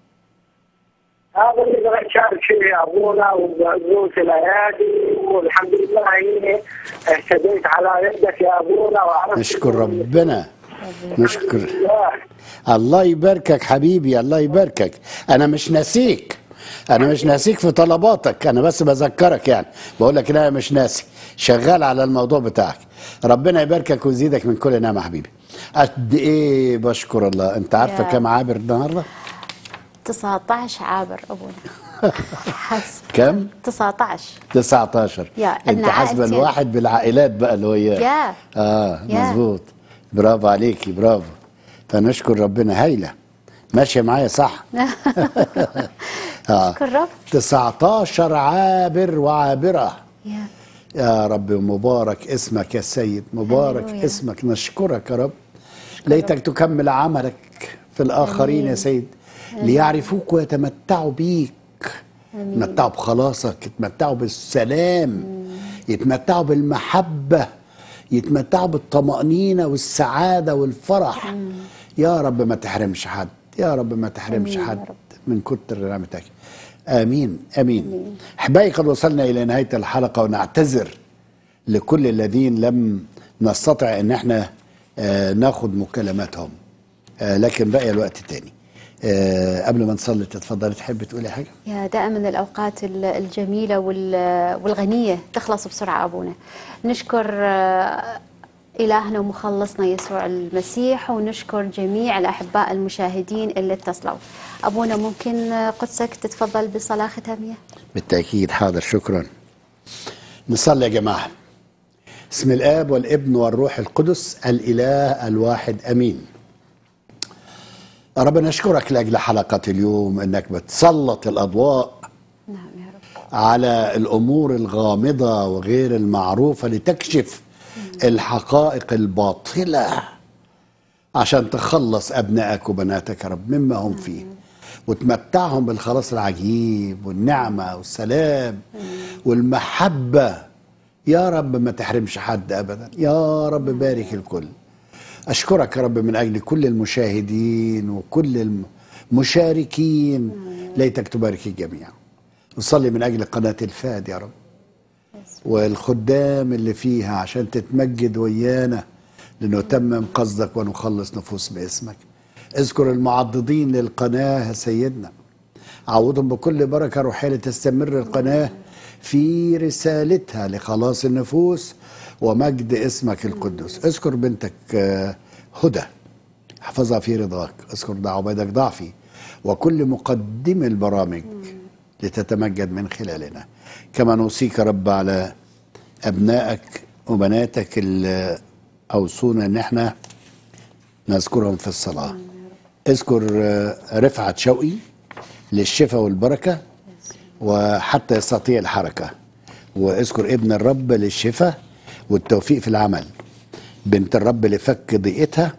هذا اللي بغيت اشارك فيه يا ابونا وقلت الايادي والحمد لله اني اهتديت على يدك يا ابونا وعرفت نشكر ربنا نشكر الله. الله يباركك حبيبي الله يباركك انا مش ناسيك انا مش ناسيك في طلباتك انا بس بذكرك يعني بقول لك لا مش ناسي شغال على الموضوع بتاعك ربنا يباركك ويزيدك من كل نعمه حبيبي قد ايه بشكر الله انت عارفه يا. كم عابر النهارده 19 عابر ابونا حسب كم 19 19 يا، انت إن حاسبه عائلتين. الواحد بالعائلات بقى اللي هو إياه. يا اه يا. مظبوط برافو عليكي برافو فنشكر ربنا هايله ماشيه معايا صح اه شكر رب 19 عابر وعابره يا يا رب مبارك اسمك يا سيد مبارك هللويا. اسمك نشكرك يا رب ليتك تكمل عملك في الآخرين يا آمين. سيد آمين. ليعرفوك ويتمتعوا بيك آمين. يتمتعوا بخلاصك يتمتعوا بالسلام يتمتعوا بالمحبة يتمتعوا بالطمأنينة والسعادة والفرح يا رب ما تحرمش حد يا رب ما تحرمش آمين يا حد رب. من كتر نعمتك آمين آمين أحبائي قد وصلنا إلى نهاية الحلقة ونعتذر لكل الذين لم نستطع ان احنا آه، ناخد مكالماتهم آه، لكن بقي الوقت تاني آه، قبل ما نصلي تتفضلي تحبي تقولي حاجه يا دائما الأوقات ال- الجميلة وال- والغنية تخلص بسرعة أبونا نشكر آه، إلهنا ومخلصنا يسوع المسيح ونشكر جميع الأحباء المشاهدين اللي اتصلوا أبونا ممكن آه، قدسك تتفضل بصلاة ختامية بالتاكيد حاضر شكرا نصلي يا جماعه بسم الاب والابن والروح القدس الاله الواحد امين رب نشكرك لاجل حلقه اليوم انك بتسلط الاضواء على الامور الغامضه وغير المعروفه لتكشف الحقائق الباطله عشان تخلص ابنائك وبناتك يا رب مما هم فيه وتمتعهم بالخلاص العجيب والنعمه والسلام والمحبه يا رب ما تحرمش حد ابدا يا رب بارك الكل اشكرك يا رب من اجل كل المشاهدين وكل المشاركين ليتك تبارك الجميع نصلي من اجل قناه الفاد يا رب والخدام اللي فيها عشان تتمجد ويانا لنتمم قصدك ونخلص نفوس باسمك اذكر المعضدين للقناه يا سيدنا عوضهم بكل بركه روحيه لتستمر القناه في رسالتها لخلاص النفوس ومجد اسمك القدوس اذكر بنتك آه، هدى احفظها في رضاك اذكر دع عبيدك ضعفي وكل مقدم البرامج لتتمجد من خلالنا كما نوصيك يا رب على ابنائك وبناتك اللي اوصونا ان احنا نذكرهم في الصلاه اذكر آه، رفعت شوقي للشفاء والبركه وحتى يستطيع الحركه واذكر ابن الرب للشفاء والتوفيق في العمل بنت الرب لفك ضيقتها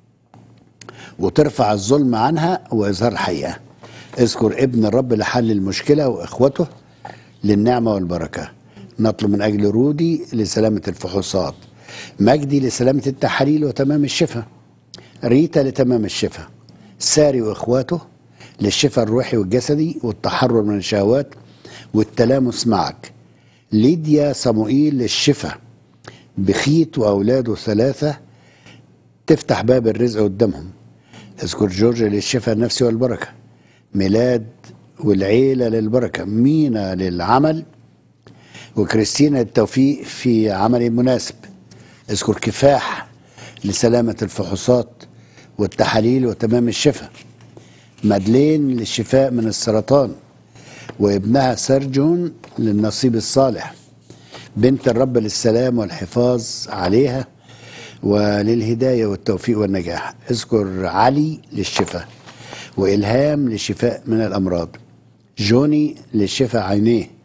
وترفع الظلم عنها واظهار الحقيقه اذكر ابن الرب لحل المشكله واخوته للنعمه والبركه نطلب من اجل رودي لسلامه الفحوصات مجدي لسلامه التحاليل وتمام الشفاء ريتا لتمام الشفاء ساري واخواته للشفاء الروحي والجسدي والتحرر من الشهوات والتلامس معك ليديا صموئيل للشفاء بخيت واولاده ثلاثه تفتح باب الرزق قدامهم اذكر جورج للشفاء النفسي والبركه ميلاد والعيله للبركه مينا للعمل وكريستينا للتوفيق في عمل مناسب اذكر كفاح لسلامه الفحوصات والتحاليل وتمام الشفاء مادلين للشفاء من السرطان وابنها سيرجون للنصيب الصالح بنت الرب للسلام والحفاظ عليها وللهداية والتوفيق والنجاح اذكر علي للشفاء وإلهام للشفاء من الأمراض جوني للشفاء عينيه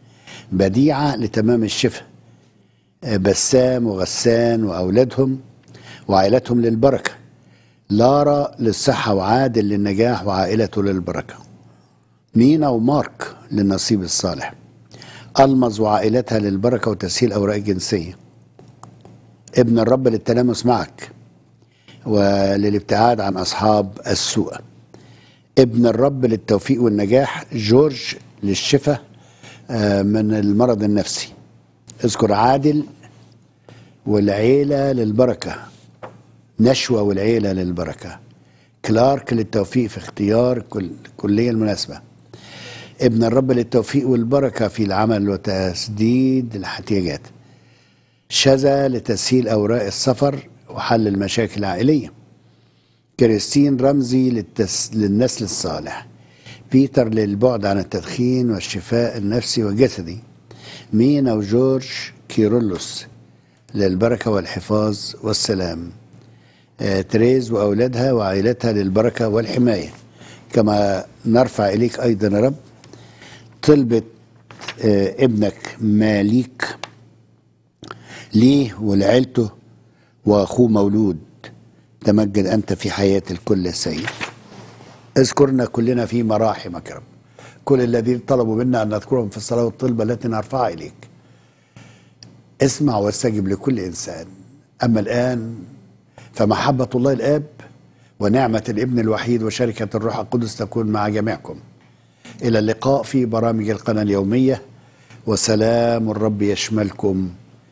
بديعة لتمام الشفاء آه، بسام وغسان وأولادهم وعائلتهم للبركة لارا للصحة وعادل للنجاح وعائلته للبركة مينا ومارك للنصيب الصالح ألمز وعائلتها للبركة وتسهيل أوراق جنسية ابن الرب للتلامس معك وللابتعاد عن أصحاب السوء ابن الرب للتوفيق والنجاح جورج للشفاء آه، من المرض النفسي اذكر عادل والعيلة للبركة نشوة والعيلة للبركة كلارك للتوفيق في اختيار كل الكلية المناسبة ابن الرب للتوفيق والبركة في العمل وتسديد الاحتياجات شذا لتسهيل أوراق السفر وحل المشاكل العائلية كريستين رمزي للتس... للنسل الصالح بيتر للبعد عن التدخين والشفاء النفسي والجسدي مينا وجورج كيرلس للبركة والحفاظ والسلام آه، تريز وأولادها وعائلتها للبركة والحماية كما نرفع إليك أيضا يا رب طلبة آه، ابنك ماليك ليه ولعيلته وأخوه مولود تمجد أنت في حياة الكل يا سيد اذكرنا كلنا في مراحمك يا رب كل الذين طلبوا منا أن نذكرهم في الصلاة والطلبة التي نرفعها إليك اسمع واستجب لكل إنسان أما الآن فمحبة الله الآب ونعمة الابن الوحيد وشركة الروح القدس تكون مع جميعكم إلى اللقاء في برامج القناة اليومية وسلام الرب يشملكم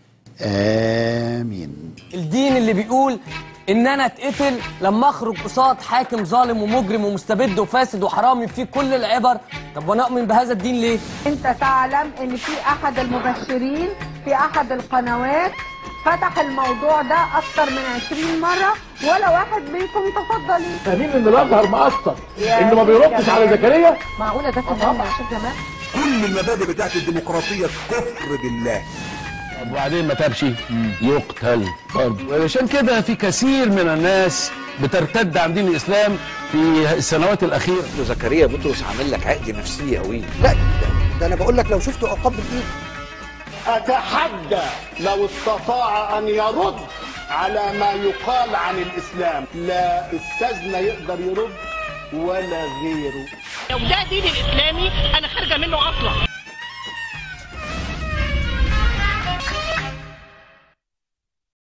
آمين الدين اللي بيقول ان انا اتقتل لما اخرج قصاد حاكم ظالم ومجرم ومستبد وفاسد وحرامي فيه كل العبر طب وانا اؤمن بهذا الدين ليه انت تعلم ان في احد المبشرين في احد القنوات فتح الموضوع ده اكتر من 20 مرة ولا واحد منكم تفضلي فاهمين ان الازهر مقصر يا انه ما بيردش جمال. على زكريا معقولة ده كمان يا شيخ جمال كل المبادئ بتاعت الديمقراطية كفر بالله وبعدين ما تابش يقتل برضه وعشان كده في كثير من الناس بترتد عن دين الاسلام في السنوات الاخيره زكريا بطرس عامل لك عقد نفسي قوي لا ده, ده انا بقول لك لو شفته عقاب بالايد أتحدى لو استطاع أن يرد على ما يقال عن الإسلام لا أستاذنا يقدر يرد ولا غيره لو ده دين الاسلامي انا خارجه منه اصلا